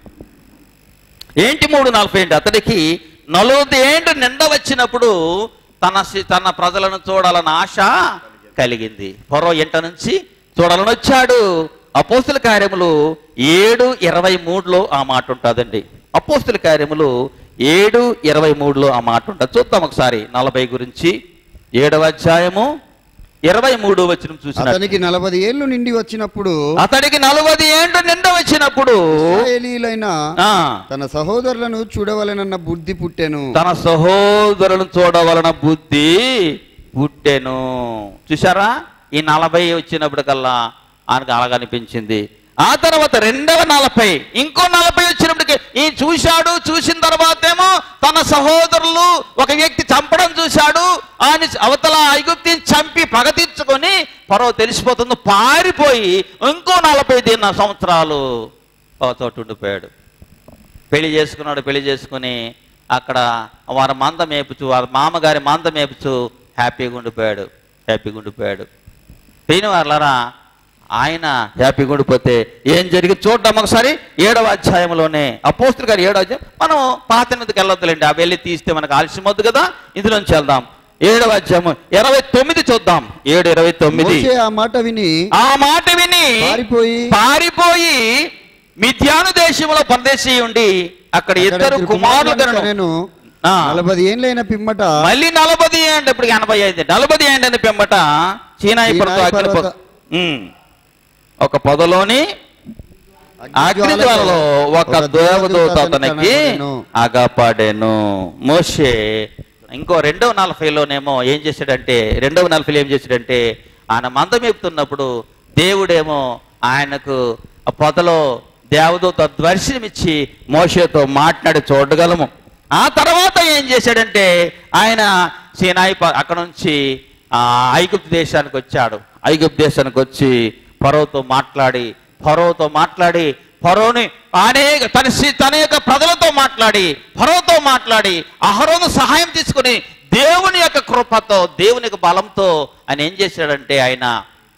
ఏంటి మూడు నలభై ఏంటి అతడికి నలభై ఏంటి నిండ వచ్చినప్పుడు తన సి- తన ప్రజలను చూడాలని ఆశ కలిగింది పొరవ ఎంట నుంచి చూడాలని వచ్చాడు అపోస్తుల కార్యములు ఏడు ఇరవై మూడులో ఆ మాట ఉంటుందండి అపోస్తుల కార్యములు ఏడు ఇరవై మూడులో ఆ మాట ఉంటుంది చూద్దాం ఒకసారి నలభై గురించి ఏడవ అధ్యాయము ఇరవై మూడు వచ్చిన చూసిన అతనికి నలభై ఏళ్ళు నిండి వచ్చినప్పుడు అతడికి నలభై ఏండు నిండ వచ్చినప్పుడు ఇశ్రాయేలీయులైన ఆ తన సహోదరులను చూడవలెనన్న బుద్ధి పుట్టెను తన సహోదరులను చూడవలన బుద్ధి పుట్టెను చూసారా ఈ నలభై వచ్చినప్పటికల్లా ఆయనకు అలాగనిపించింది ఆ తర్వాత రెండవ నలభై ఇంకో నలభై వచ్చినప్పటికి ఈ చూశాడు చూసిన తర్వాత ఏమో తన సహోదరులు ఒక వ్యక్తి చంపడం చూశాడు ఆయన అవతల ఐగుప్తిని చంపి పగ తీర్చుకొని పరవ తెలిసిపోతుంది పారిపోయి ఇంకో నలభై దిన సంవత్సరాలు ఒక చోటు ఉండిపోయాడు పెళ్లి చేసుకున్నాడు పెళ్లి చేసుకుని అక్కడ వారి మంద మేపుచు వారి మామగారి మంద మేపుచు హ్యాపీగా ఉండిపోయాడు హ్యాపీగా ఉండిపోయాడు పెయిన వాళ్ళరా ఆయన హ్యాపీగా ఉండిపోతే ఏం జరిగింది చూద్దాం ఒకసారి ఏడవ అధ్యాయంలోనే అపోస్తులు గారు ఏడవ అధ్యాయం మనం పాత మీదకి వెళ్ళొద్దులేండి ఆ వెళ్ళి తీస్తే మనకు ఆలస్యం వద్దు కదా ఇందులోంచి వెళ్దాం ఏడవ అధ్యాయం ఇరవై తొమ్మిది చూద్దాం ఏడు ఇరవై తొమ్మిది మోషే ఆ మాట విని ఆ మాట విని పారిపోయి పారిపోయి మిథ్యాను దేశంలో పరదేశీ ఉండి అక్కడ అక్కడ ఇద్దరు ఇద్దరు కుమారులు కుమారులను కనెను. కనెను. ఆ. నలభై ఏండ్లైన పిమ్మట మళ్ళీ నలభై ఏంటి ఇప్పుడు ఎనభై ఐదు నలభై ఏంటని పెంబట చీనాయి పర్వత సీనాయి అగ్ని పొ- పర్వత- ఉమ్. ఒక పొదలోని అగ్ని జ్వాలలో ఒక దేవదూత అతనికి కనబడెను. అగపడెను మోషే ఇంకో రెండవ నలభైలోనేమో ఏం చేశాడంటే రెండవ నలభైలో ఏం చేశాడంటే ఆయన మందం మేపుతున్నప్పుడు దేవుడేమో ఆయనకు ఆ పొదలో దేవదూత దర్శనమిచ్చి మోషేతో మాట్లాడి చూడగలము ఆ తర్వాత ఏం చేశాడంటే ఆయన సీనాయి ప- అక్కడ నుంచి ఆ ఐగుప్తు దేశానికి వచ్చాడు ఐగుప్తు దేశానికి వచ్చి ఫరోతో మాట్లాడి ఫరోతో మాట్లాడి ఫరోని అనేక తన సి- తన యొక్క ప్రజలతో మాట్లాడి ఫరోతో మాట్లాడి అహరోను సహాయం తీసుకుని దేవుని యొక్క కృపతో దేవుని యొక్క బలంతో ఆయన ఏం చేశాడంటే ఆయన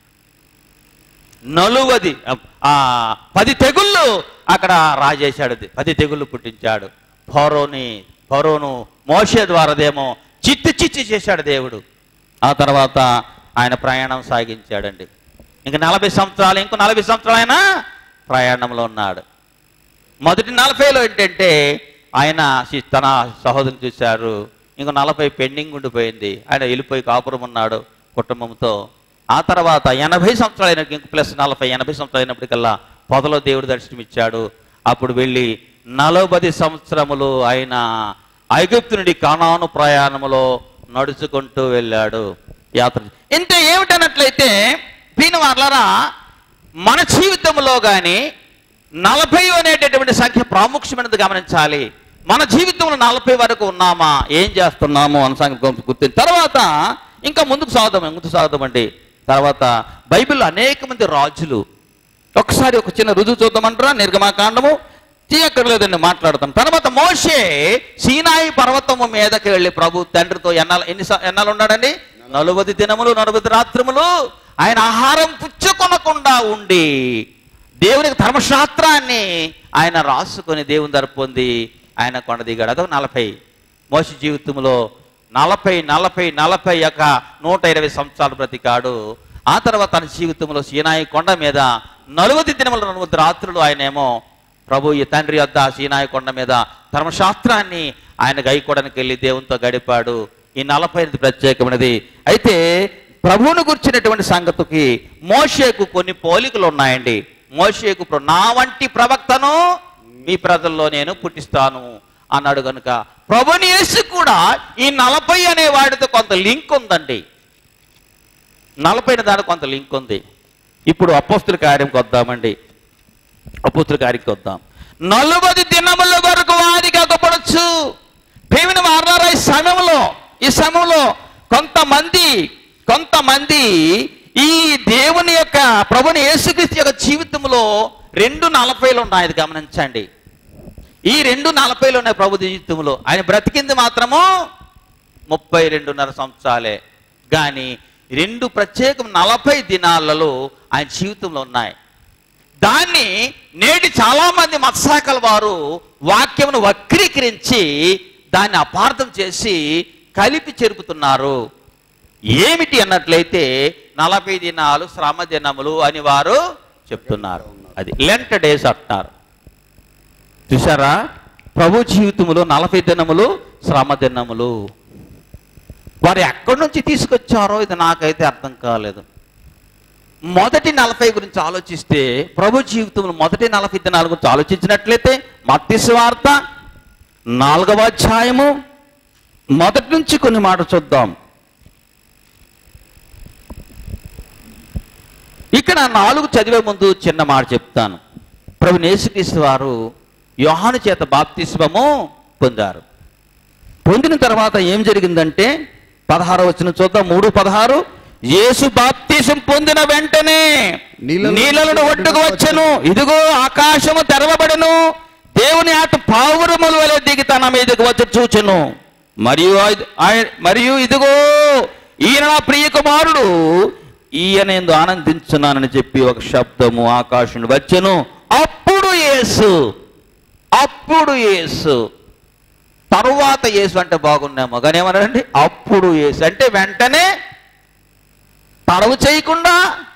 నలువది ఆ పది తెగుళ్ళు అక్కడ రాజేశాడు పది తెగుళ్ళు పుట్టించాడు ఫరోని ఫరోను మోషే ద్వారాదేమో చిత్తి చిత్తి చేశాడు దేవుడు ఆ తర్వాత ఆయన ప్రయాణం సాగించాడండి ఇంక నలభై సంవత్సరాలు ఇంకో నలభై సంవత్సరాలు ఆయన ప్రయాణంలో ఉన్నాడు మొదటి నలభైలో ఏంటంటే ఆయన సి- తన సహోదరుని చూశారు ఇంకో నలభై పెండింగ్ ఉండిపోయింది ఆయన వెళ్ళిపోయి కాపురం ఉన్నాడు కుటుంబంతో ఆ తర్వాత ఎనభై సంవత్సరాలు అయిన ఇంక ప్లస్ నలభై ఎనభై సంవత్సరాలు అయినప్పటికల్లా పొదలో దేవుడు దర్శనమిచ్చాడు అప్పుడు వెళ్ళి నలభై సంవత్సరములు ఆయన ఐగుప్తు నుండి కానాను ప్రయాణములో నడుచుకుంటూ వెళ్ళాడు యాత్ర ఇంత ఏమిటన్నట్లయితే దీని వాళ్ళరా మన జీవితంలో కానీ నలభై అనేటటువంటి సంఖ్య ప్రాముఖ్యమైనది గమనించాలి మన జీవితంలో నలభై వరకు ఉన్నామా ఏం చేస్తున్నాము అన్న సంగతి కొంచెం గుర్తించి తర్వాత ఇంకా ముందుకు సాగుదాం ముందుకు సాగుదామండి తర్వాత బైబిల్లో అనేక మంది రాజులు ఒకసారి ఒక చిన్న రుజువు చూద్దామంటారా నిర్గమాకాండము తీయక్కర్లేదండి మాట్లాడతాం తర్వాత మోషే సీనాయి పర్వతము మీదకి వెళ్ళి ప్రభు తండ్రితో ఎన్నాళ్ళు ఎన్ని స- ఎన్నాళ్ళు ఉన్నాడండి నలుబది దినములు నలుబది రాత్రములు ఆయన ఆహారం పుచ్చుకొనకుండా ఉండి దేవునికి ధర్మశాస్త్రాన్ని ఆయన రాసుకొని దేవుని తరపు పొంది ఆయన కొండ దిగాడు అదొక నలభై మోషి జీవితంలో నలభై నలభై నలభై యొక్క నూట ఇరవై సంవత్సరాలు బ్రతికాడు ఆ తర్వాత తన జీవితంలో సీనాయి కొండ మీద నలుగుది దినముల నలుగురు రాత్రులు ఆయనేమో ప్రభు ఈ తండ్రి యొద్ద సీనాయి కొండ మీద ధర్మశాస్త్రాన్ని ఆయన గైకోవడానికి వెళ్ళి దేవునితో గడిపాడు ఈ నలభై ఐదు ప్రత్యేకమైనది అయితే ప్రభువును గుర్చినటువంటి సంగతికి మోషేకు కొన్ని పోలికలు ఉన్నాయండి మోషేకు ప్ర- నా వంటి ప్రవక్తను మీ ప్రజల్లో నేను పుట్టిస్తాను అన్నాడు కనుక ప్రభుని యేసు కూడా ఈ నలభై అనే వాడితో కొంత లింక్ ఉందండి నలభై అనే దానికి కొంత లింక్ ఉంది ఇప్పుడు అపోస్తుల కార్యంకి వద్దామండి అపోస్తుల కార్యంకి వద్దాం నలుబది దినముల వరకు వారికి అగపడచ్చు ప్రేమిని మారారా ఈ సమయంలో ఈ సమయంలో కొంతమంది కొంతమంది ఈ దేవుని యొక్క ప్రభుని యేసుక్రీస్తు యొక్క జీవితంలో రెండు నలభైలు ఉన్నాయి అది గమనించండి ఈ రెండు నలభైలు ఉన్నాయి ప్రభు జీవితంలో ఆయన బ్రతికింది మాత్రము ముప్పై రెండున్నర సంవత్సరాలే కానీ రెండు ప్రత్యేకం నలభై దినాలలో ఆయన జీవితంలో ఉన్నాయి దాన్ని నేటి చాలా మంది మత్సాకల వారు వాక్యమును వక్రీకరించి దాన్ని అపార్థం చేసి కలిపి చెరుపుతున్నారు ఏమిటి అన్నట్లయితే నలభై దినాలు శ్రమ దినములు అని వారు చెప్తున్నారు అది లెంట్ డేస్ అంటున్నారు చూసారా ప్రభు జీవితంలో నలభై దినములు శ్రమ దినములు వారు ఎక్కడి నుంచి తీసుకొచ్చారో ఇది నాకైతే అర్థం కాలేదు మొదటి నలభై గురించి ఆలోచిస్తే ప్రభు జీవితంలో మొదటి నలభై దినాల గురించి ఆలోచించినట్లయితే మత్తి వార్త నాలుగవ అధ్యాయము మొదటి నుంచి కొన్ని మాట చూద్దాం ఇక్కడ నాలుగు చదివే ముందు చిన్న మాట చెప్తాను ప్రభు నేసుక్రీస్తు వారు యోహాను చేత బాప్తిస్మము పొందారు పొందిన తర్వాత ఏం జరిగిందంటే పదహారు వచ్చిన చూద్దాం మూడు పదహారు యేసు బాప్తిసం పొందిన వెంటనే నీళ్ళలో నీళ్ళను ఒడ్డుకు వచ్చెను ఇదిగో ఆకాశము తెరవబడెను దేవుని ఆట పావురముల వలె దిగి తన మీదకి వచ్చి చూచెను మరియు ఆయ- ఆయ- మరియు ఇదిగో ఈయన నా ప్రియ కుమారుడు ఈయన ఎందు ఆనందించున్నానని చెప్పి ఒక శబ్దము ఆకాశం వచ్చెను అప్పుడు యేసు అప్పుడు యేసు తరువాత యేసు అంటే బాగున్నామో కానీ ఏమన్నారండి అప్పుడు యేసు అంటే వెంటనే తడవు చేయకుండా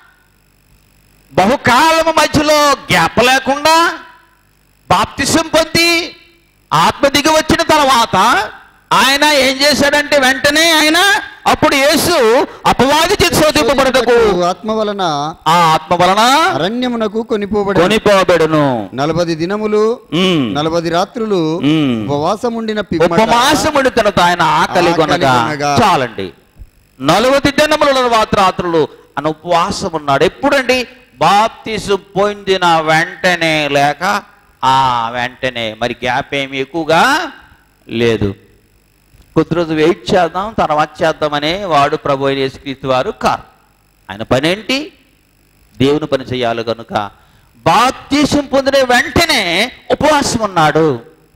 బహుకాలము మధ్యలో గ్యాప్ లేకుండా బాప్తిసం పొంది ఆత్మ దిగి వచ్చిన తర్వాత ఆయన ఏం చేశాడంటే వెంటనే ఆయన అప్పుడు యేసు అపవాది చేతి శోధింపబడటకు ఆత్మ వలన ఆ ఆత్మ వలన అరణ్యమునకు కొనిపోబడి కొనిపోబెడును నలభై దినములు ఉమ్, నలభై రాత్రులు ఉమ్. ఉపవాసముండిన పిమ్మట ఉపమాసముడి తనతో ఆయన ఆకలి ఆకలి కొనగా కొనగా. చాలండి నలువది దినముల తర్వాత రాత్రులు ఆయన ఉపవాసం ఉన్నాడు ఎప్పుడండి బాప్తిసు పొందిన వెంటనే లేక ఆ వెంటనే మరి గ్యాప్ ఏమి ఎక్కువగా లేదు కొద్ది రోజు వెయిట్ చేద్దాం తర్వాత చేద్దామనే వాడు ప్రభు అయిన యేసుక్రీస్తు వారు కారు ఆయన పని ఏంటి దేవుని పని చేయాలి కనుక బాప్తీసం పొందిన వెంటనే ఉపవాసం ఉన్నాడు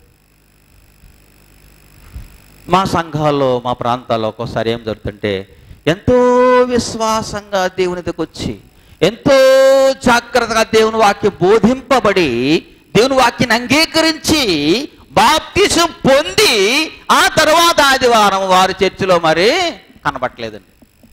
మా సంఘాల్లో మా ప్రాంతాల్లో ఒక్కోసారి ఏం జరుగుతుంటే ఎంతో విశ్వాసంగా దేవుని దగ్గరికి వచ్చి ఎంతో జాగ్రత్తగా దేవుని వాక్యం బోధింపబడి దేవుని వాక్యాన్ని అంగీకరించి బాప్తిసం పొంది ఆ తర్వాత ఆదివారం వారి చర్చిలో మరి కనబట్టలేదండి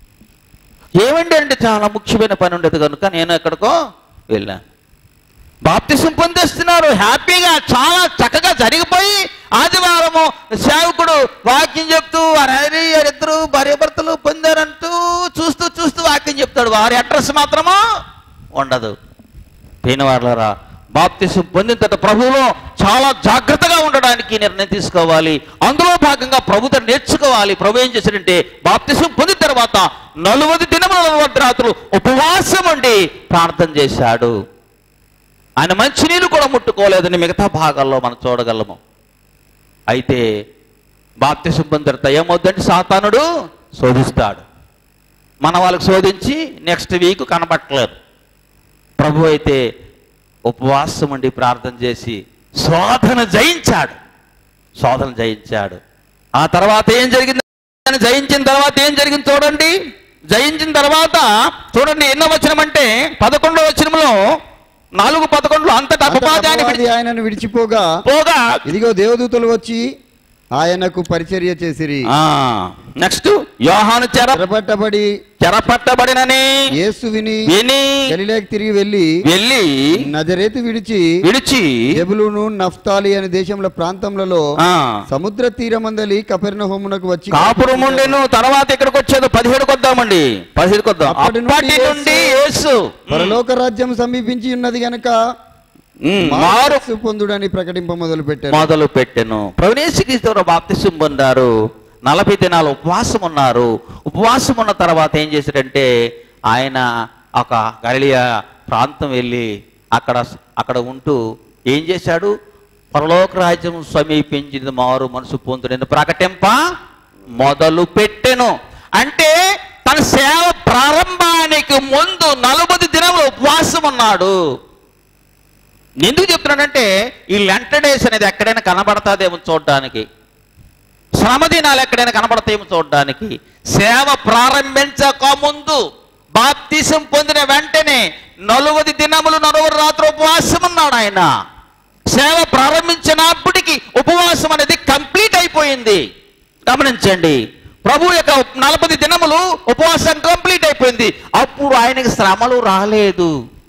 ఏమండి అంటే చాలా ముఖ్యమైన పని ఉండేది కనుక నేను ఎక్కడికో వెళ్ళాను బాప్తిసం పొందేస్తున్నారు హ్యాపీగా చాలా చక్కగా జరిగిపోయి ఆదివారము సేవకుడు వాక్యం చెప్తూ వారి ఇద్దరు భార్యాభర్తలు పొందారంటూ చూస్తూ చూస్తూ వాక్యం చెప్తాడు వారి అడ్రస్ మాత్రము ఉండదు పేనవార్లరా బాప్తిసం పొందిన తర్వాత ప్రభువులో చాలా జాగ్రత్తగా ఉండడానికి నిర్ణయం తీసుకోవాలి అందులో భాగంగా ప్రభుతో నేర్చుకోవాలి ప్రభు ఏం చేశాడంటే బాప్తిసం పొందిన తర్వాత నలువది దినముల నలవది రాత్రులు ఉపవాసం ఉండి ప్రార్థన చేశాడు ఆయన మంచినీళ్ళు కూడా ముట్టుకోలేదని మిగతా భాగాల్లో మనం చూడగలము అయితే బాప్తిసం పొందిన తర్వాత ఏమవుద్దంటే సాతానుడు శోధిస్తాడు మన వాళ్ళకి శోధించి నెక్స్ట్ వీక్ కనబట్టలేదు ప్రభు అయితే ఉపవాసం ఉండి ప్రార్థన చేసి శోధన జయించాడు శోధన జయించాడు ఆ తర్వాత ఏం జరిగింది ఆయన జయించిన తర్వాత ఏం జరిగింది చూడండి జయించిన తర్వాత చూడండి ఎన్నో వచనం అంటే పదకొండో వచనంలో నాలుగు పదకొండులో అంతటా అంతటా అపవాదాన్ని అపవాది విడిచి ఆయనను విడిచిపోగా పోగా ఇదిగో దేవదూతలు వచ్చి ఆయనకు పరిచర్య చేసిరి నెక్స్ట్ యోహాను చెర చెరపట్టబడి చెరపట్టబడినని యేసు విని విని గలిలేకి తిరిగి వెళ్ళి వెళ్ళి నజరేతు విడిచి విడిచి జబులును నఫ్తాలి అనే దేశంలో ప్రాంతములలో ఆ, సముద్ర తీరమందలి కపెర్ణ హోమునకు వచ్చి కాపురం ఉండేను తర్వాత ఇక్కడికి వచ్చేది పదిహేడుకి వద్దామండి పదిహేడుకి వద్దాం అప్పటి నుండి అప్పటి నుండి యేసు పరలోక రాజ్యం సమీపించి ఉన్నది గనక ఉమ్, మారు మారు పొందుడని ప్రకటింప మొదలు పెట్టారు మొదలు పెట్టెను ప్రవణేశ్వరీశ్వర బాప్తిసం పొందారు నలభై దినాలు ఉపవాసం ఉన్నారు ఉపవాసం ఉన్న తర్వాత ఏం చేశాడంటే ఆయన ఒక గలియ ప్రాంతం వెళ్ళి అక్కడ అక్కడ ఉంటూ ఏం చేశాడు పరలోక రాజ్యం సమీపించింది మారు మనసు పొందుడని ప్రకటింప మొదలు పెట్టెను అంటే తన సేవ ప్రారంభానికి ముందు నలభై దినములు ఉపవాసం ఉన్నాడు ఎందుకు చెప్తున్నాడంటే ఈ లెంట డేస్ అనేది ఎక్కడైనా కనబడతాదేమో చూడడానికి శ్రమ దినాలు ఎక్కడైనా కనబడతాయేమో చూడడానికి సేవ ప్రారంభించక ముందు బాప్తీసం పొందిన వెంటనే నలువది దినములు నలుగురు రాత్రి ఉపవాసం ఉన్నాడు ఆయన సేవ ప్రారంభించినప్పటికీ ఉపవాసం అనేది కంప్లీట్ అయిపోయింది గమనించండి ప్రభు యొక్క నలభై దినములు ఉపవాసం కంప్లీట్ అయిపోయింది అప్పుడు ఆయనకి శ్రమలు రాలేదు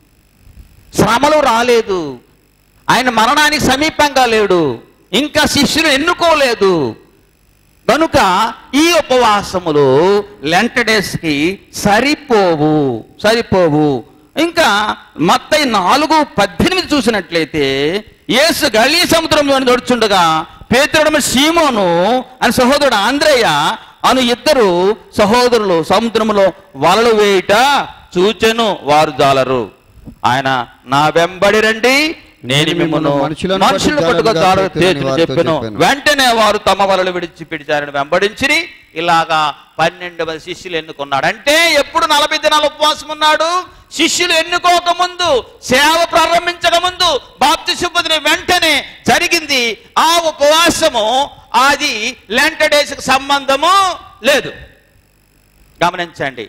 శ్రమలు రాలేదు ఆయన మరణానికి సమీపంగా లేడు ఇంకా శిష్యులు ఎన్నుకోలేదు కనుక ఈ ఉపవాసములు లెంట డేస్కి సరిపోవు సరిపోవు ఇంకా మత్తై నాలుగు పద్దెనిమిది చూసినట్లయితే యేసు గలీ సముద్రంలో నడుచుండగా పేతుడమ సీమోను అని సహోదరుడు ఆంధ్రయ్య అను ఇద్దరు సహోదరులు సముద్రములో వలలు వేయుట చూచెను వారు జాలరు ఆయన నా వెంబడి రండి నేను మిమ్మల్ని మనుషులను మనుషులు పట్టు పట్టుకు జారుగా జారు చేతులని చేతులు వారితో చెప్పాను చెప్పాను. వెంటనే వారు తమ వలలు విడిచి పిడిచారని వెంబడించిరి ఇలాగా పన్నెండు మంది శిష్యులు ఎన్నుకున్నాడు అంటే ఎప్పుడు నలభై దినాలు ఉపవాసం ఉన్నాడు శిష్యులు ఎన్నుకోక ముందు సేవ ప్రారంభించక ముందు బాప్తి పొందిన వెంటనే జరిగింది ఆ ఉపవాసము అది లెంట డేస్కి సంబంధము లేదు గమనించండి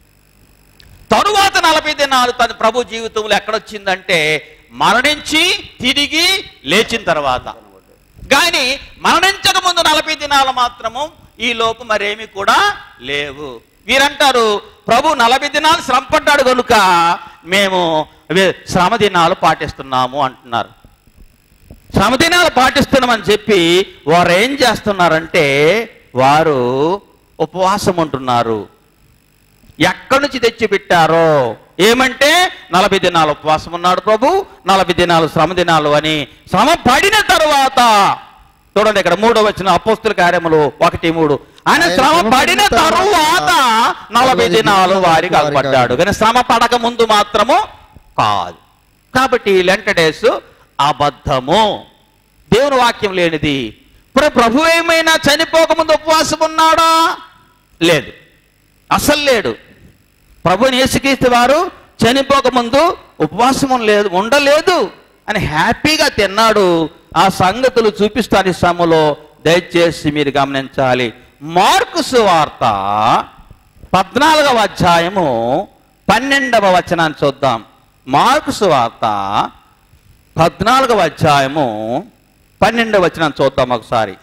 తరువాత నలభై దినాలు తన ప్రభు జీవితంలో ఎక్కడొచ్చిందంటే మరణించి తిరిగి లేచిన తర్వాత కానీ మరణించక ముందు నలభై దినాలు మాత్రము ఈ లోపు మరేమి కూడా లేవు వీరంటారు ప్రభు నలభై దినాలు శ్రమపడ్డాడు కనుక మేము వే- శ్రమ దినాలు పాటిస్తున్నాము అంటున్నారు శ్రమ దినాలు పాటిస్తున్నామని చెప్పి వారు ఏం చేస్తున్నారంటే వారు ఉపవాసం ఉంటున్నారు ఎక్కడి నుంచి తెచ్చి పెట్టారో ఏమంటే నలభై దినాలు ఉపవాసం ఉన్నాడు ప్రభు నలభై దినాలు శ్రమ దినాలు అని శ్రమ పడిన తరువాత చూడండి ఇక్కడ మూడో వచ్చిన అపోస్తుల కార్యములు ఒకటి మూడు ఆయన ఆయన శ్రమ శ్రమ పడిన పడిన తరువాత నలభై దినాలు వారికి అగపడ్డాడు కానీ శ్రమ పడక ముందు మాత్రము కాదు కాబట్టి లెంట డేస్ అబద్ధము దేవుని వాక్యం లేనిది ఇప్పుడు ప్రభు ఏమైనా చనిపోకముందు ఉపవాసం ఉన్నాడా లేదు అసలు లేడు ప్రభుని యేసుక్రీస్తు వారు చనిపోకముందు ఉపవాసం లేదు ఉండలేదు అని హ్యాపీగా తిన్నాడు ఆ సంగతులు చూపిస్తాను ఈ సమలో దయచేసి మీరు గమనించాలి మార్కు సువార్త పద్నాలుగవ అధ్యాయము పన్నెండవ వచనాన్ని చూద్దాం మార్కు సువార్త పద్నాలుగవ అధ్యాయము పన్నెండవ వచనాన్ని చూద్దాం ఒకసారి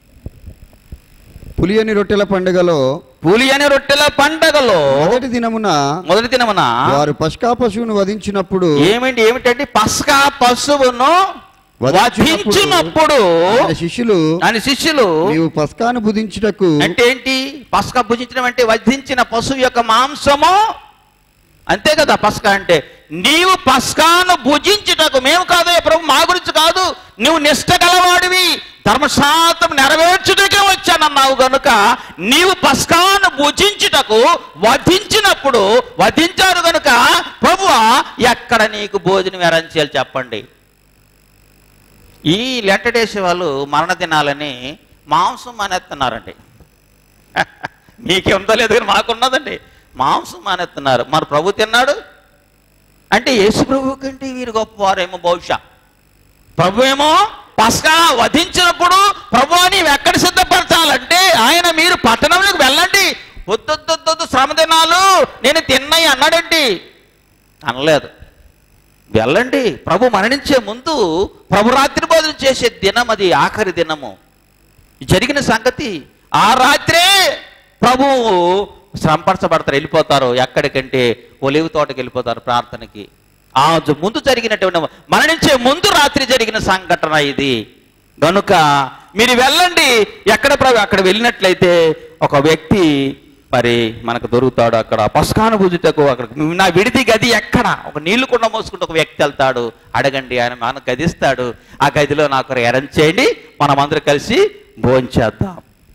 పులియని రొట్టెల పండుగలో పులి అనే రొట్టెల పండగలో మొదటి దినమున మొదటి దినమున వారు పష్కా పశువును వధించినప్పుడు ఏమిటి ఏమిటంటే పస్కా పశువును వధించినప్పుడు ఆయన శిష్యులు అని శిష్యులు నీవు పస్కాను బుధించుటకు అంటే ఏంటి పస్కా భుజించడం అంటే వధించిన పశువు యొక్క మాంసము అంతే కదా పస్కా అంటే నీవు పస్కాను భుజించుటకు మేము కాదు ప్రభు మా గురించి కాదు నువ్వు నిష్ట గలవాడివి ధర్మశాస్త్రం నెరవేర్చుటకే వచ్చానన్నావు గనుక నీవు పస్కాను భుజించుటకు వధించినప్పుడు వధించారు గనుక ప్రభువా ఎక్కడ నీకు భోజనం ఎరంచేయాలి చెప్పండి ఈ లెంటడేసి వాళ్ళు మరణ దినాలని మాంసం మానేస్తున్నారండి మీకేందో లేదు కానీ మాకున్నదండి మాంసం మానేస్తున్నారు మరి ప్రభు తిన్నాడు అంటే యేసు ప్రభు కంటే వీరు గొప్పవారేమో బహుశా ప్రభు ఏమో పస్కా వధించినప్పుడు ప్రభు నీవు ఎక్కడ సిద్ధపరచాలంటే ఆయన మీరు పట్టణంలోకి వెళ్ళండి వద్దొద్దొద్దొద్దు శ్రమ దినాలు నేను తిన్నాయి అన్నాడండి అనలేదు వెళ్ళండి ప్రభు మరణించే ముందు ప్రభు రాత్రి భోజనం చేసే దినం అది ఆఖరి దినము జరిగిన సంగతి ఆ రాత్రే ప్రభువు శ్రమపరచబడతారు వెళ్ళిపోతారు ఎక్కడికంటే ఒలివి తోటకి వెళ్ళిపోతారు ప్రార్థనకి ఆ జ- ముందు జరిగినటువంటి మరణించే ముందు రాత్రి జరిగిన సంఘటన ఇది గనుక మీరు వెళ్ళండి ఎక్కడ ప్రభు అక్కడ వెళ్ళినట్లయితే ఒక వ్యక్తి మరి మనకు దొరుకుతాడు అక్కడ పస్కానుభూతితకు అక్కడ నా విడిది గది ఎక్కడ ఒక నీళ్లు కుండ మోసుకుంటూ ఒక వ్యక్తి వెళ్తాడు అడగండి ఆయన మన గదిస్తాడు ఆ గదిలో నాకు ఎరం చేయండి మనం అందరూ కలిసి భోంచేద్దాం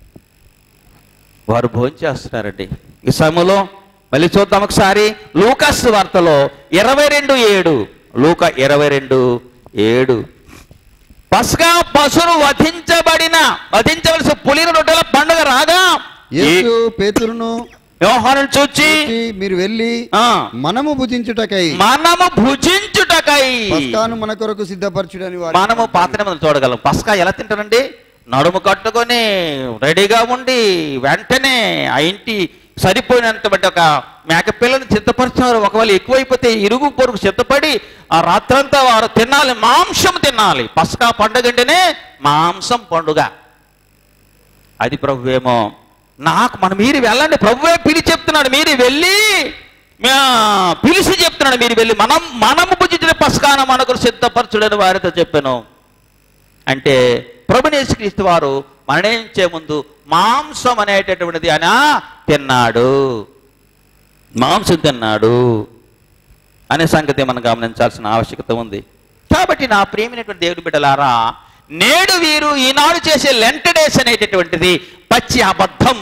వారు భోంచేస్తున్నారండి ఈ సమయంలో మళ్ళీ చూద్దాం ఒకసారి లూకాస్ వార్తలో ఇరవై రెండు ఏడు లూక ఇరవై రెండు ఏడు పస్కా పశువును వధించబడిన వధించవలసిన పులిన రొట్టెల పండుగ రాగా యేసు పేతురును వ్యవహారం చూచి చూచి మీరు వెళ్ళి ఆ, మనము భుజించుటకై మనము భుజించుటకై పస్కాను మన కొరకు సిద్ధపరచుడని వారు మనము పాత నిబంధనలు చూడగలం పస్కా ఎలా తింటారండి నడుము కట్టుకొని రెడీగా ఉండి వెంటనే ఆ ఇంటి సరిపోయినంత బట్టి ఒక మేక పిల్లని సిద్ధపరిచారు ఒకవేళ ఎక్కువైపోతే ఇరుగు పొరుగు సిద్ధపడి ఆ రాత్రంతా వారు తినాలి మాంసం తినాలి పస్కా పండుగ అంటేనే మాంసం పండుగ అది ప్రభువేమో నాకు మనం మీరు వెళ్ళండి ప్రభువే పిలిచి చెప్తున్నాడు మీరు వెళ్ళి మా- పిలిచి చెప్తున్నాడు మీరు వెళ్ళి మనం మనము భుజించిన పస్కాన మనకు సిద్ధపరచుడని వారితో చెప్పాను అంటే ప్రభునేశ్వరీస్తు వారు మరణించే ముందు మాంసం అనేటటువంటిది ఆయన తిన్నాడు మాంసం తిన్నాడు అనే సంగతి మనం గమనించాల్సిన ఆవశ్యకత ఉంది కాబట్టి నా ప్రియమైనటువంటి దేవుడి బిడ్డలారా నేడు వీరు ఈనాడు చేసే లెంట డేస్ అనేటటువంటిది పచ్చి అబద్ధం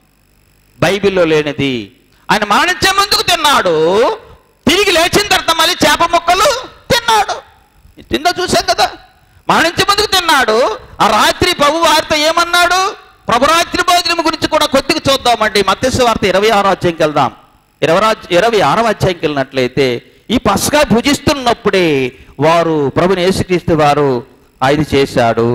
బైబిల్లో లేనిది ఆయన మరణించే ముందుకు తిన్నాడు తిరిగి లేచిన తర్వాత మళ్ళీ చేప ముక్కలు తిన్నాడు తిందో చూసాం కదా మరణించే ముందుకు తిన్నాడు ఆ రాత్రి ప్రభు వార్త ఏమన్నాడు ప్రభు రాత్రి భోజనం గురించి కూడా కొద్దిగా చూద్దామండి మత్స్య వార్త ఇరవై ఆరో అధ్యాయంకి వెళ్దాం ఇరవై రాజ్- ఇరవై ఆరో అధ్యాయంకి వెళ్ళినట్లయితే ఈ పస్కా భుజిస్తున్నప్పుడే వారు ప్రభుని యేసుక్రీస్తు వారు ఇది చేశాడు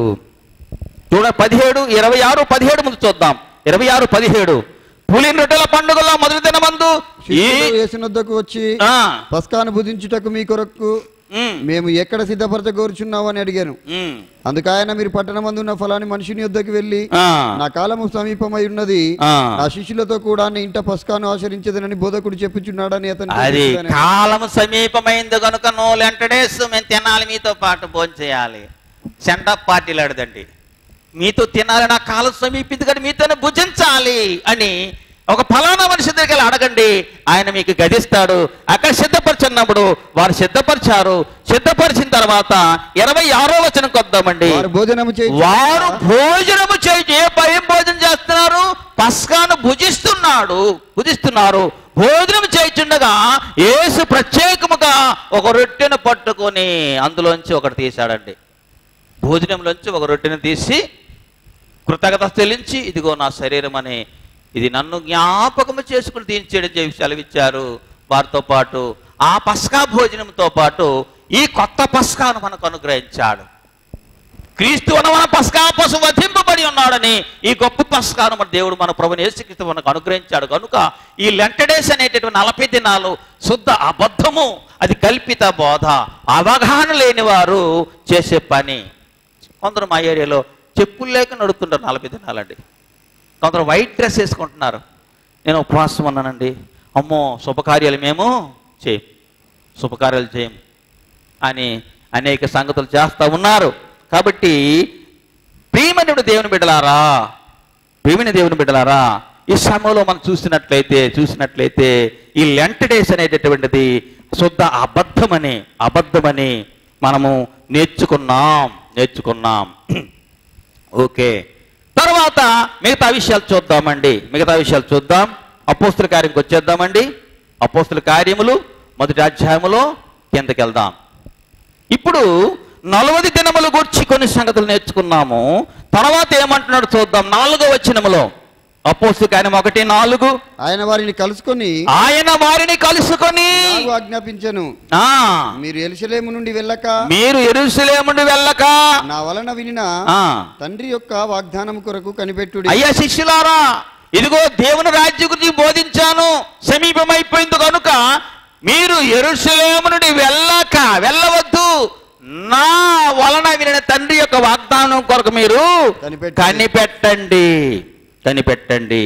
చూడ పదిహేడు ఇరవై ఆరు పదిహేడు ముందు చూద్దాం ఇరవై ఆరు పదిహేడు పులిన రొట్టెల పండుగలో మొదటి దినమందు ఈ శిష్యులు యేసునొద్దకు వచ్చి ఆ, పస్కాను భుజించుటకు మీ కొరకు ఉమ్, మేము ఎక్కడ సిద్ధపరచగోరుచున్నావు అని అడిగాను ఉమ్, అందుకు ఆయన మీరు పట్టణమందున్న ఫలాని మనుషుని యొద్దకు వెళ్ళి ఆ, నా కాలము సమీపమై ఉన్నది ఆ. నా శిష్యులతో కూడా నీ ఇంట పస్కాను ఆచరించదనని బోధకుడు చెప్పుచున్నాడని అతను అది కాలము సమీపమైంది కనుక నో లెంటడేస్ మేము తినాలి మీతో పాటు భోజనం చేయాలి సెంటప్ పార్టీలు ఆడదండి మీతో తినాలి నా కాలం సమీపింది కానీ మీతోనే భుజించాలి అని ఒక ఫలానా మనిషి దగ్గరికి వెళ్ళి అడగండి ఆయన మీకు గదిస్తాడు అక్కడ సిద్ధపరచున్నప్పుడు వారు సిద్ధపరిచారు సిద్ధపరిచిన తర్వాత ఇరవై ఆరో వచనం కొద్దామండి వారు భోజనము చేయి వారు భోజనము చేయి ఏ భయం భోజనం చేస్తున్నారు పస్కాను భుజిస్తున్నాడు భుజిస్తున్నారు భోజనం చేయుచుండగా యేసు ప్రత్యేకముగా ఒక రొట్టెను పట్టుకొని అందులోంచి ఒకటి తీశాడండి భోజనంలోంచి ఒక రొట్టెను తీసి కృతజ్ఞత చెల్లించి ఇదిగో నా శరీరం అని ఇది నన్ను జ్ఞాపకము చేసుకుని తీర్చేయడం చెప్పి సెలవిచ్చారు వారితో పాటు ఆ పస్కా భోజనంతో పాటు ఈ కొత్త పస్కాను మనకు అనుగ్రహించాడు క్రీస్తు అన్న మన పస్కా పశు వధింపబడి ఉన్నాడని ఈ గొప్ప పస్కాను మన దేవుడు మన ప్రభుని యేసుక్రీస్తు మనకు అనుగ్రహించాడు కనుక ఈ లెంటడేస్ అనేటటువంటి నలభై దినాలు శుద్ధ అబద్ధము అది కల్పిత బోధ అవగాహన లేని వారు చేసే పని కొందరు మా ఏరియాలో చెప్పులు లేక నడుస్తుంటారు నలభై దినాలండి కొందరు వైట్ డ్రెస్ వేసుకుంటున్నారు నేను ఉపవాసం ఉన్నానండి అమ్మో శుభకార్యాలు మేము చేయం శుభకార్యాలు చేయం అని అనేక సంగతులు చేస్తూ ఉన్నారు కాబట్టి ప్రియమనుడు దేవుని బిడ్డలారా ప్రియమైన దేవుని బిడ్డలారా ఈ సమయంలో మనం చూసినట్లయితే చూసినట్లయితే ఈ లెంట్ డేస్ అనేటటువంటిది శుద్ధ అబద్ధమని అబద్ధమని మనము నేర్చుకున్నాం నేర్చుకున్నాం ఓకే తర్వాత మిగతా విషయాలు చూద్దామండి మిగతా విషయాలు చూద్దాం అపోస్తుల కార్యంకి వచ్చేద్దామండి అపోస్తుల కార్యములు మొదటి అధ్యాయములో కిందకి వెళ్దాం ఇప్పుడు నలవది దినములు గురించి కొన్ని సంగతులు నేర్చుకున్నాము తర్వాత ఏమంటున్నాడు చూద్దాం నాలుగో వచనములో అపోస్తు కార్యం ఒకటి నాలుగు ఆయన వారిని కలుసుకొని ఆయన వారిని కలుసుకొని నాకు ఆజ్ఞాపించను ఆ మీరు ఎలిషలేము నుండి వెళ్ళక మీరు ఎరుసలేముండి వెళ్ళక నా వలన వినిన ఆ తండ్రి యొక్క వాగ్దానం కొరకు కనిపెట్టుడి అయ్యా శిష్యులారా ఇదిగో దేవుని రాజ్యం గురించి బోధించాను సమీపమైపోయింది కనుక మీరు ఎరుసలేము నుండి వెళ్ళక వెళ్ళవద్దు నా వలన వినిన తండ్రి యొక్క వాగ్దానం కొరకు మీరు కనిపెట్టండి. కనిపెట్టండి కనిపెట్టండి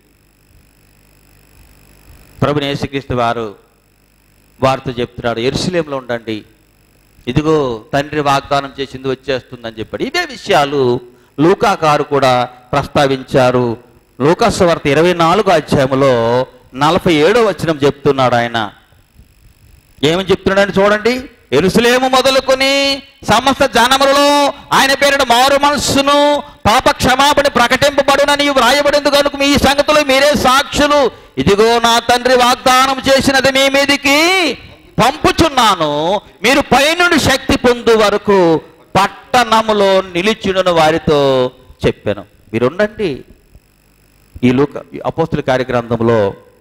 ప్రభుని యేసుక్రీస్తు వారు వారితో చెప్తున్నాడు ఎరుసలేంలో ఉండండి ఇదిగో తండ్రి వాగ్దానం చేసింది వచ్చేస్తుందని చెప్పాడు ఇవే విషయాలు లూకా గారు కూడా ప్రస్తావించారు లూకాసు వార్త ఇరవై నాలుగు అధ్యాయంలో నలభై ఏడో వచనం చెప్తున్నాడు ఆయన ఏమని చెప్తున్నాడని చూడండి ఎరుసలేము మొదలుకొని సమస్త జనములలో ఆయన పేరిట మారు మనస్సును పాప క్షమాపణ ప్రకటింపబడునని వ్రాయబడింది కనుక మీ సంగతులు మీరే సాక్షులు ఇదిగో నా తండ్రి వాగ్దానం చేసినది మీ మీదికి పంపుచున్నాను మీరు పైనుండి శక్తి పొందు వరకు పట్టణములో నిలిచుడను వారితో చెప్పాను మీరు ఉండండి ఈ లోక అపోస్తుల కార్యగ్రంథంలో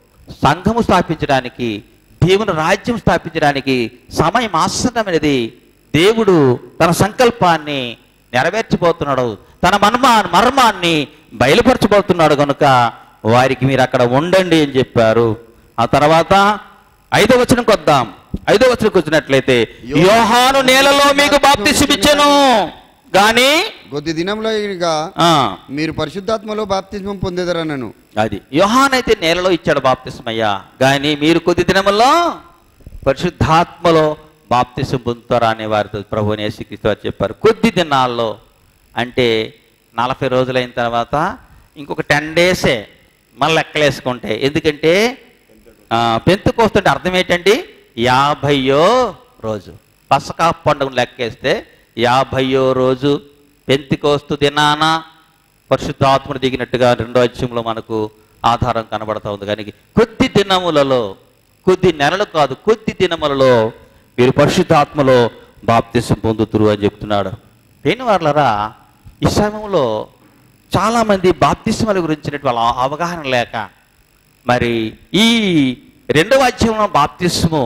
సంఘము స్థాపించడానికి దేవుని రాజ్యం స్థాపించడానికి సమయం ఆసన్నమైనది దేవుడు తన సంకల్పాన్ని నెరవేర్చబోతున్నాడు తన మర్మా మర్మాన్ని బయలుపరచబోతున్నాడు కనుక వారికి మీరు అక్కడ ఉండండి అని చెప్పారు ఆ తర్వాత ఐదో వచనంకి వద్దాం ఐదో వచనంకి వచ్చినట్లయితే యోహాను నేలలో మీకు బాప్తిసిమిచ్చను గాని కొద్ది దినంలో ఇక ఆ, మీరు పరిశుద్ధాత్మలో బాప్తిస్మం పొందేదరనను అది యోహాన్ అయితే నేలలో ఇచ్చాడు బాప్తిస్మయ్యా కానీ మీరు కొద్ది దినముల్లో పరిశుద్ధాత్మలో బాప్తిసం పొందుతారా అనే వారితో ప్రభు యేసుక్రీస్తు వారు చెప్పారు కొద్ది దినాల్లో అంటే నలభై రోజులైన తర్వాత ఇంకొక టెన్ డేసే మళ్ళీ లెక్కలేసుకుంటే ఎందుకంటే పెంతుకొస్తుంటే అర్థం ఏంటండి యాభైయో రోజు పసకా పండుగను లెక్కేస్తే యాభైయో రోజు పెంతికోస్తు దినాన పరిశుద్ధాత్మను దిగినట్టుగా రెండో అధ్యాయంలో మనకు ఆధారం కనబడతా ఉంది కానీ కొద్ది దినములలో కొద్ది నెలలు కాదు కొద్ది దినములలో మీరు పరిశుద్ధాత్మలో బాప్తిసం పొందుతురు అని చెప్తున్నాడు దేని వాళ్ళరా ఈ సమయంలో చాలామంది బాప్తిస్మల గురించినటువంటి వాళ్ళ అవగాహన లేక మరి ఈ రెండవ అధ్యాయంలో బాప్తిస్ము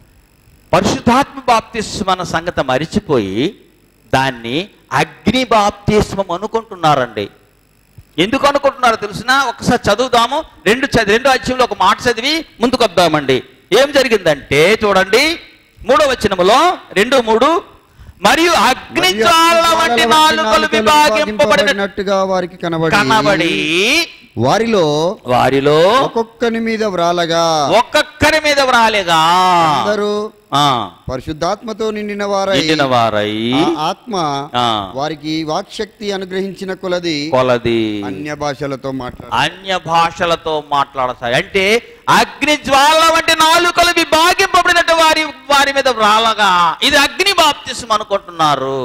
పరిశుద్ధాత్మ బాప్తిస్మం అన్న సంగతి మరిచిపోయి దాన్ని అగ్ని బాప్తిస్మం అనుకుంటున్నారండి ఎందుకు అనుకుంటున్నారో తెలిసినా ఒకసారి చదువుదాము రెండు చదివి రెండు అధ్యాయంలో ఒక మాట చదివి ముందుకు వద్దామండి ఏం జరిగిందంటే చూడండి మూడో వచనములో రెండు మూడు మరియు అగ్ని మరియు జ్వాల వంటి వంటి నాలుకలు నాలుకలు విభాగింపబడిన విభాగింపబడినట్టుగా వారికి కనబడి కనబడి వారిలో వారిలో ఒక్కొక్కని మీద వ్రాలగా ఒక్కొక్కరి మీద వ్రాలేగా అందరూ ఆ, పరిశుద్ధాత్మతో నిండిన వారై నిండిన వారై ఆ ఆత్మ ఆ, వారికి వాక్శక్తి అనుగ్రహించిన కొలది కొలది అన్య భాషలతో మాట్లాడు అన్య భాషలతో మాట్లాడతాయి అంటే అగ్ని జ్వాల వంటి నాలుకలు విభాగింపబడినట్టు వారి వారి మీద వ్రాలగా ఇది అగ్ని బాప్తిసం అనుకుంటున్నారు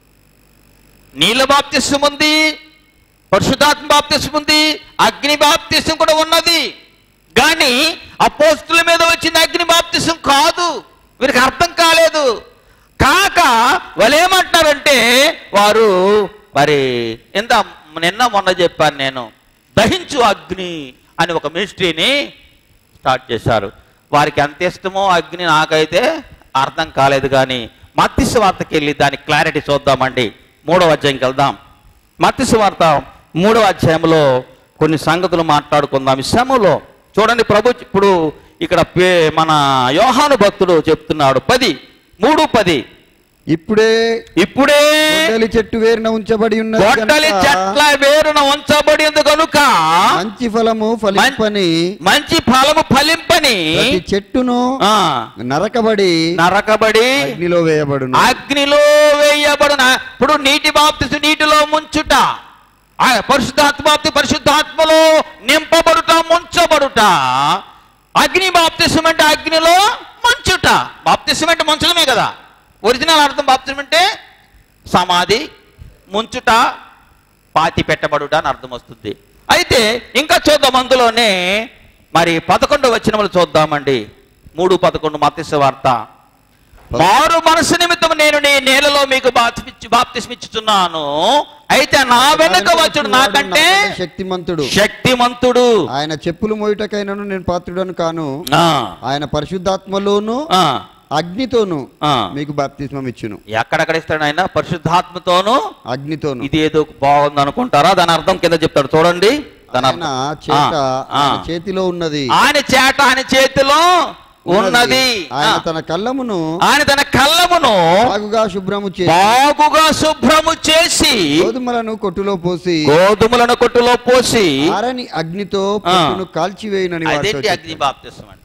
నీళ్ళ బాప్తిసం ఉంది పరిశుద్ధాత్మ బాప్తిసం ఉంది అగ్ని బాప్తిసం కూడా ఉన్నది కానీ అపోస్తుల మీద వచ్చిన అగ్ని బాప్తిసం కాదు వీరికి అర్థం కాలేదు కాక వాళ్ళు ఏమంటున్నారంటే వారు మరి ఎంత నిన్న మొన్న చెప్పాను నేను దహించు అగ్ని అని ఒక మినిస్ట్రీని స్టార్ట్ చేశారు వారికి ఎంత ఇష్టమో అగ్ని నాకైతే అర్థం కాలేదు కానీ మత్స్య వార్తకి వెళ్ళి దాని క్లారిటీ చూద్దామండి మూడవ అధ్యాయంకి వెళ్దాం మత్స్య వార్త మూడవ అధ్యాయంలో కొన్ని సంగతులు మాట్లాడుకుందాం ఈ శ్రమలో చూడండి ప్రభు ఇప్పుడు ఇక్కడ పే- మన యోహాను భక్తుడు చెప్తున్నాడు పది మూడు పది ఇప్పుడే ఇప్పుడే గొడ్డలి చెట్టు వేరున ఉంచబడి ఉన్నది గొడ్డలి గనుక చెట్ల వేరున ఉంచబడింది కనుక మంచి ఫలము ఫలింపని మంచి ఫలము ఫలింపని ప్రతి చెట్టును ఆ, నరకబడి నరకబడి అగ్నిలో వేయబడును అగ్నిలో వేయబడిన ఇప్పుడు నీటి బాప్తిసు నీటిలో ముంచుట ఆ పరిశుద్ధాత్మ బాప్తి పరిశుద్ధాత్మలో నింపబడుట ముంచబడుట అగ్ని బాప్తిసం అంటే అగ్నిలో ముంచుట బాప్తిసం అంటే ముంచడమే కదా ఒరిజినల్ అర్థం బాప్తిసం అంటే సమాధి ముంచుట పాతి పెట్టబడుట అని అర్థం వస్తుంది అయితే ఇంకా చూద్దాం అందులోనే మరి పదకొండు వచనములు చూద్దామండి మూడు పదకొండు మత్స్య వార్త మారు మనసు నిమిత్తం నేను నీ నేలలో మీకు బాప్తిస్మిచ్చు బాప్తిస్మిచ్చుచున్నాను అయితే నా వెనుక వచ్చుడు నాకంటే నాకంటే శక్తిమంతుడు శక్తిమంతుడు ఆయన చెప్పులు మోయుటకైనను నేను పాత్రుడను కాను ఆ, ఆయన పరిశుద్ధాత్మలోను ఆ, అగ్నితోను ఆ. మీకు బాప్తిస్మం ఇచ్చును ఎక్కడెక్కడ ఇస్తాడు ఆయన పరిశుద్ధాత్మతోను అగ్నితోను ఇది ఏదో బాగుంది అనుకుంటారా దాని అర్థం కింద చెప్తాడు చూడండి దాని ఆయన అర్థం చేత ఆ, ఆ. ఆయన చేతిలో ఉన్నది ఆయన చేట ఆయన చేతిలో ఉన్నది ఆయన ఆ. తన కళ్ళమును ఆయన తన కళ్ళమును బాగుగా శుభ్రము చేసి బాగుగా శుభ్రము చేసి గోధుమలను కొట్టులో పోసి గోధుమలను కొట్టులో పోసి ఆరని అగ్నితో ఆ. పొట్టును కాల్చివేయునని వారితో అదేంటి చెప్పాడు. అగ్ని బాప్తిసం అంటే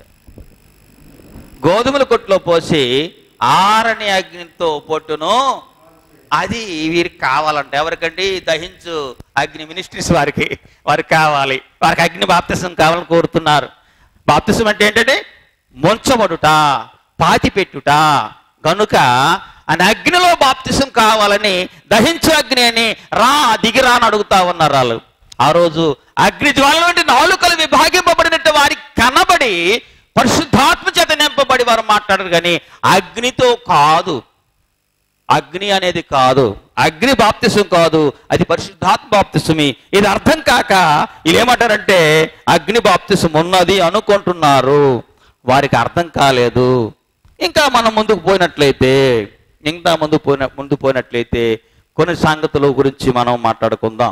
గోధుమల కొట్టులో పోసి ఆరని అగ్నితో పొట్టును అది వీరికి కావాలంట ఎవరికండి దహించు అగ్ని మినిస్ట్రీస్ వారికి వారికి కావాలి వారికి అగ్ని బాప్తిసం కావాలని కోరుతున్నారు బాప్తిసం అంటే ఏంటంటే ముంచబడుట పాతి పెట్టుట గనుక అని అగ్నిలో బాప్తిసం కావాలని దహించు అగ్ని అని రా దిగిరా అని అడుగుతా ఉన్నారు వాళ్ళు ఆ రోజు అగ్ని జ్వాల వంటి నాలుకలు విభాగింపబడినట్టు వారికి కనబడి పరిశుద్ధాత్మ చేత నింపబడి వారు మాట్లాడరు కానీ అగ్నితో కాదు అగ్ని అనేది కాదు అగ్ని బాప్తిసం కాదు అది పరిశుద్ధాత్మ బాప్తిసమి ఇది అర్థం కాక వీళ్ళు ఏమంటారంటే అగ్ని బాప్తిసం ఉన్నది అనుకుంటున్నారు వారికి అర్థం కాలేదు ఇంకా మనం ముందుకు పోయినట్లయితే ఇంకా ముందు పోయిన ముందు పోయినట్లయితే కొన్ని సంగతుల గురించి మనం మాట్లాడుకుందాం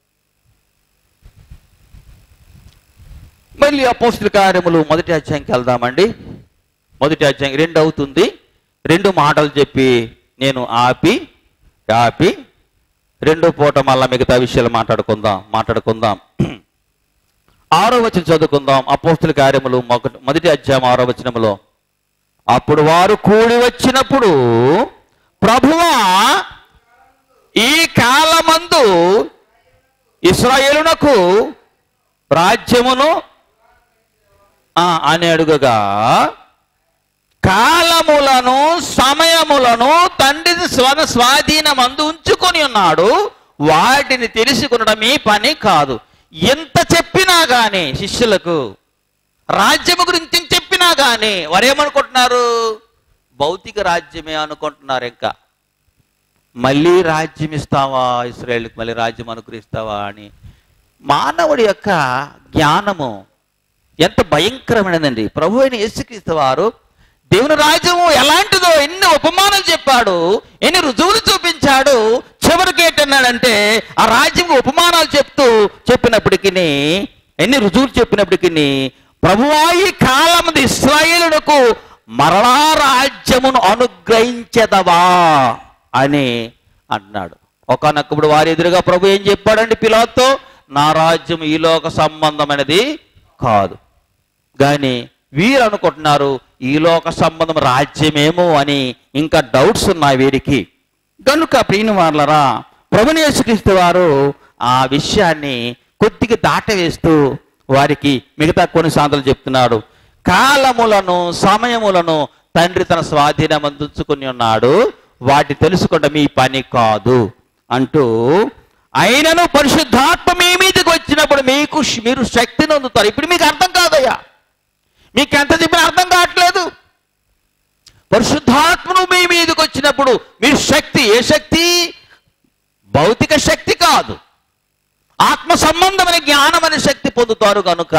మళ్ళీ అపోస్తుల కార్యములు మొదటి అధ్యాయంకి వెళ్దామండి మొదటి అధ్యాయం రెండు అవుతుంది రెండు మాటలు చెప్పి నేను ఆపి ఆపి రెండో పూట మళ్ళా మిగతా విషయాలు మాట్లాడుకుందాం మాట్లాడుకుందాం ఆరో వచనం చదువుకుందాం అపోస్తుల కార్యములు మొదటి మొదటి అధ్యాయం ఆరో వచనములో అప్పుడు వారు కూడి వచ్చినప్పుడు ప్రభువా ఈ కాలమందు ఇస్రాయేలునకు రాజ్యమును ఆ, అని అడుగగా కాలములను సమయములను తండ్రి స్వన స్వాధీనమందు ఉంచుకొని ఉన్నాడు వాటిని తెలుసుకునడం మీ పని కాదు ఎంత చెప్పినా గాని శిష్యులకు రాజ్యము గురించి చెప్పినా గాని వారు ఏమనుకుంటున్నారు భౌతిక రాజ్యమే అనుకుంటున్నారు ఇంకా మళ్ళీ రాజ్యం ఇస్తావా ఇస్రాయేల్కి మళ్ళీ రాజ్యం అనుగ్రహిస్తావా అని మానవుడి యొక్క జ్ఞానము ఎంత భయంకరమైనదండి ప్రభు అయిన యేసుక్రీస్తు వారు దేవుని రాజ్యము ఎలాంటిదో ఎన్ని ఉపమానాలు చెప్పాడు ఎన్ని రుజువులు చూపించాడు చివరికి ఏంటన్నాడంటే ఆ రాజ్యం ఉపమానాలు చెప్తూ చెప్పినప్పటికీ ఎన్ని రుజువులు చెప్పినప్పటికీ ప్రభువాయి కాలం ఇస్రాయేలునకు మరలా రాజ్యమును అనుగ్రహించదవా అని అంటున్నాడు ఒకనప్పుడు వారి ఎదురుగా ప్రభు ఏం చెప్పాడండి పిలాతో నా రాజ్యం ఈ లోక సంబంధమైనది కాదు కానీ వీరు అనుకుంటున్నారు ఈ లోక సంబంధం రాజ్యమేమో అని ఇంకా డౌట్స్ ఉన్నాయి వీరికి కనుక ప్రియుని వాళ్ళరా ప్రభుని యేసుక్రీస్తు వారు ఆ విషయాన్ని కొద్దిగా దాటవేస్తూ వారికి మిగతా కొన్ని సాంతలు చెప్తున్నాడు కాలములను సమయములను తండ్రి తన స్వాధీనం అందించుకుని ఉన్నాడు వాటి తెలుసుకుంటే మీ పని కాదు అంటూ అయినను పరిశుద్ధాత్మ మీ మీదకి వచ్చినప్పుడు మీకు శ్- మీరు శక్తిని అందుతారు ఇప్పుడు మీకు అర్థం కాదయ్యా మీకు ఎంత చెప్పినా అర్థం కావట్లేదు పరిశుద్ధాత్మను మీ మీదకి వచ్చినప్పుడు మీరు శక్తి ఏ శక్తి భౌతిక శక్తి కాదు ఆత్మ సంబంధమైన జ్ఞానం అనే శక్తి పొందుతారు కనుక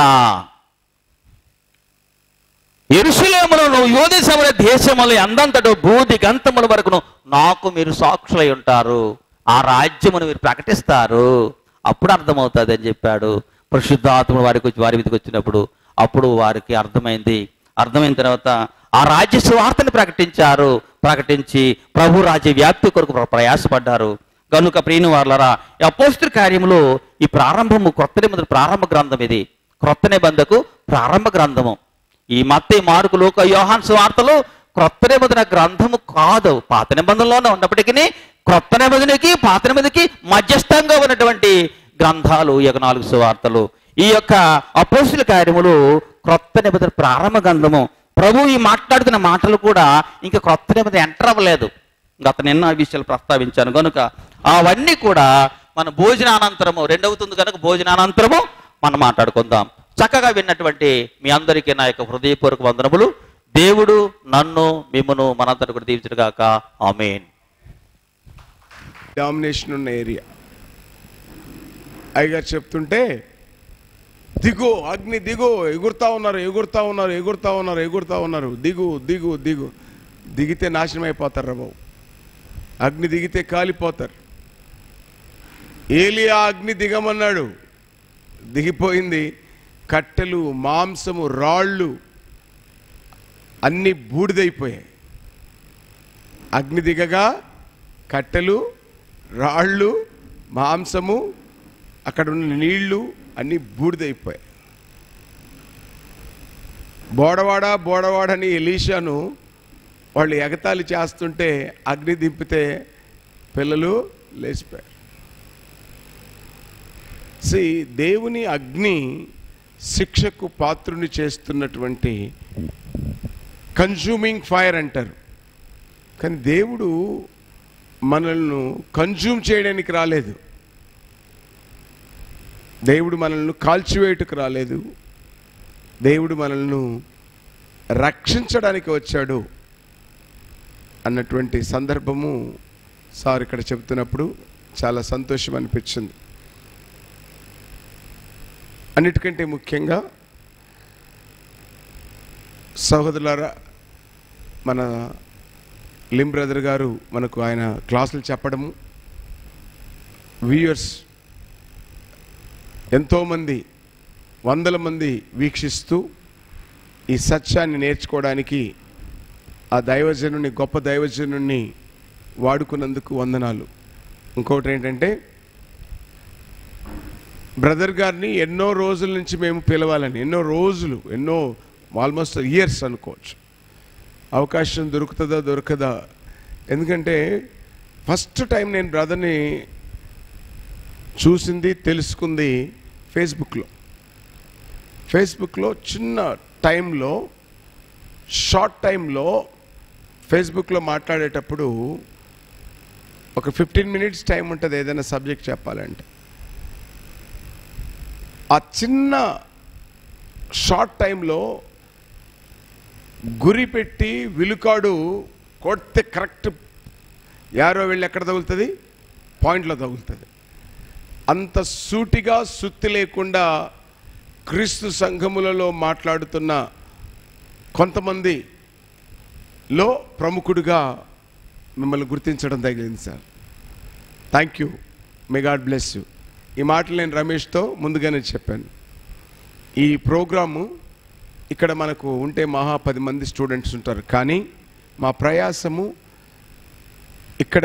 ఎరుసలేములను యోదేశముల దేశముల అందంతటో భూది గంతముల వరకును నాకు మీరు సాక్షులై ఉంటారు ఆ రాజ్యమును మీరు ప్రకటిస్తారు అప్పుడు అర్థమవుతుంది అని చెప్పాడు పరిశుద్ధాత్ముడు వారికి వచ్చి వారి మీదకి వచ్చినప్పుడు అప్పుడు వారికి అర్థమైంది అర్థమైన తర్వాత ఆ రాజ్య సువార్తని ప్రకటించారు ప్రకటించి ప్రభు రాజ్య వ్యాప్తి కొరకు ప్ర- ప్రయాసపడ్డారు కనుక ప్రియుని వాళ్ళరా ఈ అపోస్తుల కార్యములో ఈ ప్రారంభము కొత్త నిబంధన ప్రారంభ గ్రంథం ఇది క్రొత్త నిబంధకు ప్రారంభ గ్రంథము ఈ మత్తే మార్కు లోక యోహాన్ సువార్తలు క్రొత్త నిబంధన గ్రంథము కాదు పాత నిబంధనలోనే ఉన్నప్పటికీ క్రొత్త నిబంధనకి పాత నిబంధనకి మధ్యస్థంగా ఉన్నటువంటి గ్రంథాలు ఈ యొక్క నాలుగు సువార్తలు ఈ యొక్క అపోస్తుల కార్యములు క్రొత్త నిబంధన ప్రారంభ గ్రంథము ప్రభు ఈ మాట్లాడుతున్న మాటలు కూడా ఇంకా క్రొత్త నిబంధన ఎంటర్ అవ్వలేదు గత నిన్న ఆ విషయాలు ప్రస్తావించాను కనుక అవన్నీ కూడా మన భోజనానంతరము రెండవుతుంది కనుక భోజనానంతరము మనం మాట్లాడుకుందాం చక్కగా విన్నటువంటి మీ అందరికీ నా యొక్క హృదయపూర్వక వందనములు దేవుడు నన్ను మిమ్మను మనందరిని కూడా దీవించడుగాక ఆమెన్ డామినేషన్ ఉన్న ఏరియా అయ్యగారు చెప్తుంటే దిగు అగ్ని దిగు ఎగురుతా ఉన్నారు ఎగురుతా ఉన్నారు ఎగురుతా ఉన్నారు ఎగురుతా ఉన్నారు దిగు దిగు దిగు దిగితే నాశనం అయిపోతారు రా బాబు అగ్ని దిగితే కాలిపోతారు ఏలియా అగ్ని దిగమన్నాడు దిగిపోయింది కట్టెలు మాంసము రాళ్ళు అన్ని బూడిదైపోయాయి అగ్ని దిగగా కట్టెలు రాళ్ళు మాంసము అక్కడ ఉన్న నీళ్లు అన్నీ బూడిదైపోయాయి బోడవాడ బోడవాడని ఎలీషాను వాళ్ళు ఎగతాళి చేస్తుంటే అగ్ని దింపితే పిల్లలు లేచిపోయారు సి దేవుని అగ్ని శిక్షకు పాత్రుని చేస్తున్నటువంటి కన్జ్యూమింగ్ ఫైర్ అంటారు కానీ దేవుడు మనల్ని కన్జ్యూమ్ చేయడానికి రాలేదు దేవుడు మనల్ని కాల్చివేయటకు రాలేదు దేవుడు మనల్ని రక్షించడానికి వచ్చాడు అన్నటువంటి సందర్భము సార్ ఇక్కడ చెప్తున్నప్పుడు చాలా సంతోషం అనిపించింది అన్నిటికంటే ముఖ్యంగా సహోదరులారా మన లిమ్ బ్రదర్ గారు మనకు ఆయన క్లాసులు చెప్పడము వ్యూయర్స్ ఎంతోమంది వందల మంది వీక్షిస్తూ ఈ సత్యాన్ని నేర్చుకోవడానికి ఆ దైవజనుని గొప్ప దైవజనుని వాడుకున్నందుకు వందనాలు ఇంకొకటి ఏంటంటే బ్రదర్ గారిని ఎన్నో రోజుల నుంచి మేము పిలవాలని ఎన్నో రోజులు ఎన్నో ఆల్మోస్ట్ ఇయర్స్ అనుకోవచ్చు అవకాశం దొరుకుతుందా దొరకదా ఎందుకంటే ఫస్ట్ టైం నేను బ్రదర్ని చూసింది తెలుసుకుంది ఫేస్బుక్లో ఫేస్బుక్లో చిన్న టైంలో షార్ట్ టైంలో ఫేస్బుక్లో మాట్లాడేటప్పుడు ఒక ఫిఫ్టీన్ మినిట్స్ టైం ఉంటుంది ఏదైనా సబ్జెక్ట్ చెప్పాలంటే ఆ చిన్న షార్ట్ టైంలో గురి పెట్టి విలుకాడు కొడితే కరెక్ట్ యారో వెళ్ళి ఎక్కడ తగులుతుంది పాయింట్లో తగులుతుంది అంత సూటిగా సుత్తి లేకుండా క్రీస్తు సంఘములలో మాట్లాడుతున్న కొంతమందిలో ప్రముఖుడిగా మిమ్మల్ని గుర్తించడం తగిలింది sir thank you may God bless you ఈ మాటలు నేను రమేష్తో ముందుగానే చెప్పాను ఈ ప్రోగ్రాము ఇక్కడ మనకు ఉంటే మహా పది మంది స్టూడెంట్స్ ఉంటారు కానీ మా ప్రయాసము ఇక్కడ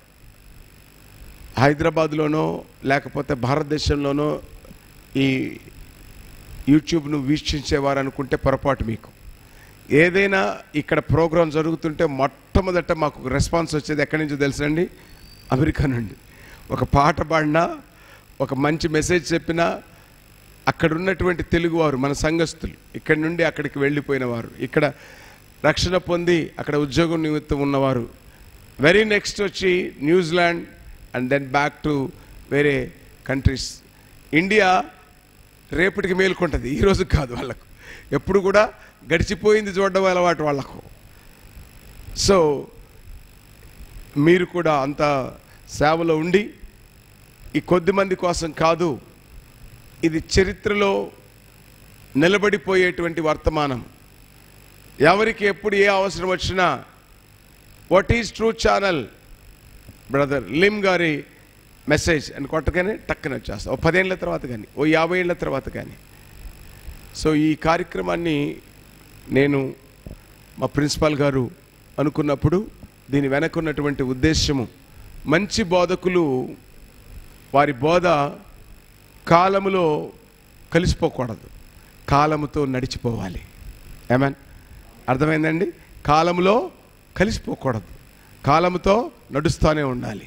హైదరాబాద్లోనో లేకపోతే భారతదేశంలోనో ఈ యూట్యూబ్ను వీక్షించేవారు అనుకుంటే పొరపాటు మీకు ఏదైనా ఇక్కడ ప్రోగ్రాం జరుగుతుంటే మొట్టమొదట మాకు రెస్పాన్స్ వచ్చేది ఎక్కడి నుంచో తెలుసండి అమెరికా నుండి ఒక పాట పాడినా ఒక మంచి మెసేజ్ చెప్పినా అక్కడ ఉన్నటువంటి తెలుగువారు మన సంఘస్థులు ఇక్కడి నుండి అక్కడికి వెళ్ళిపోయిన వారు ఇక్కడ రక్షణ పొంది అక్కడ ఉద్యోగం నిమిత్తం ఉన్నవారు వెరీ నెక్స్ట్ వచ్చి New Zealand and then back to వేరే కంట్రీస్ ఇండియా రేపటికి మేలుకుంటుంది ఈరోజు కాదు వాళ్ళకు ఎప్పుడు కూడా గడిచిపోయింది చూడడం అలవాటు వాళ్ళకు సో మీరు కూడా అంత సేవలో ఉండి ఈ కొద్ది మంది కోసం కాదు ఇది చరిత్రలో నిలబడిపోయేటువంటి వర్తమానం ఎవరికి ఎప్పుడు ఏ అవసరం వచ్చినా what is true channel brother Lim గారి మెసేజ్ అని కొట్టగానే టక్కున వచ్చేస్తా ఓ పదేళ్ల తర్వాత కానీ ఓ యాభై ఏళ్ళ తర్వాత కానీ సో ఈ కార్యక్రమాన్ని నేను మా ప్రిన్సిపాల్ గారు అనుకున్నప్పుడు దీని వెనకున్నటువంటి ఉద్దేశము మంచి బోధకులు వారి బోధ కాలములో కలిసిపోకూడదు కాలముతో నడిచిపోవాలి ఏమన్ అర్థమైందండి కాలములో కలిసిపోకూడదు కాలముతో నడుస్తూనే ఉండాలి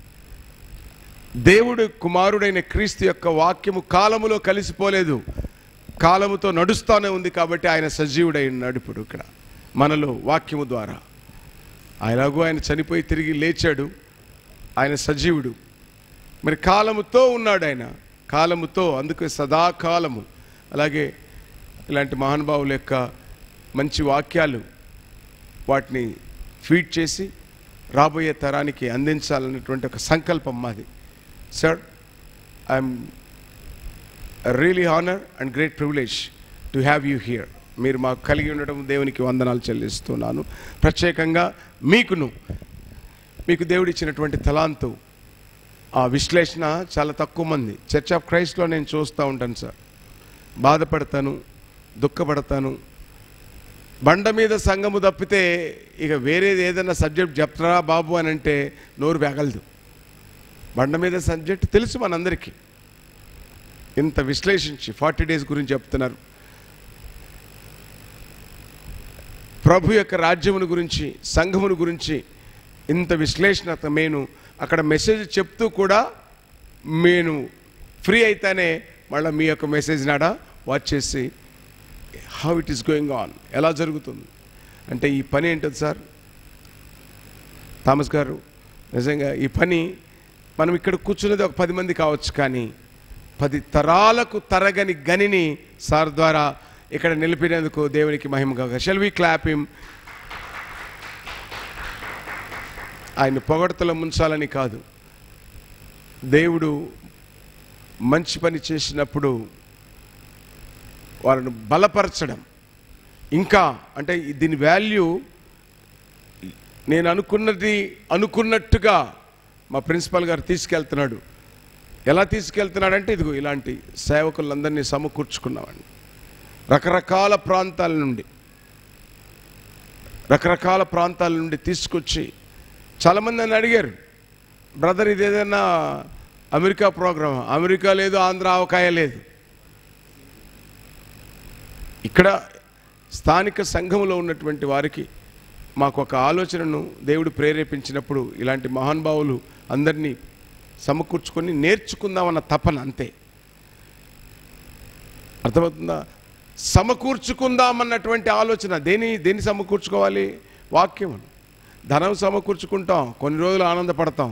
దేవుడు కుమారుడైన క్రీస్తు యొక్క వాక్యము కాలములో కలిసిపోలేదు కాలముతో నడుస్తూనే ఉంది కాబట్టి ఆయన సజీవుడై ఉన్నాడు ఇప్పుడు ఇక్కడ మనలో వాక్యము ద్వారా ఆయనకు ఆయన చనిపోయి తిరిగి లేచాడు ఆయన సజీవుడు మరి కాలముతో ఉన్నాడు ఆయన కాలముతో అందుకే సదాకాలము అలాగే ఇలాంటి మహానుభావుల యొక్క మంచి వాక్యాలు వాటిని ఫీడ్ చేసి రాబోయే తరానికి అందించాలన్నటువంటి ఒక సంకల్పం మాది sir I'm really honour and great privilege to have you here మీరు మాకు కలిగి ఉండడం దేవునికి వందనాలు చెల్లిస్తున్నాను ప్రత్యేకంగా మీకును మీకు దేవుడిచ్చినటువంటి తలాంతు ఆ విశ్లేషణ చాలా తక్కువ మంది చర్చ్ ఆఫ్ క్రైస్ట్లో నేను చూస్తూ ఉంటాను సార్ బాధపడతాను దుఃఖపడతాను బండ మీద సంఘము తప్పితే ఇక వేరేది ఏదైనా సబ్జెక్ట్ చెప్తారా బాబు అని అంటే నోరు వేగలదు బండ మీద సబ్జెక్ట్ తెలుసు మనందరికీ ఇంత విశ్లేషించి ఫార్టీ డేస్ గురించి చెప్తున్నారు ప్రభు యొక్క రాజ్యమును గురించి సంఘమును గురించి ఇంత విశ్లేషణ నేను అక్కడ మెసేజ్ చెప్తూ కూడా నేను ఫ్రీ అయితేనే మళ్ళీ మీ యొక్క మెసేజ్ నాడా వాచ్ చేసి how it is going on ఎలా జరుగుతుంది అంటే ఈ పని ఏంటది సార్ థామస్ గారు నిజంగా ఈ పని మనం ఇక్కడ కూర్చున్నది ఒక పది మంది కావచ్చు కానీ పది తరాలకు తరగని గనిని సార్ ద్వారా ఇక్కడ నిలిపినందుకు దేవునికి మహిమ కాక షెల్ వి క్లాప్ హిమ్ ఆయన పొగడతలో ముంచాలని కాదు దేవుడు మంచి పని చేసినప్పుడు వాళ్ళను బలపరచడం ఇంకా అంటే దీని వాల్యూ నేను అనుకున్నది అనుకున్నట్టుగా మా ప్రిన్సిపల్ గారు తీసుకెళ్తున్నాడు ఎలా తీసుకెళ్తున్నాడంటే ఇదిగో ఇలాంటి సేవకులందరినీ సమకూర్చుకున్నామండి రకరకాల ప్రాంతాల నుండి రకరకాల ప్రాంతాల నుండి తీసుకొచ్చి చాలామంది నన్ను అడిగారు బ్రదర్ ఇది ఏదైనా అమెరికా ప్రోగ్రామ్ అమెరికా లేదు ఆంధ్ర అవకాయ లేదు ఇక్కడ స్థానిక సంఘంలో ఉన్నటువంటి వారికి మాకు ఒక ఆలోచనను దేవుడు ప్రేరేపించినప్పుడు ఇలాంటి మహానుభావులు అందరినీ సమకూర్చుకొని నేర్చుకుందామన్న తపన అంతే అర్థమవుతుందా సమకూర్చుకుందామన్నటువంటి ఆలోచన దేని దేన్ని సమకూర్చుకోవాలి వాక్యం ధనం సమకూర్చుకుంటాం కొన్ని రోజులు ఆనందపడతాం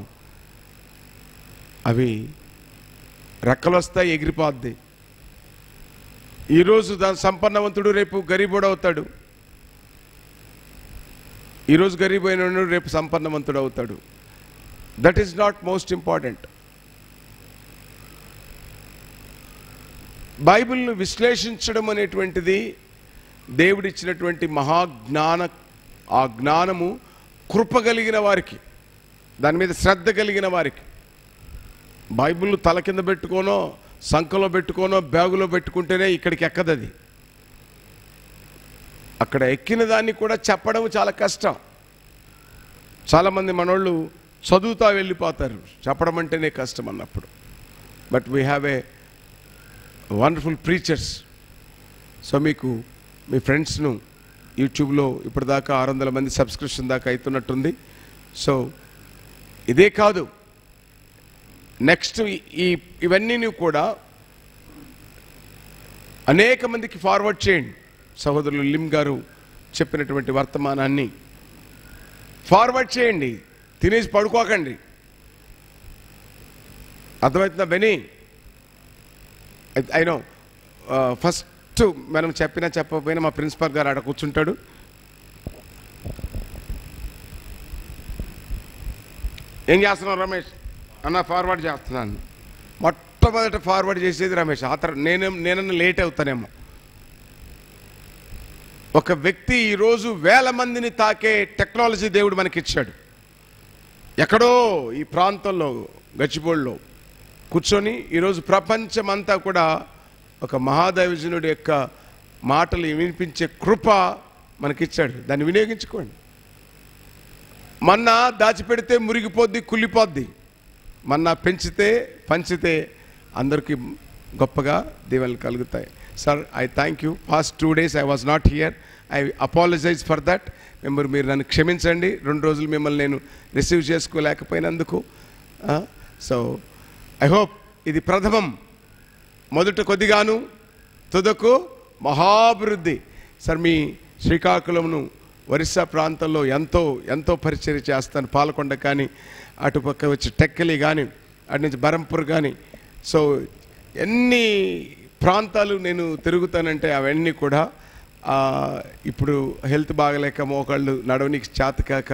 అవి రెక్కలు వస్తాయి ఎగిరిపోద్ది ఈరోజు దాని సంపన్నవంతుడు రేపు గరీబుడు అవుతాడు ఈరోజు గరీబ్ అయిన రేపు సంపన్నవంతుడు అవుతాడు that is not most important బైబిల్ను విశ్లేషించడం అనేటువంటిది దేవుడిచ్చినటువంటి మహాజ్ఞాన ఆ జ్ఞానము కృప కలిగిన వారికి దాని మీద శ్రద్ధ కలిగిన వారికి బైబిల్ తల కింద పెట్టుకోనో సంఖలో పెట్టుకోనో బ్యాగులో పెట్టుకుంటేనే ఇక్కడికి ఎక్కదు అది అక్కడ ఎక్కిన దాన్ని కూడా చెప్పడం చాలా కష్టం చాలామంది మనోళ్ళు చదువుతా వెళ్ళిపోతారు చెప్పడం అంటేనే కష్టం అన్నప్పుడు but we have a wonderful preachers so మీకు మీ ఫ్రెండ్స్ను యూట్యూబ్లో ఇప్పటిదాకా ఆరు వందల మంది సబ్స్క్రిప్షన్ దాకా అవుతున్నట్టుంది సో ఇదే కాదు నెక్స్ట్ ఈ ఇవన్నీ కూడా అనేక మందికి ఫార్వర్డ్ చేయండి సహోదరులు లిమ్ గారు చెప్పినటువంటి వర్తమానాన్ని ఫార్వర్డ్ చేయండి తినేసి పడుకోకండి అర్థమవుతుందా బెనీ అయినో ఫస్ట్ మనం చెప్పినా చెప్పకపోయినా మా ప్రిన్సిపల్ గారు ఆడ కూర్చుంటాడు ఏం చేస్తున్నావు రమేష్ అన్న ఫార్వర్డ్ చేస్తున్నాను మొట్టమొదట ఫార్వర్డ్ చేసేది రమేష్ ఆ తర్వాత నేను నేనన్నా లేట్ అవుతానేమో ఒక వ్యక్తి ఈరోజు వేల మందిని తాకే టెక్నాలజీ దేవుడు మనకిచ్చాడు ఎక్కడో ఈ ప్రాంతంలో గచ్చిబోళ్ళలో కూర్చొని ఈరోజు ప్రపంచమంతా కూడా ఒక మహాదైవజనుడి యొక్క మాటలు వినిపించే కృప మనకిచ్చాడు దాన్ని వినియోగించుకోండి మన్నా దాచిపెడితే మురిగిపోద్ది కుళ్ళిపోద్ది మన్నా పెంచితే పంచితే అందరికీ గొప్పగా దీవెనలు కలుగుతాయి sir I thank you past two days I was not here I apologise for that member మీరు నన్ను క్షమించండి రెండు రోజులు మిమ్మల్ని నేను రిసీవ్ చేసుకోలేకపోయినందుకు సో ఐ హోప్ ఇది ప్రథమం మొదట కొద్దిగాను తుదకు మహాభివృద్ధి సార్ మీ శ్రీకాకుళంను ఒరిస్సా ప్రాంతంలో ఎంతో ఎంతో పరిచయం చేస్తాను పాలకొండ కానీ అటుపక్క వచ్చి టెక్కలి కానీ అటు నుంచి బరంపూర్ కానీ సో ఎన్ని ప్రాంతాలు నేను తిరుగుతానంటే అవన్నీ కూడా ఆ, ఇప్పుడు హెల్త్ బాగలేక మోకాళ్ళు నడవనికి చేతకాక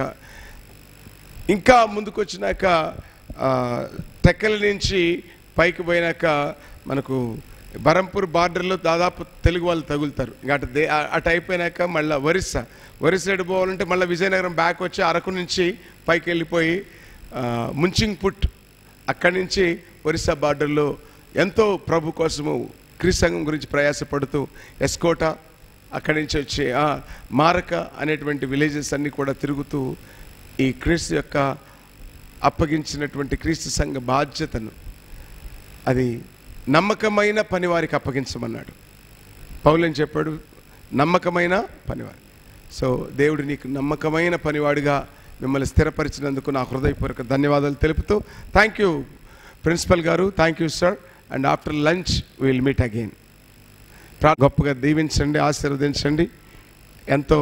ఇంకా ముందుకు వచ్చినాక ఆ, టెక్కల నుంచి పైకి పోయినాక మనకు బరంపూర్ బార్డర్లో దాదాపు తెలుగు వాళ్ళు తగులుతారు ఇంకా అటు దే ఆ- అటు అయిపోయినాక మళ్ళీ ఒరిస్సా ఒరిస్సా ఎటు పోవాలంటే మళ్ళీ విజయనగరం బ్యాక్ వచ్చి అరకు నుంచి పైకి వెళ్ళిపోయి ఆ, ముంచింగ్ పుట్ అక్కడి నుంచి ఒరిస్సా బార్డర్లో ఎంతో ప్రభు కోసము క్రీస్తు సంఘం గురించి ప్రయాసపడుతూ ఎస్కోట అక్కడి నుంచి వచ్చి ఆ, మారక అనేటువంటి విలేజెస్ అన్నీ కూడా తిరుగుతూ ఈ క్రీస్తు యొక్క అప్పగించినటువంటి క్రీస్తు సంఘ బాధ్యతను అది నమ్మకమైన పని వారికి అప్పగించమన్నాడు పౌలని చెప్పాడు నమ్మకమైన పనివాడు సో దేవుడు నీకు నమ్మకమైన పనివాడిగా మిమ్మల్ని స్థిరపరిచినందుకు నా హృదయపూర్వక ధన్యవాదాలు తెలుపుతూ థ్యాంక్ యూ ప్రిన్సిపల్ గారు thank you sir and after lunch will meet again గొప్పగా దీవించండి ఆశీర్వదించండి ఎంతో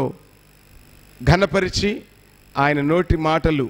ఘనపరిచి ఆయన నోటి మాటలు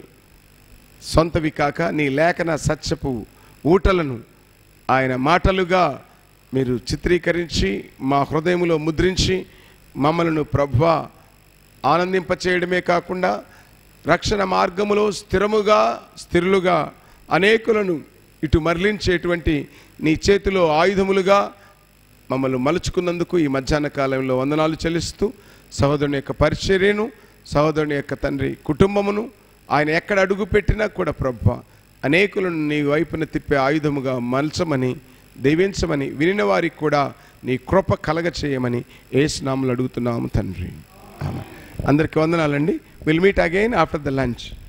సొంతవి కాక నీ లేఖన సత్యపు ఊటలను ఆయన మాటలుగా మీరు చిత్రీకరించి మా హృదయంలో ముద్రించి మమ్మలను ప్రభు ఆనందింపచేయడమే కాకుండా రక్షణ మార్గములో స్థిరముగా స్థిరులుగా అనేకులను ఇటు మరలించేటువంటి నీ చేతిలో ఆయుధములుగా మమ్మల్ని మలుచుకున్నందుకు ఈ మధ్యాహ్న కాలంలో వందనాలు చెల్లిస్తూ సహోదరుని యొక్క పరిచర్యను సహోదరుని యొక్క తండ్రి కుటుంబమును ఆయన ఎక్కడ అడుగు పెట్టినా కూడా ప్రభు అనేకులను నీ వైపున తిప్పే ఆయుధముగా మలచమని దీవించమని వినిన వారికి కూడా నీ కృప కలగ చేయమని ఏసునాములు అడుగుతున్నాము తండ్రి ఆమె అందరికీ వందనాలండి will meet again after the lunch